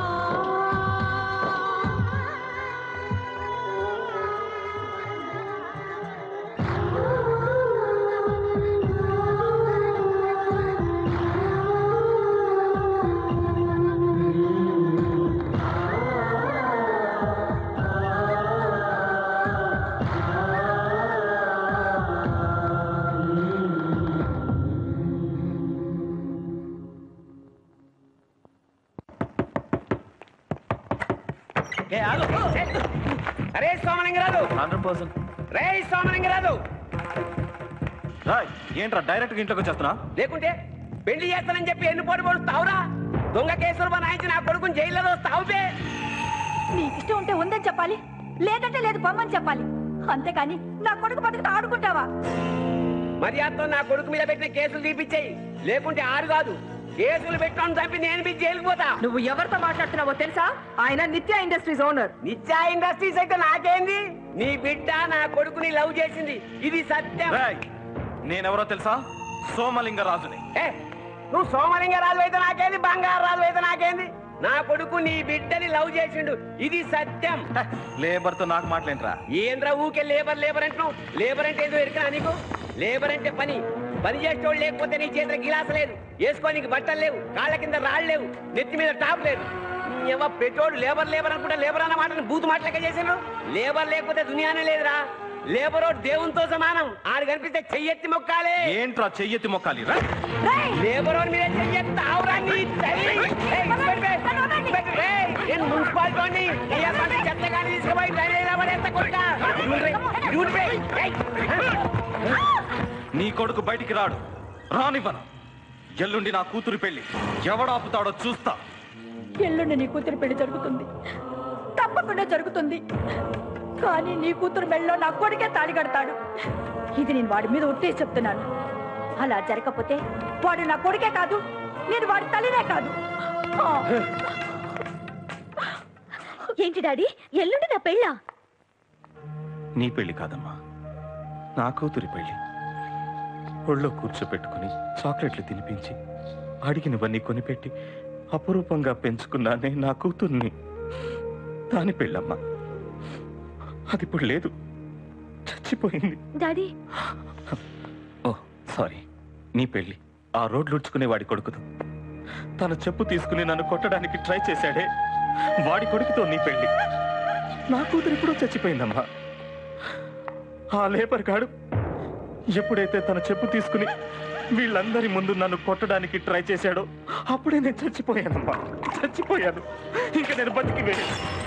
ఏ, ఆగు. ఏ, అరే సోమలింగరాజు హండ్రెడ్ పర్సెంట్ రే సోమలింగరాజు రాయ్ ఏంట్రా డైరెక్ట్ గా ఇంట్లోకి వచ్చేస్తున్నా లేకుంటే పెళ్లి చేస్తానని చెప్పి ఎన్ని పోటీ పడుతావురా దొంగ కేసులు బనాయించి నా కొడుకుని జైల్లో వస్తావుపే నీకు ఇష్టం ఉంటే ఉందని చెప్పాలి లేదంటే లేదు పొమ్మని చెప్పాలి అంతేకాని నా కొడుకు బతుకుతో ఆడుకుంటావా మర్యాదతో నా కొడుకు మీద పెట్టిన కేసులు తీపిచ్చేయి లేకుంటే ఆరు కాదు కేసులు పెట్టడం చంపి నేను మీ జైలుకు పోతా నువ్వు ఎవరితో మాట్లాడుతున్నావో తెలుసా ఆయన నిత్య ఇండస్ట్రీస్ ఓనర్ నిత్య ఇండస్ట్రీస్ అయితే నాకేంది నీ బిడ్డ నా కొడుకుని లవ్ చేసింది ఇది సత్యం నేనెవరో తెలుసా సోమలింగరాజుని ఏ, నువ్వు సోమలింగరాజు అయితే నాకేంది బంగారాజు అయితే నాకేంది నా కొడుకు నీ బిడ్డని లవ్ చేసిండు ఇది సత్యం లేబర్ తో నాకు మాట్లాడరా ఏంద్రా ఊకే లేబర్ లేబర్ అంటున్నావు లేబర్ అంటే ఏదో ఎరికనా నీకు లేబర్ అంటే పని పని చేసేవాడు లేకపోతే నీ చేతిలో గిలాస లేదు వేసుకోనికి బట్టలు లేవు కాళ్ళ కింద రాళ్ళు లేవు నెత్తి మీద టాప్ లేదు ఎవ పెట్రోల్ లేబర్ లేబర్ అనుకుంటే లేబర్ అన్న మాటను బూతు మాటలకే చేసిండ్రు లేబర్ లేకపోతే దునియానే లేదురా లేబర్ దేవునితో సమానం ఆడు కనిపిస్తే చెయ్యెత్తి మొక్కాలే ఏంట్రా చెయ్యెత్తి మొక్కాలి రా లేబర్ మీద చెయ్యెత్తి ఆవురా నీ తల్లి ఏయ్, ఇన్స్పెక్టర్, ఇన్స్పెక్టర్, ఏయ్, నేను మున్సిపాలిటీ వాడిని. నీ అబ్బాయిని చెత్తగాని తీసుకుపోయి డ్రైనేజీలో పడేస్తా కొడుకా. ఇడుండ్రి, ఇడుండ్రి, ఏయ్. నీ కొడుకు బయటికి రాడు రానివ్వను ఎల్లుండి నా కూతురు పెళ్లి ఎవడాపుతాడో చూస్తా ఎల్లుండి నీ కూతురు పెళ్లి జరుగుతుంది తప్పకుండా జరుగుతుంది కానీ నీ కూతురు మెళ్ళలో నా కొడుకే తాళి కడతాడు ఇది నేను వాడి మీద ఒట్టే చెప్తున్నాను అలా జరగకపోతే వాడు నా కొడుకే కాదు నేను వాడి తల్లినే కాదు ఆ. ఏంటి డాడీ ఎల్లుండి నా పెళ్ళా నీ పెళ్లి కాదమ్మా నా కూతురి పెళ్లి ఒళ్ళో కూర్చోపెట్టుకుని చాక్లెట్లు తినిపించి అడిగినవన్నీ కొనిపెట్టి అపురూపంగా పెంచుకున్నానే నా కూతుర్ని దాని పెళ్ళమ్మా అది ఇప్పుడు లేదు చచ్చిపోయింది డాడీ ఓ సారీ నీ పెళ్లి ఆ రోడ్లు ఉడ్చుకునే వాడి కొడుకుతో తన చెప్పు తీసుకుని నన్ను కొట్టడానికి ట్రై చేశాడే వాడి కొడుకుతో నీ పెళ్లి నా కూతురు ఇప్పుడు చచ్చిపోయిందమ్మా ఆ లేబర్ గాడు ఎప్పుడైతే తన చెప్పు తీసుకుని వీళ్ళందరి ముందు నన్ను కొట్టడానికి ట్రై చేశాడో అప్పుడే నేను చచ్చిపోయానమ్మా చచ్చిపోయాను ఇంకా నేను బతికి వెళ్ళి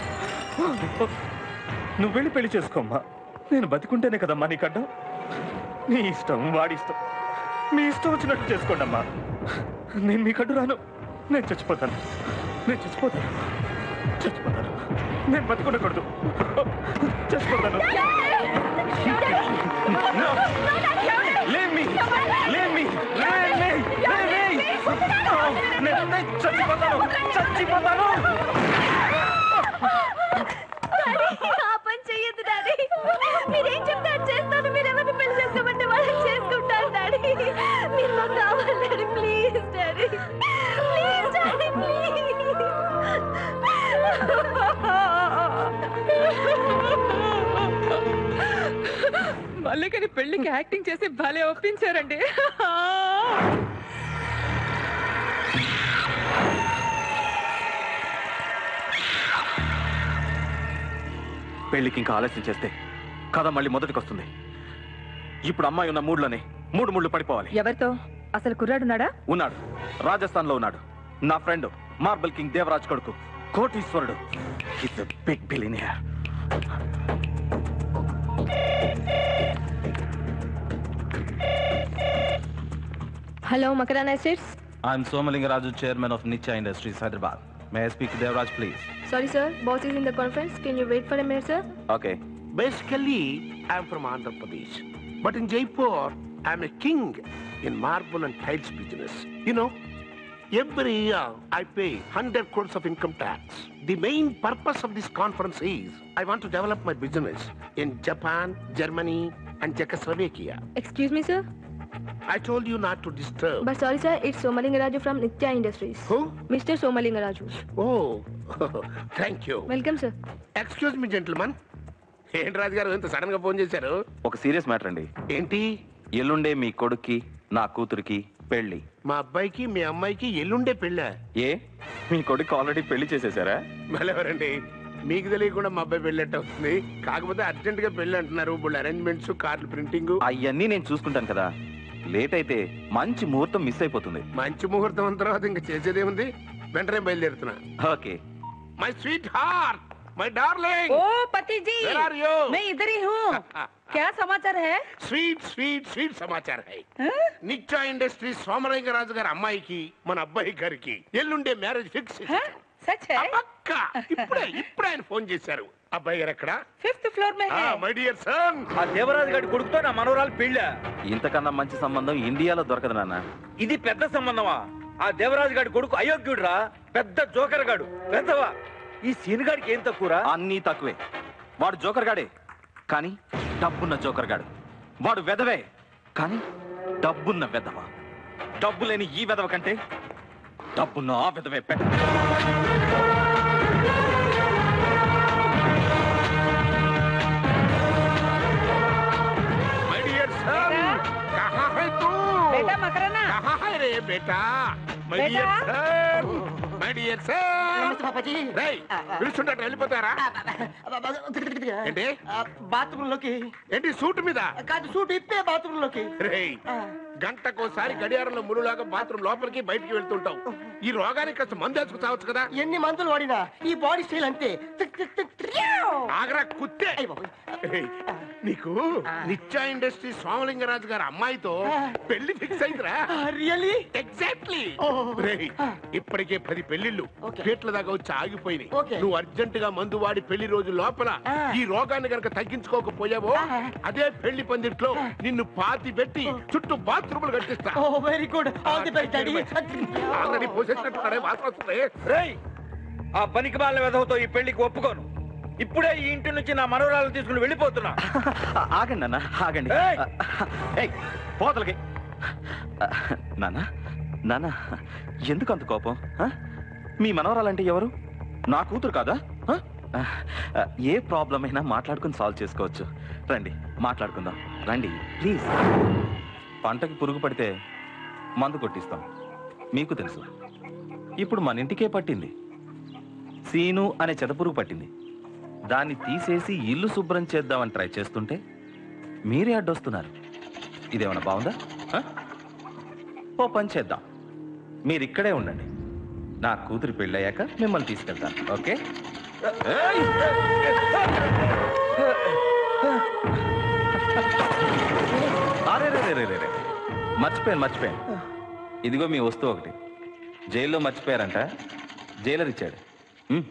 నువ్వు వెళ్ళి పెళ్లి చేసుకోమ్మా నేను బతికుంటేనే కదమ్మా నీకడ్డం నీ ఇష్టం వాడి ఇష్టం మీ ఇష్టం వచ్చినట్టు చేసుకోండి అమ్మా నేను మీ కడ్డు రాను నేను చచ్చిపోతాను నేను చచ్చిపోతాను చచ్చిపోతాను నేను బతుకుండకూడదు చచ్చిపోతాను No. Leave me. Leave me. Leave me. Leave me. No. నేను నేను చచ్చిపోతాను చచ్చిపోతాను ఆ పని చెయ్యొద్దు డాడీ మీరేం చెప్తే అది చేస్తాను మీరు ఎవరిని పెళ్లి చేసుకోమంటే వాళ్ళని చేసుకుంటాను డాడీ మీరు నాకు కావాలి daddy please daddy please daddy please మల్లికని పెళ్లికి యాక్టింగ్ చేసి భలే ఒప్పించారండి పెళ్లికి ఇంకా ఆలస్యం చేస్తే కథ మళ్ళీ మొదటికి వస్తుంది ఇప్పుడు అమ్మాయి ఉన్న మూడ్లోనే మూడు ముళ్ళు పడిపోవాలి ఎవరితో అసలు కుర్రాడున్నాడా ఉన్నాడు రాజస్థాన్ లో ఉన్నాడు నా ఫ్రెండ్ మార్బల్ కింగ్ దేవరాజ్ కొడుకు కోటీశ్వరుడు it's big billionaire hello Makarana estates I'm Somalingaraju chairman of Nitya industries Hyderabad may speak Devaraj please Sorry, sir. Boss is in the conference. Can you wait for a minute, sir? Okay Basically, I'm from Andhra Pradesh. But in Jaipur, I'm a king in marble and tiles business. You know, every year I pay 100 crores of income tax. The main purpose of this conference is I want to develop my business in Japan, Germany, and Czechoslovakia. Excuse me, sir. I told you not to disturb. But sorry, sir. It's Somalingaraju from Nitya Industries. Who? Mr. Somalingaraju. Oh, thank you. Welcome, sir. Excuse me gentleman ఏంటి రాజు గారు ఎంత sudden గా phone చేశారు ఒక serious matter అండి ఏంటి ఎల్లుండే మీ కొడుక్కి నా కూతురికి పెళ్లి మా అబ్బాయికి మీ అమ్మాయికి ఎల్లుండే పెళ్ళా ఏ మీ కొడుకు ఆల్రెడీ పెళ్లి చేసేసారా మళ్ళెవరండి మీకు తెలియకుండా మా అబ్బాయి పెళ్ళట్టు అవుతుంది కాకపోతే అర్జెంట్ గా పెళ్ళి అంటున్నారు ఇప్పుడు అరేంజ్మెంట్స్ కార్లు ప్రింటింగ్ అవన్నీ నేను చూసుకుంటాను కదా లేట్ అయితే మంచి ముహూర్తం మిస్ అయిపోతుంది మంచి ముహూర్తం అయిన తర్వాత ఇంకా చేసేదేముంది వెంటనే బయలుదేరుతున్నా okay my sweetheart my darling ओ पति जी Where are you? मैं इधर ही हूँ क्या समाचार है స్వీట్ స్వీట్ స్వీట్ సమాచారం హై నిత్య ఇండస్ట్రీ సోమలింగరాజు గారి అమ్మాయికి మన అబ్బాయి గారికి ఎల్లుండే మ్యారేజ్ ఫిక్స్ सच है పక్కా ఇప్పుడే ఇప్పుడే ఆయన ఫోన్ చేశారు అబ్బాయి గారు ఎక్కడ फिफ्थ फ्लोर में है మై డియర్ సన్ ఆ దేవరాజు గారి కొడుకుతో నా మనవరాలు పెళ్ళ ఇంతకన్నా మంచి సంబంధం ఇండియాలో దొరకదు నాన్న ఇది పెద్ద సంబంధమా ఆ దేవరాజు గారి కొడుకు అయోగ్యుడు రా పెద్ద జోకర్ గాడు పెద్దవా ఈ సీనుగాడికి ఏం తక్కువరా అన్నీ తక్కువే వాడు జోకర్ గాడే కానీ డబ్బున్న జోకర్ గాడు వాడు వెదవే కానీ డబ్బున్న వెదవ డబ్బు లేని ఈ వెదవ కంటే డబ్బున్న ఆ వెదవే పెట్ట మై డియర్ సన్ కహా హై తూ बेटा मकराना కహా హై రే బేటా మై బేటా? Dear son my dear son రేయ్ పిలుస్తుంటే వెళ్ళిపోతారా ఏంటి బాత్రూమ్ లోకి ఏంటి సూట్ మీద కాదు సూట్ ఇప్పే బాత్రూమ్ లోకి రేయ్ గంటకోసారి గడియారంలో మురులాగా బాత్రూమ్ లోపలికి బయటికి వెళ్తుంటావు ఈ రోగానికి కాస్త మందు వేసుకు చావచ్చు కదా ఎన్ని మందులు వాడినా ఈ బాడీ స్టైల్ అంతే ఆగరా కుత్తే ఏయ్, నీకు నిత్య ఇండస్ట్రీ సోమలింగరాజు గారి అమ్మాయితో పెళ్లి ఫిక్స్ అయిందిరా రియల్లీ ఎగ్జాక్ట్లీ ఇప్పటికే పది పెళ్లిళ్ళు పీట్ల దాకా వచ్చి ఆగిపోయినాయి Okay. నువ్వు అర్జెంట్ గా మందు వాడి పెళ్లి రోజు లోపల ఈ రోగాన్ని గనక తగ్గించుకోకపోయావో అదే పెళ్లి పందిట్లో నిన్ను పాతి పెట్టి చుట్టూ బాత్రూములు కట్టిస్తా ఓ very good all the best daddy already పోసేసినట్టున్నాడే వాసన వస్తుంది రేయ్ ఆ పనికి బాల వెధవతో ఈ పెళ్లికి ఒప్పుకోను ఇప్పుడే ఈ ఇంటి నుంచి నా మనవరాలను తీసుకుని వెళ్ళిపోతున్నా ఆగండి నాన్న ఆగండి ఏయ్, పోతలకి నాన్న నాన్న ఎందుకు అంత కోపం ఆ? మీ మనవరాలంటే ఎవరు నా కూతురు కాదా ఆ? ఆ, ఏ ప్రాబ్లం అయినా మాట్లాడుకుని సాల్వ్ చేసుకోవచ్చు రండి మాట్లాడుకుందాం రండి ప్లీజ్ పంటకి పురుగు పడితే మందు కొట్టిస్తాం మీకు తెలుసు ఇప్పుడు మన ఇంటికే పట్టింది సీను అనే చెదపురుగు పట్టింది దాన్ని తీసేసి ఇల్లు శుభ్రం చేద్దామని ట్రై చేస్తుంటే మీరే అడ్డొస్తున్నారు ఇదేమన్నా బాగుందా ఆ? ఓ పని చేద్దాం మీరు ఇక్కడే ఉండండి నా కూతురు పెళ్ళయ్యాక మిమ్మల్ని తీసుకెళ్తాను ఓకే ఏయ్! అరే రే రే రే రే రే. మర్చిపోయాను మర్చిపోయాను ఇదిగో మీ వస్తువు ఒకటి జైల్లో మర్చిపోయారంట జైలర్ ఇచ్చాడు ఉమ్.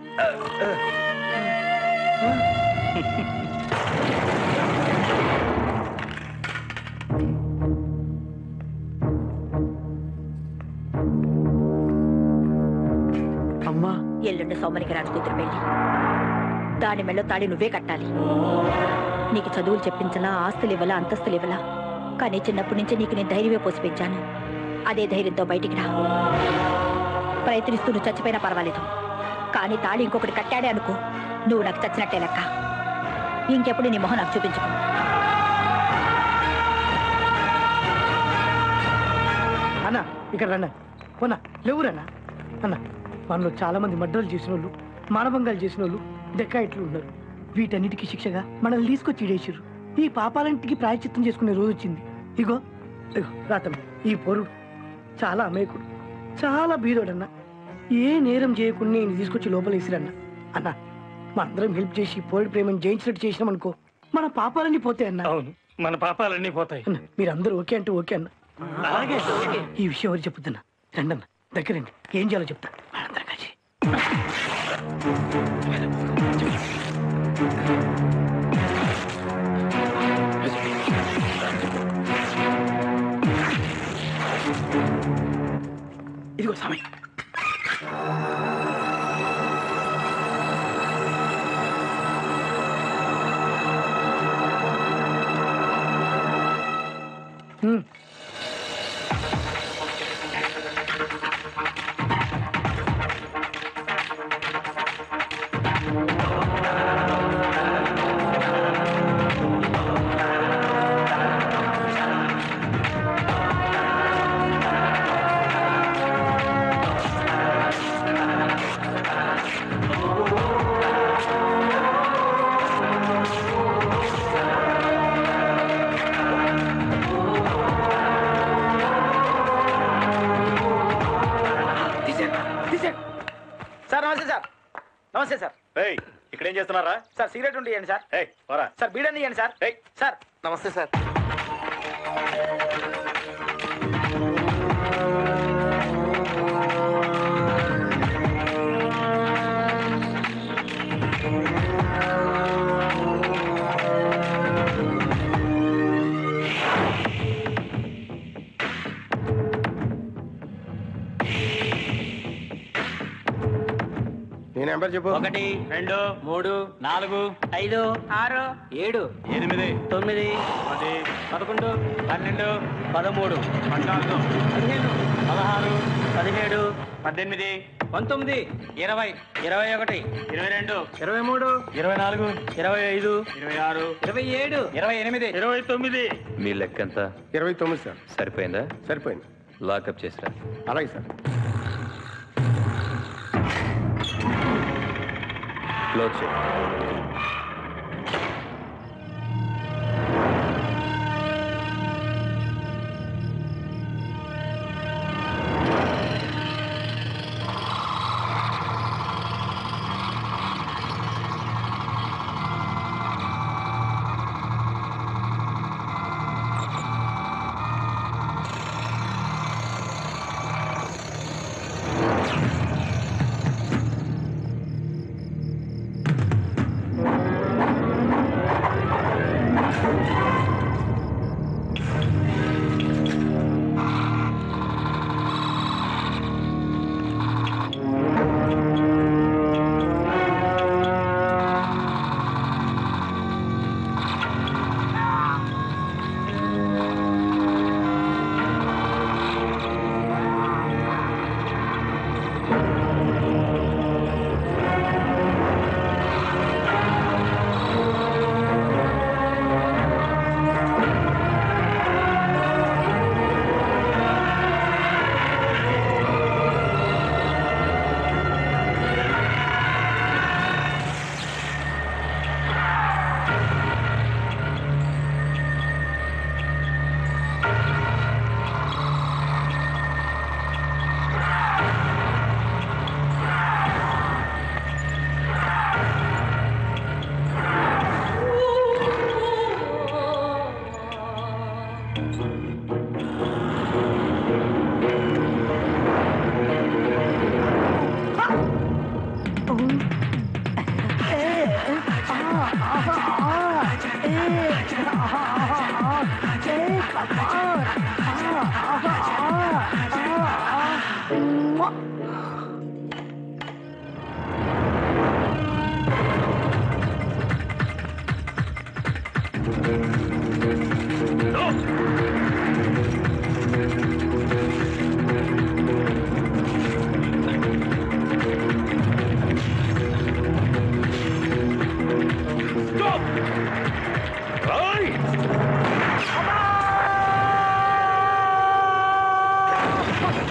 అమ్మా ఎల్లుండి సోమనికి రాజు కూతురు పెళ్లి దాని మెళ్ళో తాళి నువ్వే కట్టాలి నీకు చదువులు చెప్పించలా ఆస్తులు ఇవ్వలా అంతస్తులు ఇవ్వలా కానీ చిన్నప్పటి నుంచి నీకు నేను ధైర్యమే పోసి పెంచాను అదే ధైర్యంతో బయటికి రా ప్రయత్నిస్తూ నువ్వు చచ్చిపోయినా పర్వాలేదు కానీ తాళి ఇంకొకటి కట్టాడే అనుకో నువ్వు నాకు చచ్చినట్టే లెక్క ఇంకెప్పుడు నీ మొహం నాకు చూపించుకో అన్న ఇక్కడ రండి పోనా లేవురన్నా అన్న మనలో చాలా మంది మర్డర్లు చేసిన వాళ్ళు మానభంగాలు చేసిన వాళ్ళు డెక్కాయిట్లు ఉన్నారు వీటన్నిటికీ శిక్షగా మనల్ని తీసుకొచ్చి ఇడేసారు ఈ పాపాలన్నిటికీ ప్రాయచిత్తం చేసుకునే రోజు వచ్చింది ఇగో ఇగో రాతం ఈ పొరుడు చాలా అమేకుడు చాలా బీదోడన్న ఏ నేరం చేయకుండా నేను తీసుకొచ్చి లోపలేసిరన్న అన్న మనందరం హెల్ప్ చేసి పోరుడు ప్రేమను జయించినట్టు చేసినాం అనుకో మన పాపాలన్నీ పోతాయి అన్న అవును మన పాపాలన్నీ పోతాయి అన్న మీరందరూ ఓకే అంటే ఓకే అన్న అలాగే ఈ విషయం ఎవరు చెప్పుద్దన్న రండి అన్న దగ్గరండి ఏం చేయాలో చెప్తా మనందరం కలిసి ఇదిగో స్వామి హ్మ్. సార్ నమస్తే సార్ నమస్తే సార్ ఇక్కడ ఏం చేస్తున్నారా సార్ సిగరెట్ ఉండి ఇవ్వండి సార్ పోరా సార్ బీడని ఇవ్వండి సార్ సార్ నమస్తే సార్ నీ నెంబర్ చెప్పు ఒకటి రెండు మూడు నాలుగు ఐదు ఆరు ఏడు ఎనిమిది తొమ్మిది పది పదకొండు పన్నెండు పదమూడు పద్నాలుగు పదిహేను పదహారు పదిహేడు పద్దెనిమిది పంతొమ్మిది ఇరవై ఇరవై ఒకటి ఇరవై రెండు ఇరవై మూడు ఇరవై నాలుగు ఇరవై ఐదు ఇరవై ఆరు ఇరవై ఏడు ఇరవై ఎనిమిది ఇరవై తొమ్మిది మీ లెక్క ఎంత ఇరవై తొమ్మిది సార్ సరిపోయిందా సరిపోయింది లాకప్ చేసిరా అలాగే సార్ క్లోజ్ చేయి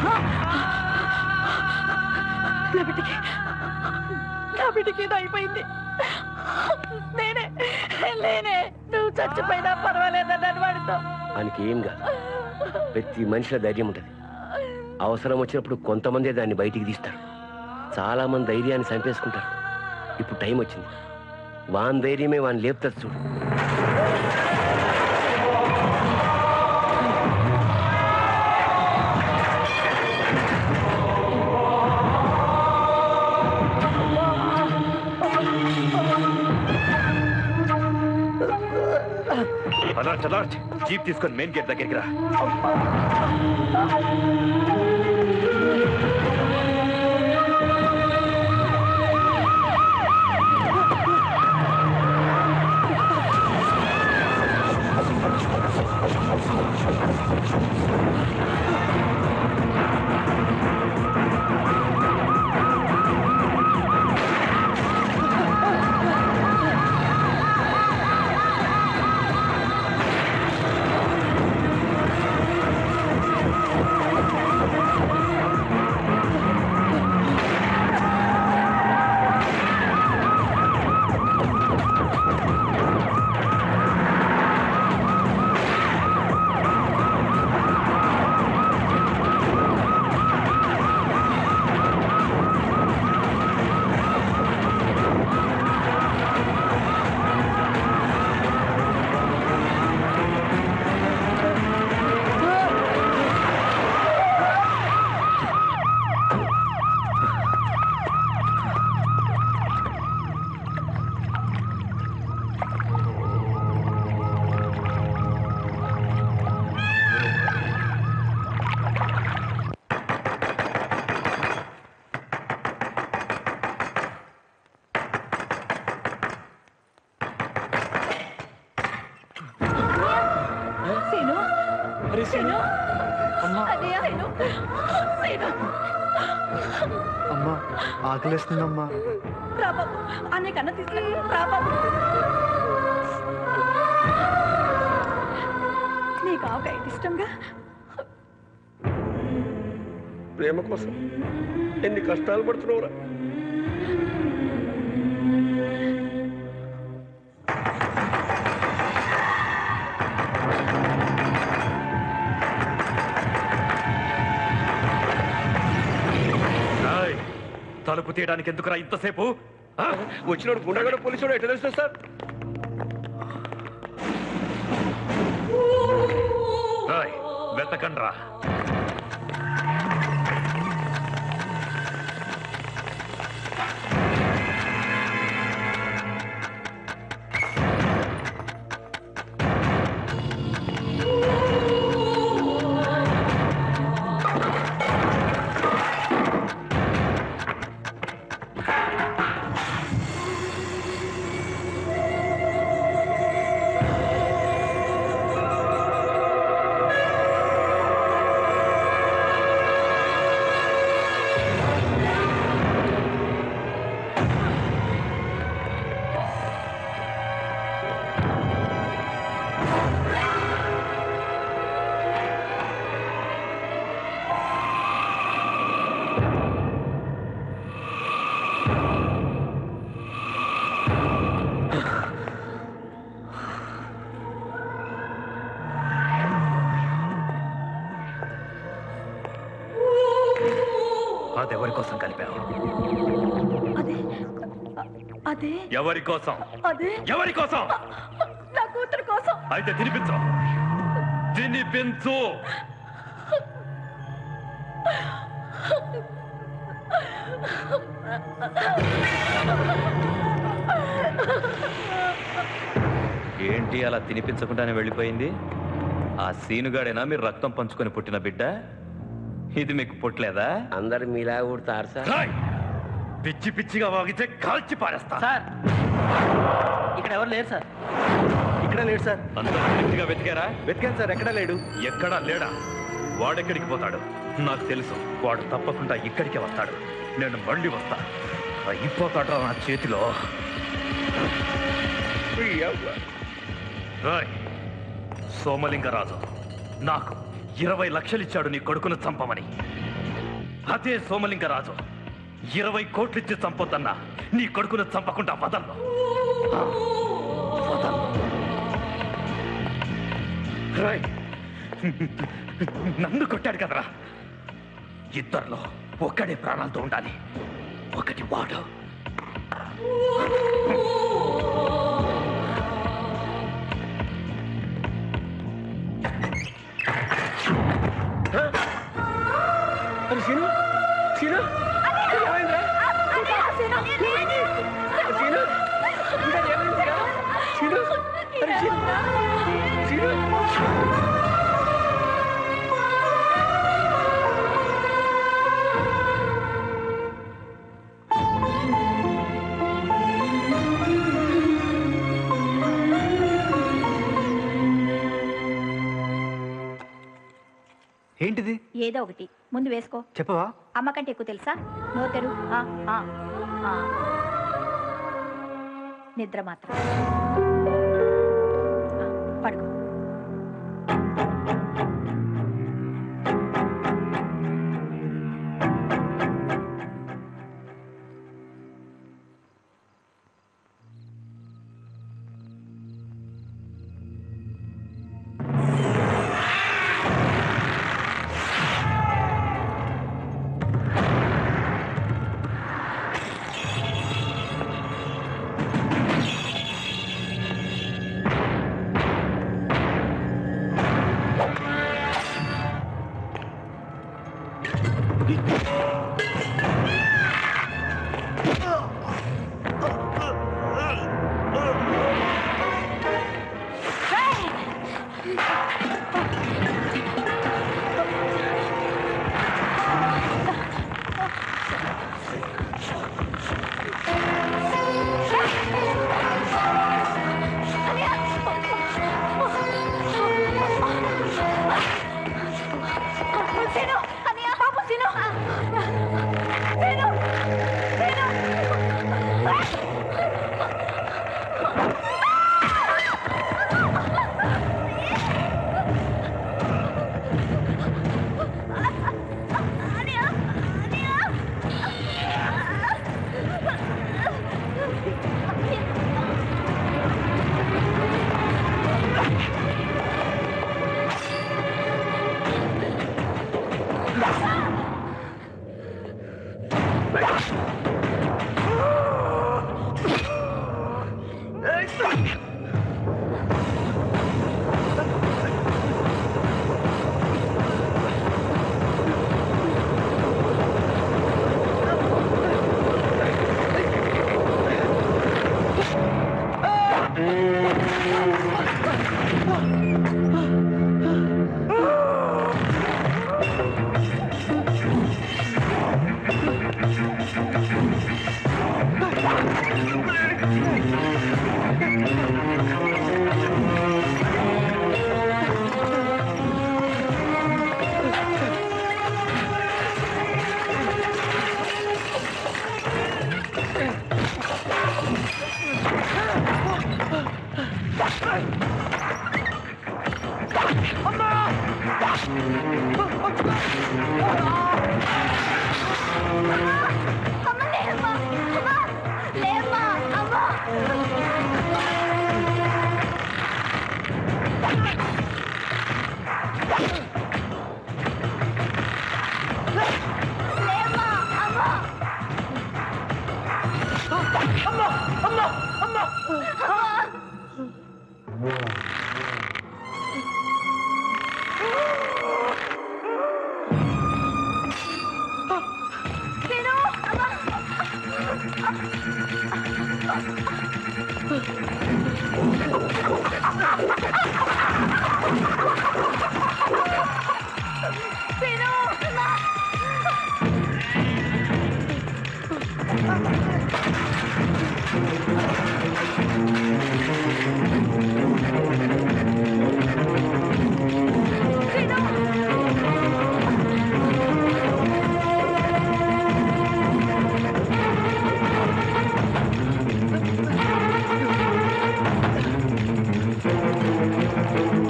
నా బిడ్డకి నా బిడ్డకి ఇది అయిపోయింది నేనే నేనే నువ్వు చచ్చిపోయినా పర్వాలేదన్నాను వాడితో ఆయనకి ఏం కాదు ప్రతి మనిషిలో ధైర్యం ఉంటుంది అవసరం వచ్చినప్పుడు కొంతమందే దాన్ని బయటికి తీస్తారు చాలా మంది ధైర్యాన్ని చంపేసుకుంటారు ఇప్పుడు టైం వచ్చింది వాన్ ధైర్యమే వాని లేపుతుంది చూడు అలార్ట్ అలార్ట్ జీప్ తీసుకొని మెయిన్ గేట్ దగ్గరికి రా సీను సీను అన్నయ్య సీను సీను అమ్మా ఆకలేస్తుందమ్మా రా బాబు అన్నయ్య కన్న తీసుకుని రా బాబు నీకు ఆవకాయ ఇష్టంగా ప్రేమ కోసం ఎన్ని కష్టాలు పడుతున్నావురా రాయ్, తలుపు తీయడానికి ఎందుకురా ఇంతసేపు ఆ? వచ్చినోడు గుండగడ పోలీసుడు ఎట్లా తెలుస్తుంది సార్ రాయ్, వెతకండ్రా అదెవరి కోసం కలిపావు అదే అదే ఎవరి కోసం అదే ఎవరి కోసం నా కూతురు కోసం అయితే తినిపించు తినిపించు ఏంటి అలా తినిపించకుండానే వెళ్ళిపోయింది ఆ సీనుగాడేనా మీరు రక్తం పంచుకొని పుట్టిన బిడ్డ ఇది మీకు పుట్టలేదా అందరు మీలా ఊడతారు సార్ పిచ్చి పిచ్చిగా వాగితే కాల్చి పారేస్తా సార్ ఇక్కడ ఎవరు లేరు సార్ ఇక్కడ లేడు సార్ అందరూ గట్టిగా వెతికారా వెతికాను సార్ ఎక్కడా లేడు ఎక్కడా లేడా వాడెక్కడికి పోతాడు నాకు తెలుసు వాడు తప్పకుండా ఇక్కడికే వస్తాడు నేను మళ్ళీ వస్తా అయిపోతాడు నా చేతిలో రాయ్ సోమలింగరాజు నాకు ఇరవై లక్షలు ఇచ్చాడు నీ కొడుకును చంపమని అదే సోమలింగరాజు ఇరవై కోట్లిచ్చి చంపొద్దన్నా నీ కొడుకును చంపకుండా వదలను ఆ, వదలను. రాయ్ నన్ను కొట్టాడు కదరా ఇద్దరిలో ఒక్కడే ప్రాణాలతో ఉండాలి ఒకటి వాడు అరే సీను సీను ఏమైందిరా సీను ఇంకా ఏమైందిరా సీను అరే సీను సీను ఏంటిది ఏదో ఒకటి ముందు వేసుకో చెప్పవా అమ్మ కంటే ఎక్కువ తెలుసా నోతెరు ఆ, ఆ, ఆ. నిద్ర మాత్రం ఆ, పడుకో సీను అన్నయ్య పాపం సీను సీను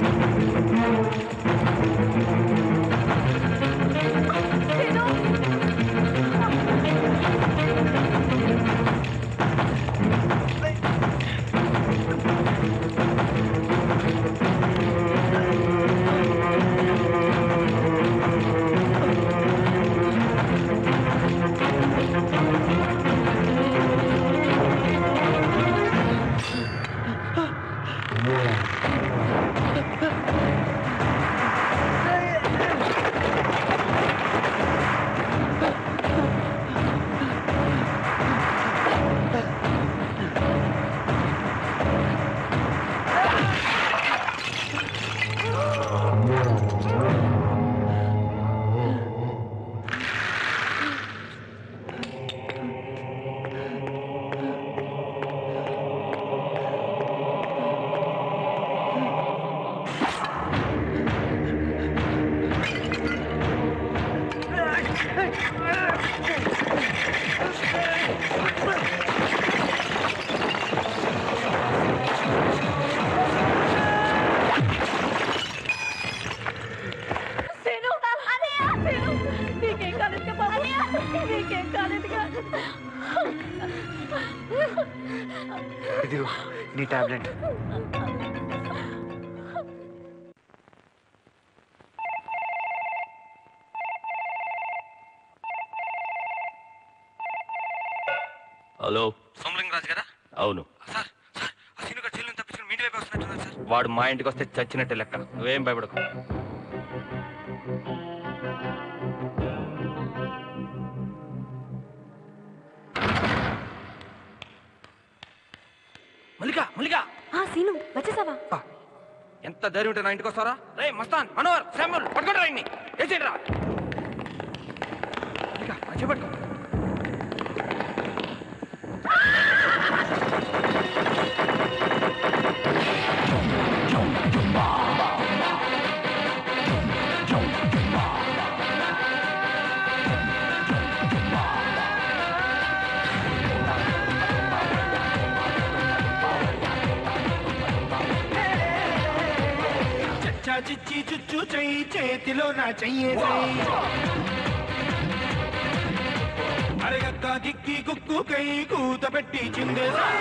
సీను శీను, అన్నయ్య, శీను, నీకేం కాలేదు బాబు నీకేం కాలేదుగా ఇదిగో నీ టాబ్లెట్ హలో సోమలింగరాజు గారా అవును సార్ సార్ ఆ సీను గారు జైలు తప్పించుకుని మీ ఇంటి వైపు వస్తున్నట్టున్నారు సార్ వాడు మా ఇంటికి వస్తే చచ్చినట్టే లెక్క నువ్వేం భయపడకు మల్లిక మల్లిక ఆ సీను వచ్చేసావా ఎంత ధైర్యం ఉంటే నా ఇంటికి వస్తారా రే మస్తాన్ మనోహర్ శామ్యుల్ పట్టుకోండి రా ఇన్ని వేసేయండి రా మల్లిక నా చేపట్టుకో చచ్చా చిచ్చి చుచ్చు చెయ్యి చేతిలో నా చెయ్యేసై అరగక్క గిక్కి కుక్కు కై కూత పెట్టి చిందేసై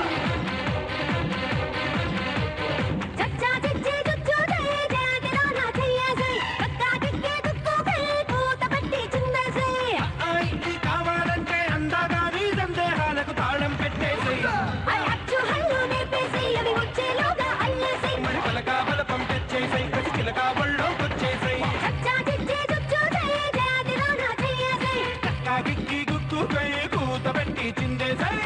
చచ్చా చిచ్చి చుచ్చు చెయ్యి చేతిలో నా చెయ్యేసై కక్కా కిక్కి కుక్కు కై కూత పెట్టి చిందేసై ఇది కావాలంటే అందాగాని సందేహాలకు తాళం పెట్టేసై ఐ అచ్చు హల్లు నేపేసై అవి వచ్చేలోగా అల్లేసై మరి పలక బలపం తెచ్చేసై కసికిలక బళ్ళోకొచ్చేసై చచ్చా చిచ్చి చుచ్చు చెయ్యి చేతిలో నా చెయ్యేసై కక్కా గిక్కి కుక్కు కై కూత పెట్టి చిందేసై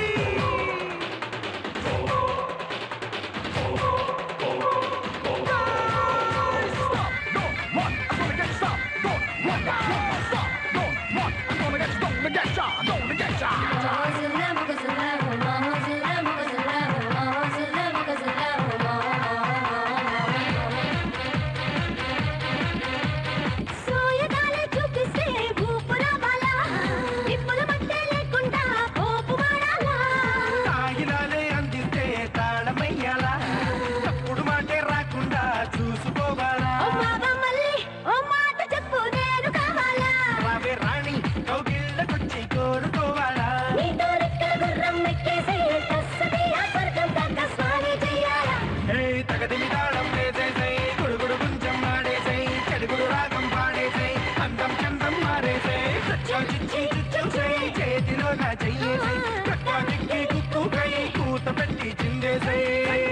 సోయగాలే చూపిస్తే భూపు రావాలా నిప్పుల మట్టే లేకుండా పోపు వాడాలా తాగిలాలే అందిస్తే తాళమయ్యాలా తప్పుడు మాటే రాకుండా చూసుకోవాలా ఓ బాబా మళ్ళీ ఓ మాట చెప్పు నేను కావాలా రావే రాణి కౌగిళ్ళకొచ్చి కోరుకోవాలా నీతో రెక్కల గుర్రం ఎక్కేసి కస్తది ఆ స్వర్గం దాకా స్వామి చెయ్యాలా ఏ తగదిమి తాళం వేసేసై గుడుగుడు గుంజం మాడేసై చెడుగుడు రాగం పాడేసై అందం చందం మారేసై చచ్చో చిచ్చి చుచ్చోసై చేతిలో నా చెయ్యేసై కక్కా కిక్కి కుక్కు కై కూత పెట్టి చిందేసై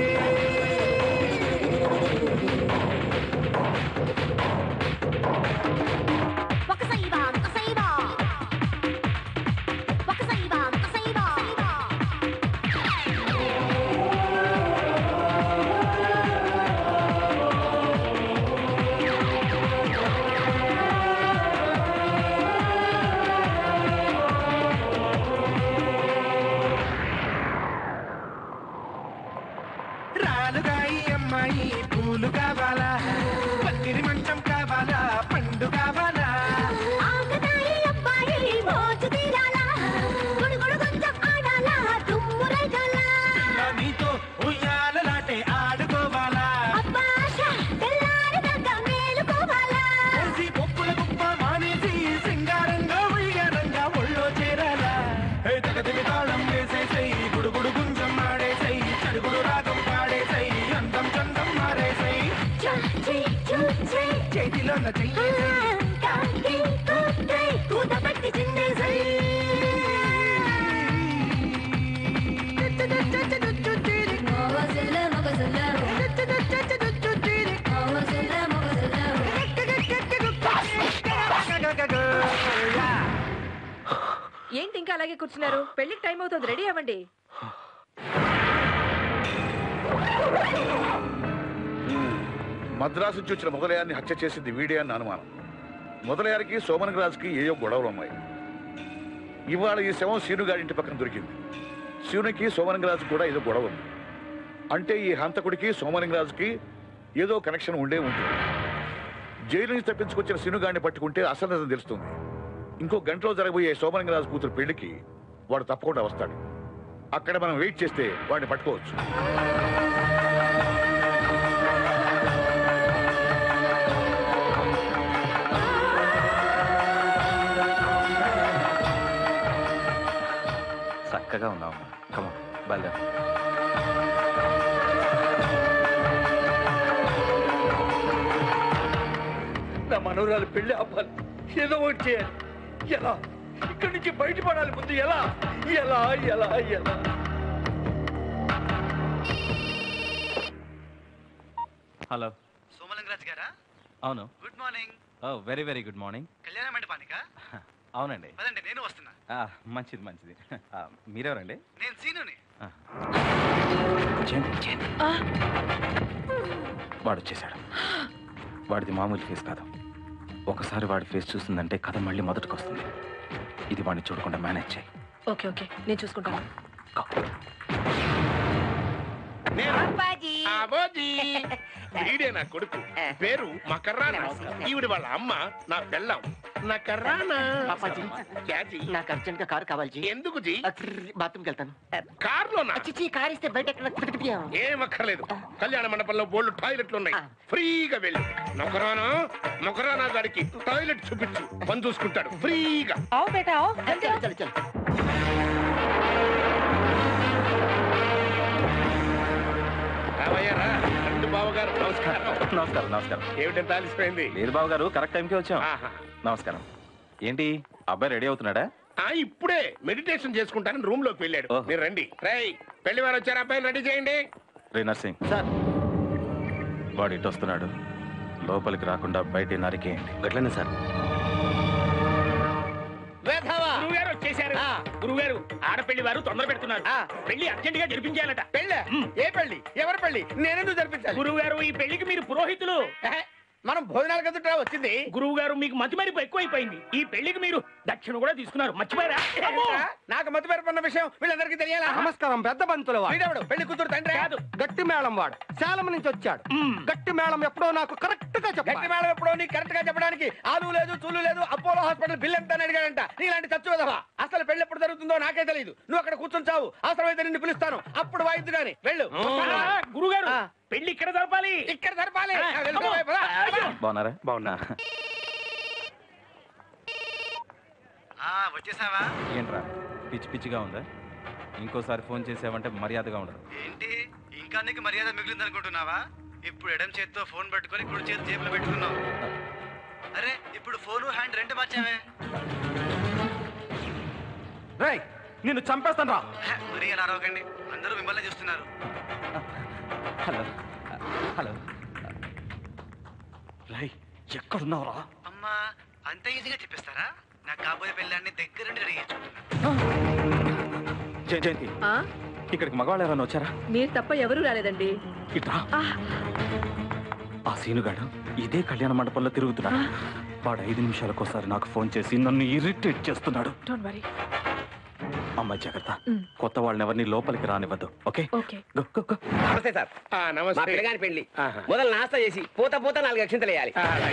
ఒక సైవా ఒక సైవా ఒక సైవా ఒక సైవా రాలుగాయి అమ్మాయి పూలు కావాలా పత్తిరి మంచం కావాలా పండు కావాలా ఆకతాయి అబ్బాయి మోజు తీరాలా గుడుగుడు కొంచెం ఆడాలా దుమ్ము రేగాలా ఇలా నీతో ఉయ్యాలలాటే ఆడుకోవాలా అబ్బాష తెల్లారిదాకా మేలుకోవాలా వేసి పప్పుల కుప్ప మానేసి సింగారంగా ఉయ్యారంగా ఒళ్ళో చేరాలా హే తగదిమి తాళం వేసేసై గుడుగుడు గుంజం ఆడేసై చడుగుడు రాగం పాడేసై అందం చందం మారేసై చూచి చూచి చేతిలో నా చెయ్యేసై కాకి కూతై కూత పెట్టి చిందేసై ఏంటి ఇంకా అలాగే కూర్చున్నారు పెళ్లికి టైం అవుతుంది రెడీ అవ్వండి మద్రాసు నుంచి వచ్చిన మొదలయాన్ని హత్య చేసింది వీడే అని అనుమానం మొదలయారికి సోమనగరాజుకి ఏయో గొడవలు ఉన్నాయి ఇవాళ ఈ శవం సీనుగారి ఇంటి పక్కన దొరికింది శివునికి సోమలింగరాజు కూడా ఏదో గొడవ ఉంది అంటే ఈ హంతకుడికి సోమలింగరాజుకి ఏదో కనెక్షన్ ఉండే ఉంటుంది జైలు నుంచి తప్పించుకొచ్చిన సీనుగాడిని పట్టుకుంటే అసలు నిజం తెలుస్తుంది ఇంకో గంటలో జరగబోయే సోమరంగరాజు కూతురు పెళ్లికి వాడు తప్పకుండా వస్తాడు అక్కడ మనం వెయిట్ చేస్తే వాడిని పట్టుకోవచ్చు చక్కగా ఉన్నావు కమా బయలుదేరు నా మనవరాలు పెళ్లి ఆపాలి ఏదో ఒకటి చేయాలి ఎలా ఇక్కడి నుంచి బయటపడాలి ముందు ఎలా ఎలా ఎలా ఎలా హలో సోమలింగరాజ్ గారా అవును గుడ్ మార్నింగ్ ఓ వెరీ వెరీ గుడ్ మార్నింగ్ కళ్యాణ మండపానికా అవునండి పదండి నేను వస్తున్నా ఆ, మంచిది మంచిది ఆ, మీరెవరండి నేను సీనుని ఆ. చేయండి. వాడు వచ్చేసాడు వాడిది మామూలు ఫేస్ కాదు ఒకసారి వాడి ఫేస్ చూసిందంటే కథ మళ్ళీ మొదటికి వస్తుంది ఇది వాడిని చూడకుండా మేనేజ్ చేయి ఓకే ఓకే నేను చూసుకుంటాను అబోజీ వీడే నా కొడుకు పేరు మకర్రానా ఈవిడ వాళ్ళ అమ్మ నా పెళ్ళం నా కర్రానా పాపాజీ. క్యాజీ నాకు అర్జెంట్ గా కారు కావాలి జీ ఎందుకు జీ బాత్రూమ్కి వెళ్తాను కారులో చిచ్చి కార్ ఇస్తే బయట ఎక్కడ ఏం అక్కర్లేదు కళ్యాణ మండపంలో బోల్డ్ టాయిలెట్లు ఉన్నాయి ఫ్రీగా వెళ్ళు నొకరానా నొకరానా గారికి టాయిలెట్ చూపించు పని చూసుకుంటాడు ఫ్రీగా आओ बेटा आओ చల్ చల్ చల్ రావయ్యా రా రెండు బావగారు నమస్కారం నమస్కారం నమస్కారం ఏమిటంత ఆలస్యమైంది లేదు బాబు గారు కరెక్ట్ టైంకి వచ్చాం నమస్కారం ఏంటి అబ్బాయి రెడీ అవుతున్నాడా ఆ ఇప్పుడే మెడిటేషన్ చేసుకుంటానని రూమ్ లోకి వెళ్ళాడు మీరు రండి రై పెళ్లి వారు వచ్చారు అబ్బాయిని రెడీ చేయండి రే నర్సింగ్ వాడు ఇటు వస్తున్నాడు లోపలికి రాకుండా బయట నరికేయండి గట్లనే సార్ గురువు గారు వచ్చేసారు గురువు గారు ఆడపెళ్లి వారు తొందర పెడుతున్నారు పెళ్లి అర్జెంట్ గా జరిపించాలట పెళ్ళి ఏ పెళ్లి ఎవరి పెళ్లి నేనెందుకు జరిపించాలి గురువు గారు ఈ పెళ్లికి మీరు పురోహితులు మనం భోజనాల కదుట వచ్చింది గురువు గారు మీకు మతి మరిపు ఎక్కువైపోయింది ఈ పెళ్లికి మీరు దక్షిణ కూడా తీసుకున్నారు మర్చిపోయారా అమ్మో! నాకు మతి పేరుకున్న విషయం వీళ్ళందరికీ తెలియాలా నమస్కారం పెద్ద బంతుల వాడు వీడెవడు పెళ్లి కూతురు తండ్రి కాదు గట్టి మేళం వాడు శాలం నుంచి వచ్చాడు గట్టి మేళం ఎప్పుడో నాకు కరెక్ట్ గా గట్టి చెప్పాలి మేళం ఎప్పుడో నీకు కరెక్ట్ గా చెప్పడానికి ఆలు లేదు చుల్లు లేదు అపోలో హాస్పిటల్ బిల్ ఎంత అని అడిగాడంట నీలాంటి చచ్చు విధవా అసలు పెళ్లి ఎప్పుడు జరుగుతుందో నాకే తెలియదు నువ్వు అక్కడ కూర్చొని చావు అవసరమైతే నిన్ను పిలుస్తాను అప్పుడు వాయిద్దు గాని వెళ్ళు గురువు గారు పెళ్లి ఇక్కడ జరపాలి ఇక్కడ జరపాలి ఆ, ఆ, వెళ్ళు, అమ్మో! పద, పద. బాగున్నారా బాగున్నా వచ్చేసావా ఏంట్రా పిచ్చి పిచ్చిగా ఉందా ఇంకోసారి ఫోన్ చేసావంటే మర్యాదగా ఉండదు ఏంటి ఇంకా నీకు మర్యాద మిగిలింది అనుకుంటున్నావా ఇప్పుడు ఎడం చేతితో ఫోన్ పట్టుకొని కుడి చేతి జేబులో పెట్టుకున్నావు అరే ఇప్పుడు ఫోను హ్యాండ్ రెండు మార్చావే రేయ్ నిన్ను చంపేస్తాను రా హ, మరీ అలా అరవకండి అందరూ మిమ్మల్ని చూస్తున్నారు హలో హలో రై ఎక్కడున్నావురా అమ్మా అంత ఈజీగా చెప్పేస్తారా నాకు కాబోయే పెళ్ళాన్ని దగ్గరుండి రెడీ జయ- జయంతి ఆ? ఇక్కడికి మగవాళ్ళు ఎవరైనా వచ్చారా మీరు తప్ప ఎవరూ రాలేదండి ఇట్రా ఆ సీనుగాడు ఇదే కళ్యాణ మండపంలో తిరుగుతున్నాడు వాడు ఐదు నిమిషాలకోసారి నాకు ఫోన్ చేసి నన్ను ఇరిటేట్ చేస్తున్నాడు డోంట్ వరీ అమ్మాయి జాగ్రత్త కొత్త వాళ్ళని ఎవరిని లోపలికి రానివ్వద్దు ఓకే ఓకే నమస్తే సార్ నమస్తే మా పిల్లగాని పెళ్లి మొదలు నాస్తా చేసి పూత పూత నాలుగు అక్షింతలు వేయాలి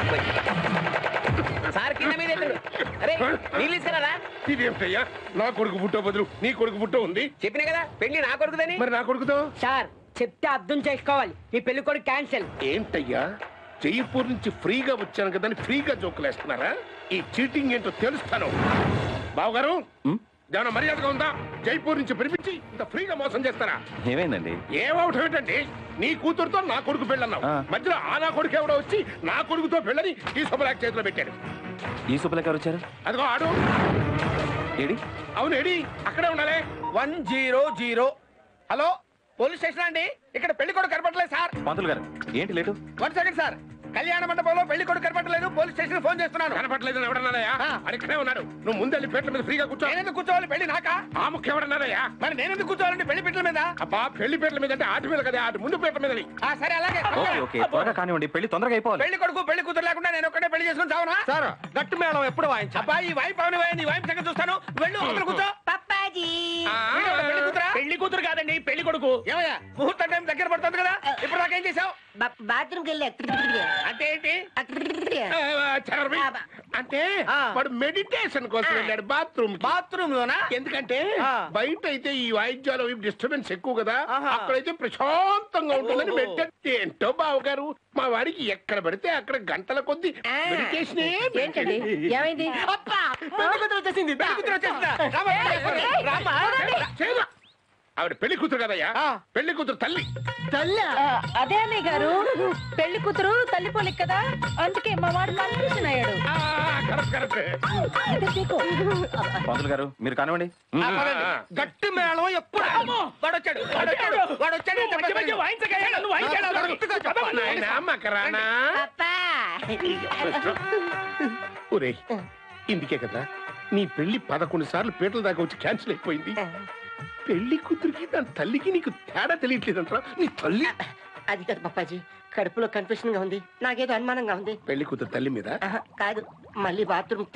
సార్ కింద మీద ఎత్తుడు. అరే నీళ్ళు తీసుకురారా ఇదేమిటయ్యా నా కొడుకు పుట్టో బదులు నీ కొడుకు పుట్టో ఉంది చెప్పినా కదా పెళ్లి నా కొడుకుదని మరి నా కొడుకుతో సార్ చెప్తే అర్థం చేసుకోవాలి ఈ పెళ్లి కొడుకు క్యాన్సిల్ ఏంటయ్యా జైపూర్ నుంచి ఫ్రీగా వచ్చాను కదా అని ఫ్రీగా జోకులు వేస్తున్నారా ఈ చీటింగ్ ఏంటో తెలుస్తాను బావగారు ఏమైనా మర్యాదగా ఉందా జైపూర్ నుంచి పిలిపించి ఇంత ఫ్రీగా మోసం చేస్తారా ఏమైందండి ఏమవటం ఏంటండి నీ కూతురుతో నా కొడుకు పెళ్ళన్నావు మధ్యలో ఆ నా కొడుకు ఎవడో వచ్చి నా కొడుకుతో పెళ్ళని ఈ శుభలాక్ చేతిలో పెట్టాడు ఈ సుబ్బలకి ఎవరు వచ్చారు అదిగో ఆడు ఏడి అవును ఏడి అక్కడే ఉండాలి one zero zero hello police station అండి ఇక్కడ పెళ్లి కొడుకు కనపడలేదు సార్ పంతులు గారు ఏంటి లేటు వన్ సెకండ్ సార్ కళ్యాణ మండపంలో పెళ్లి కొడుకు కనపడలేదు పోలీస్ స్టేషన్ ఫోన్ చేస్తున్నాను కనపడలేదు ఎవడన్నారయ్యా అడిక్కడే ఉన్నాడు నువ్వు ముందెళ్ళి పేట్ల మీద ఫ్రీగా కూర్చో నేనెందుకు కూర్చోవాలి పెళ్లి నాకా ఆ ముఖ్యం ఎవడన్నారయ్యా మరి నేనెందుకు కూర్చోవాలండి పెళ్లి పీటల మీద అబ్బా పెళ్లి పేట్ల మీద అంటే ఆటి మీద కదా ఆటి ముందు పేట్ల మీద ఆ, సరే అలాగే ఓకే ఓకే త్వరగా కానివ్వండి పెళ్లి తొందరగా అయిపోవాలి పెళ్లి కొడుకు పెళ్లి కూతురు లేకుండా నేను ఒక్కడే పెళ్లి చేసుకుని చావనా సార్ గట్టి మేళం ఎప్పుడు వాయించాలి అబ్బా ఈ వైపు అవును ఈ వైపు సంగతి చూస్తాను వెళ్ళు అక్కడ కూర్చో పప్పాజీ వీడెవడు పెళ్లి కూతురా పెళ్లి కూతురు కాదండి పెళ్లి కొడుకు ఏమయ్యా ముహూర్తం టైం దగ్గర పడుతుంది కదా ఇప్పుడు నాకేం చేసావు బాత్రూమ్కి వెళ్ళా అంటే ఏంటి ఆ, చరవి. అంటే వాడు మెడిటేషన్ కోసం వెళ్ళాడు బాత్రూమ్ బాత్రూమ్ లోనా ఎందుకంటే బయట అయితే ఈ వాయిద్యాలు డిస్టర్బెన్స్ ఎక్కువ కదా అక్కడైతే ప్రశాంతంగా ఉంటుందని మెడిటేట్ ఏంటో బావగారు మా వాడికి ఎక్కడ పడితే అక్కడ గంటల కొద్ది మెడిటేషన్ ఏంటండి ఏమైంది అప్పా పెళ్లి కూతురు వచ్చేసింది పెళ్లి కూతురు వచ్చేసిందా రామా, రామా, రామా. చేయమా. ఆవిడ పెళ్లి కూతురు కదయ్యా పెళ్లి కూతురు తల్లి తల్లి అదే అన్నయ్య గారు పెళ్లి కూతురు తల్లి పోలిక్ కదా అందుకే మా వాడు కన్ఫ్యూజన్ అయ్యాడు ఇదే తీకో. పంతులు గారు మీరు కానివ్వండి గట్టి మేళం ఎప్పుడు వాడు వచ్చాడు వాడు వచ్చాడు వాడు వచ్చాడు అని చెప్పేసి నువ్వు వాయించాడు, గుర్తుగా చెప్పాలి. నాయనా, మకరానా. ఒరేయ్ ఇందుకే కదా నీ పెళ్లి పదకొండు సార్లు పీటల దాకా వచ్చి క్యాన్సిల్ అయిపోయింది పెళ్లి కూతురికి దాని తల్లికి నీకు తేడా తెలియట్లేదంటారా నీ తల్లి అది కాదు పప్పాజీ కడుపులో కన్ఫ్యూషన్ గా ఉంది నాకేదో అనుమానంగా ఉంది పెళ్లి కూతురు తల్లి మీద ఆహా, కాదు మళ్ళీ బాత్రూమ్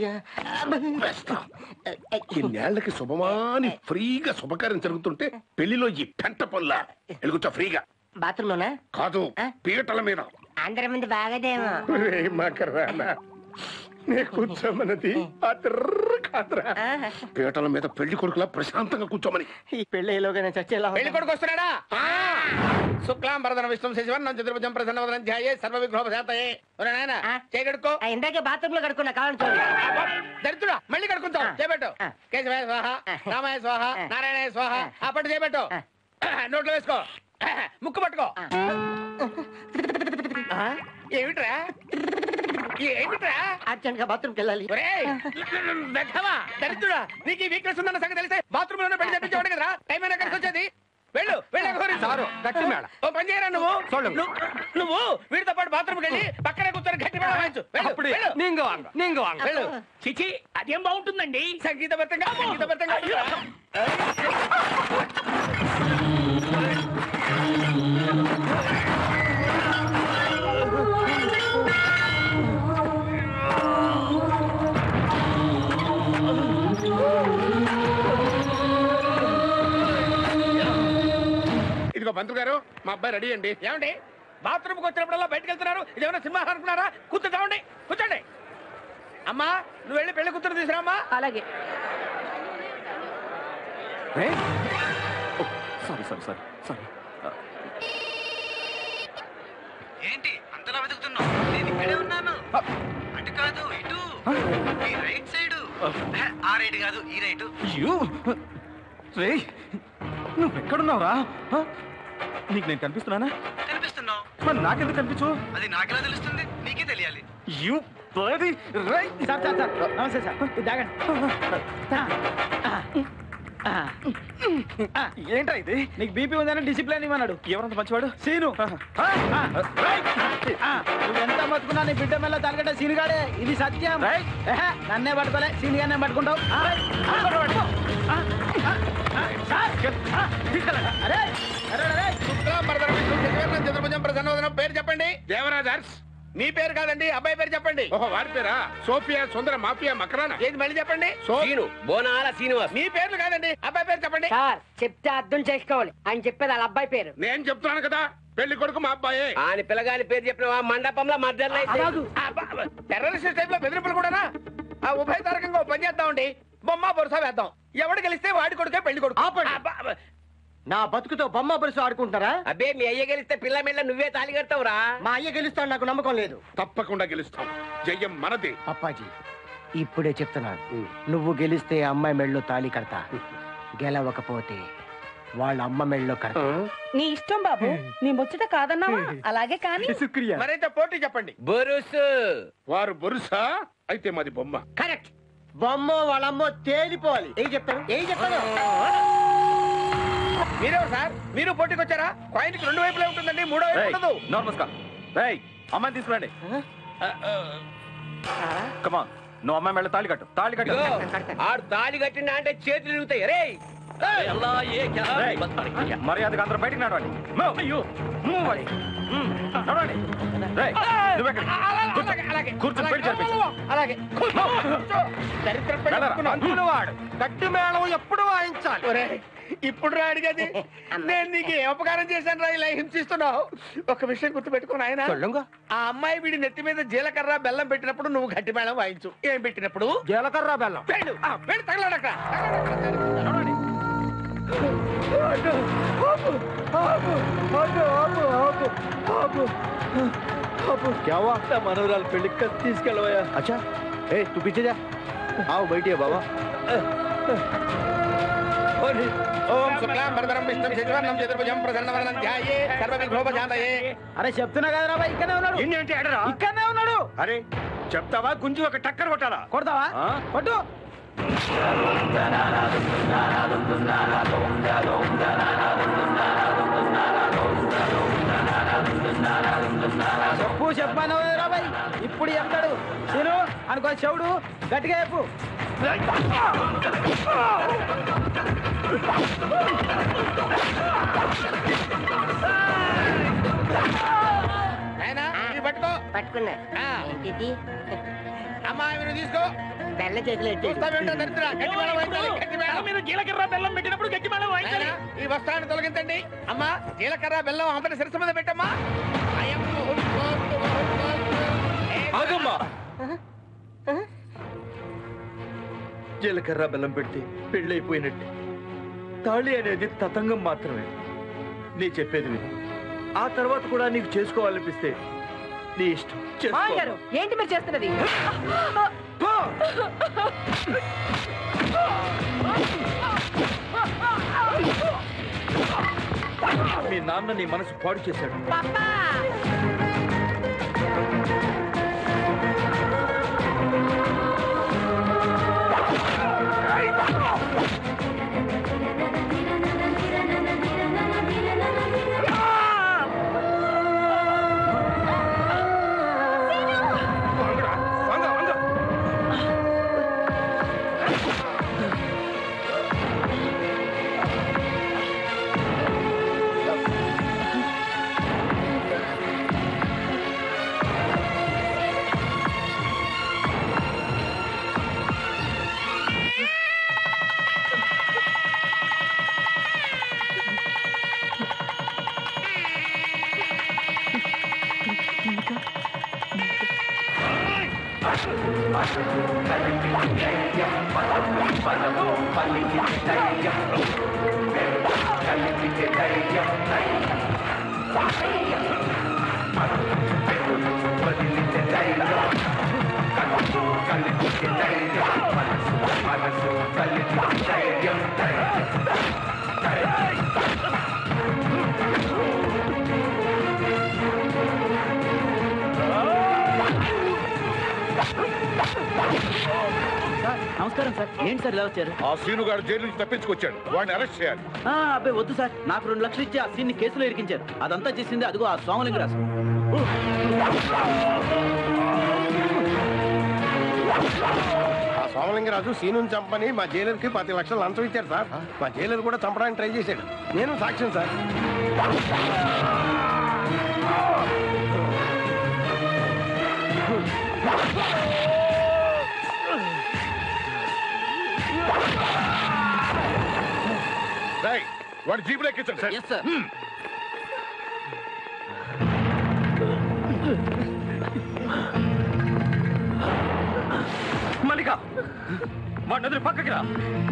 ఇన్నేళ్లకి శుభమాని ఫ్రీగా శుభకార్యం జరుగుతుంటే పెళ్లిలో ఈ పెంట పనుల ఎలుగుతా ఫ్రీగా బాత్రూమ్ లోనా కాదు పీటల మీద అందరి ముందు బాగదేమో ఒరేయ్ మకరానా నే కూర్చోమన్నది ఆ తిర్ర కాదురా పీటల మీద పెళ్లి కొడుకులా ప్రశాంతంగా కూర్చోమని ఈ పెళ్ళేలోగా నేను చచ్చేలా పెళ్లి కొడుకు వస్తున్నాడా శుక్లాం భరదన విష్ణు శశివన్ చతుర్భుజం ప్రసన్నవదనం ధ్యాయే సర్వ విగ్రహ శాతయే నాయన చేయగడుకో ఇందాకే బాత్రూమ్ లో కడుక్కున్నా కావాలని చూడండి దరిద్రుడా మళ్ళీ కడుకుంటాం చేపెట్టు కేశవాయ స్వాహ రామాయ స్వాహ నారాయణాయ స్వాహ ఆ పట్టు చేపెట్టు నోట్లో వేసుకో ముక్కు పట్టుకో ఆ? ఏమిట్రా ఏమిట్రా అర్జెంట్ గా బాత్రూమ్కి వెళ్ళాలి ఒరేయ్, వెధవా, దరిద్రుడా నీకు ఈ వీక్నెస్ ఉందన్న సంగతి తెలిస్తే బాత్రూమ్ లోనే పెళ్లి చెప్పించేవాడు కదరా టైం అయినా కలిసి వచ్చేది వెళ్ళు వెళ్ళు ఎవరు సారు, గట్టి మేళ. ఓ పని చేయరా నువ్వు నువ్వు- నువ్వు వీడితో పాటు బాత్రూమ్ వెళ్ళి పక్కనే కూర్చొని గట్టి మేళ వాయించు వెళ్ళు, அப்படி వెళ్ళు. நீங்க வாங்க நீங்க வாங்க వెళ్ళు చిచి అదేం బాగుంటుందండి సంగీతబద్ధంగా సంగీతబద్ధంగా ఇదిగో పంతులు గారు మా అబ్బాయి రెడీ అండి ఏమండి బాత్రూమ్కి వచ్చినప్పుడల్లా బయటకు వెళ్తున్నారు ఇది ఏమైనా సినిమా అనుకున్నారా కూర్చోండి కూర్చోండి అమ్మా నువ్వు వెళ్ళి పెళ్లి కూతురు తీసురామ్మా అలాగే సారీ సారీ సారీ సారీ ఏంటి అంతలా వెతుకుతున్నావు నేను ఇక్కడే ఉన్నాను అటు కాదు ఇటు ఈ రైట్ సైడ్ ఆ రైట్ కాదు ఈ రైట్ అయ్యో రే నువ్వు ఎక్కడున్నావురా హ? నీకు నేను కనిపిస్తున్నానా కనిపిస్తున్నావు మరి నాకెందుకు కనిపించు అది నాకెలా తెలుస్తుంది నీకే తెలియాలి యూ బ్లడీ రై సార్ సార్ సార్ నమస్తే సార్ ఇది తాగండి ఏంటా ఇది నీకు బీపీ ఉందని డిసిప్లిన్ ఇవ్వన్నాడు ఎవరంత మంచివాడు సీను ఆ, నువ్వు ఎంత బతుకున్నా నీ బిడ్డ మెల్ల తలగడ్డ సీనుగాడే ఇది సత్యం ఏహే, నన్నే పట్టుకోలే సీనుగానే పట్టుకుంటావు ఆ, పట్టుకో, పట్టుకో. ఆ, ఆ, ఆ, సార్, ఆ, తీసుకెళ్ళండి. అరే అరే అరే చతుర్భుజం ప్రసన్నవదనం పేరు చెప్పండి దేవరాజర్స్ మీ పేరు కాదండి అబ్బాయి పేరు చెప్పండి ఓహో వాడి పేరా సోఫియా సుందర మాఫియా మకరానా ఏది మళ్ళీ చెప్పండి సీను బోనాల శ్రీనివాస్ మీ పేర్లు కాదండి అబ్బాయి పేరు చెప్పండి సార్ చెప్తే అర్థం చేసుకోవాలి ఆయన చెప్పేది వాళ్ళ అబ్బాయి పేరు నేను చెప్తున్నాను కదా పెళ్లి కొడుకు మా అబ్బాయే ఆయన పిల్లగాని పేరు చెప్పిన మండపంలో మధ్యలో టెర్రరిస్ట్ టైప్ లో బెదిరింపులు కూడానా ఆ ఉభయ తారకంగా ఓ పని చేద్దామండి బొమ్మ బొరుస వేద్దాం ఎవడు గెలిస్తే వాడి కొడుకే పెళ్లి కొడుకు అబ్బా, నా బతుకుతో బొమ్మ బరుసు ఆడుకుంటారా అబ్బే మీ అయ్య గెలిస్తే పిల్ల మెల్ల నువ్వే తాలి కడతావురా మా అయ్య గెలుస్తాడు నాకు నమ్మకం లేదు తప్పకుండా గెలుస్తాం జయం మనది అప్పాజీ ఇప్పుడే చెప్తున్నాను నువ్వు గెలిస్తే అమ్మాయి మెళ్ళలో తాళి కడతా గెలవకపోతే వాళ్ళ అమ్మ మెళ్ళలో కడతా నీ ఇష్టం బాబు నీ ముచ్చట కాదన్నావా అలాగే కానీ శుక్రియా మరైతే పోటీ చెప్పండి బొరుసు వారు బొరుసా అయితే మాది బొమ్మ కరెక్ట్ బొమ్మ వాళ్ళమ్మో తేలిపోవాలి ఏం చెప్తాను ఏం చెప్తాను మీరెవరు సార్ మీరు పోటీకి వచ్చారా కాయిన్ కి రెండు వైపులే ఉంటుందండి మూడో వైపు ఉండదు నమస్కారం రేయ్ అమ్మాయిని తీసుకురండి కమా నువ్వు అమ్మాయి మెళ్ళ తాళి కట్టు తాళి కట్టు ఇదిగో, ఆడు తాళి కట్టిండా అంటే చేతులు ఇరుగుతాయి రే రేయ్, మర్యాదగా అందరూ బయటికి నడవండి Move. Move అది. మ్మ్. నడవండి రేయ్, నువ్వెక్కడ? కూర్చో. కూర్చో, బయట జరిపించు. అలాగే దరిద్ర వెళ్ళరా. పంతులు వాడు గట్టి మేళం ఎప్పుడు వాయించాలి ఇప్పుడు రా అడిగేది నేను నీకు ఏ ఉపకారం చేశాను రా ఇలా హింసిస్తున్నావు ఒక విషయం గుర్తుపెట్టుకుని ఆయన ఆ అమ్మాయి వీడి నెత్తి మీద జీలకర్ర బెల్లం పెట్టినప్పుడు నువ్వు గట్టి మేళం వాయించు ఏం పెట్టినప్పుడు జీలకర్ర బెల్లం వెళ్ళు ఆ, వెళ్ళు తగలడక क्या हुआ మనోరాలు పెళ్లికి తీసుకెళ్ళవయ్యా అచ్చా ఏ తూ పీछे जा आओ बैठिए बाबा ఓం శుక్లాం వరదరం విష్ణుం శశివర్ణం చతుర్భుజం ప్రసన్నవదనం ధ్యాయే సర్వవిఘ్నోపశాంతయే అరే చెప్తున్నా కదరా బాయ్ ఇక్కడనే ఉన్నాడు ఏంటి అడరా ఇక్కడనే ఉన్నాడు అరే చెప్తావా గుంజు ఒక టక్కర్ కొట్టాలా కొడతావా కొట్టు చెప్పు చెప్పాను బాయ్ ఇప్పుడు చెప్తాడు నేను అనుకో చెవుడు గట్టిగా చెప్పు నాయనా ఇది పట్టుకో పట్టుకున్నా ఆ. ఏంటిది అమ్మా ఇవి తీసుకో బెల్ల చేతిలో చూస్తావేంటో దరిద్రా గట్టి మేళం వాయించాలి గట్టి మేళం మీరు జీలకర్ర బెల్లం పెట్టినప్పుడు గట్టి మేళం వాయించాలి నాయనా, ఈ వస్త్రాన్ని తొలగించండి అమ్మా జీలకర్ర బెల్లం అందరి శిరస్సు మీద పెట్టమ్మా అయం ముహూర్తోస్తు ముహూర్తోస్తు. ఏ ఆగమ్మా జీలకర్ర బెల్లం పెట్టి పెళ్ళైపోయినట్టే తాళి అనేది తతంగం మాత్రమే నీ చెప్పేది విను ఆ తర్వాత కూడా నీకు చేసుకోవాలనిపిస్తే నీ ఇష్టం చేసుకో. మామయ్య గారు ఏంటి మీరు చేస్తున్నది మీ నాన్న నీ మనసు పాడు చేశాడు నమస్కారం సార్ ఏంటి సార్ ఇలా వచ్చారు ఆ సీనుగాడు జైలు నుంచి తప్పించుకొచ్చాడు వాడిని అరెస్ట్ చేయాలి ఆ, అబ్బాయి వద్దు సార్ నాకు రెండు లక్షలు ఇచ్చి ఆ సీన్ని కేసులో ఇరికించారు అదంతా చేసింది అదిగో ఆ సోమలింగరాజు ఆ సోమలింగరాజు సీనుని చంపని మా జైలర్కి పది లక్షలు లంచం ఇచ్చారు సార్ మా జైలర్ కూడా చంపడానికి ట్రై చేశాడు నేను సాక్ష్యం సార్ రేయ్, వాడి జీపులో ఎక్కించండి సార్ మల్లిక వాడిని వదిలి పక్కకి రా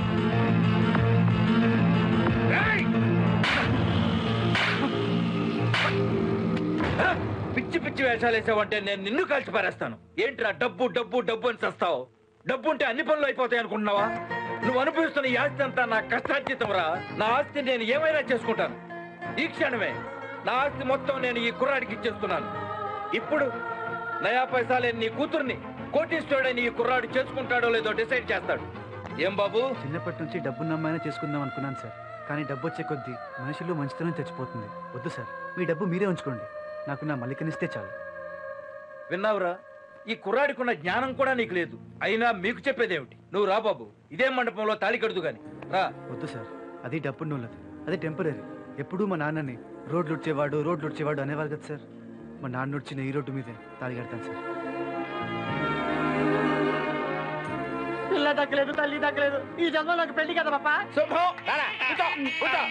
పిచ్చి పిచ్చి వేషాలు వేసావంటే నేను నిన్ను కలిసి పారేస్తాను ఏంట్రా డబ్బు డబ్బు డబ్బు అని చస్తావు డబ్బు ఉంటే అన్ని పనులు అయిపోతాయి అనుకుంటున్నావా నువ్వు అనుభవిస్తున్న ఈ ఆస్తి అంతా నా కష్టార్జితం రా నా ఆస్తి నేను ఏమైనా చేసుకుంటాను ఈ క్షణమే నా ఆస్తి మొత్తం నేను ఈ కుర్రాడికి ఇచ్చేస్తున్నాను ఇప్పుడు నయా పైసా లేని నీ కూతుర్ని కోటీశ్వరుడని ఈ కుర్రాడు చేసుకుంటాడో లేదో డిసైడ్ చేస్తాడు ఏం బాబు చిన్నప్పటి నుంచి డబ్బున్న అమ్మాయినే చేసుకుందాం అనుకున్నాను సార్ కానీ డబ్బు వచ్చే కొద్దీ మనుషులు మంచితనం చచ్చిపోతుంది వద్దు సార్ మీ డబ్బు మీరే ఉంచుకోండి నాకు నా మల్లికనిస్తే చాలు విన్నావురా ఈ కుర్రాడికున్న జ్ఞానం కూడా నీకు లేదు అయినా మీకు చెప్పేదేమిటి నువ్వు రా బాబు ఇదే మండపంలో తాళి కడుదు గాని రా వద్దు సార్ అది డబ్బు నూలది అది టెంపరీ ఎప్పుడూ మా నాన్నని రోడ్లు ఉడ్చేవాడు రోడ్లు ఉడ్చేవాడు అనేవారు కదా సార్ మా నాన్న ఉడ్చిన ఈ రోడ్డు మీదే తాళి కడతాను సార్ పిల్ల దక్కలేదు తల్లి దక్కలేదు ఈ జన్మ నాకు పెళ్లి కదా పాప శుభం రారా, కూర్చో, కూర్చో.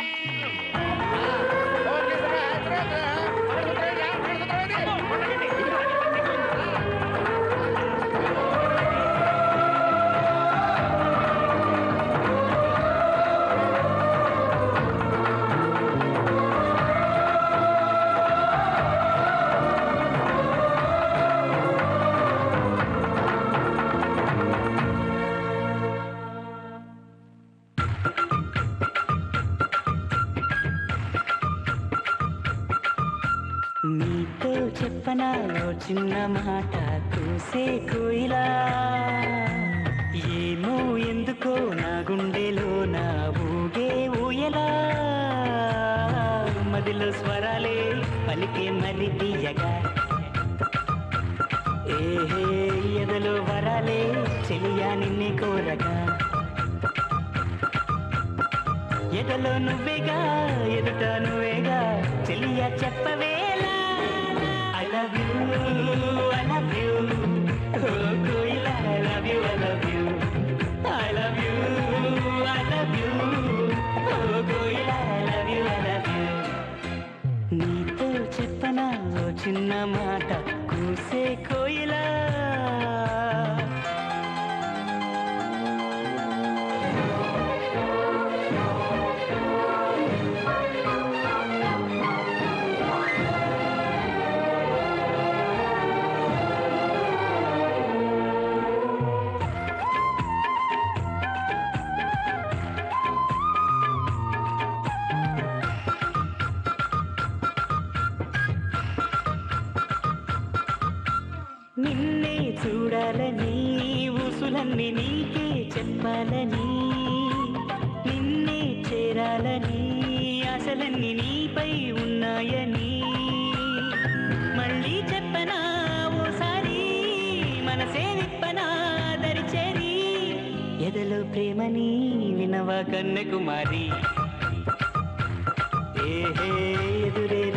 నీతో చెప్పనాలో చిన్న మాట కూసే కోయిలా ఏమో ఎందుకో నా గుండెలో నా ఊగే ఊయలా మదిలో స్వరాలే పలికే మరి తీయగా ఏహే ఎదలో వరాలే చెలియా నిన్నే కోరగా ఎదలో నువ్వేగా ఎదుట నువ్వేగా చెలియా చెప్పవేలా I love you I love you కోయిలా I love you I love you I love you I love you కోయిలా I love you I love you నీతో చెప్పనా ఓ చిన్న మాట కూసే కోయిలా నిన్నే చూడాలని ఊసులన్నీ నీకే చెప్పాలని నిన్నే చేరాలని ఆశలన్నీ నీపై ఉన్నాయని మళ్ళీ చెప్పనా ఓసారి మనసే విప్పనా దరిచేరి ఎదలో ప్రేమని వినవా కన్నెకుమారి ఏహే ఎదురే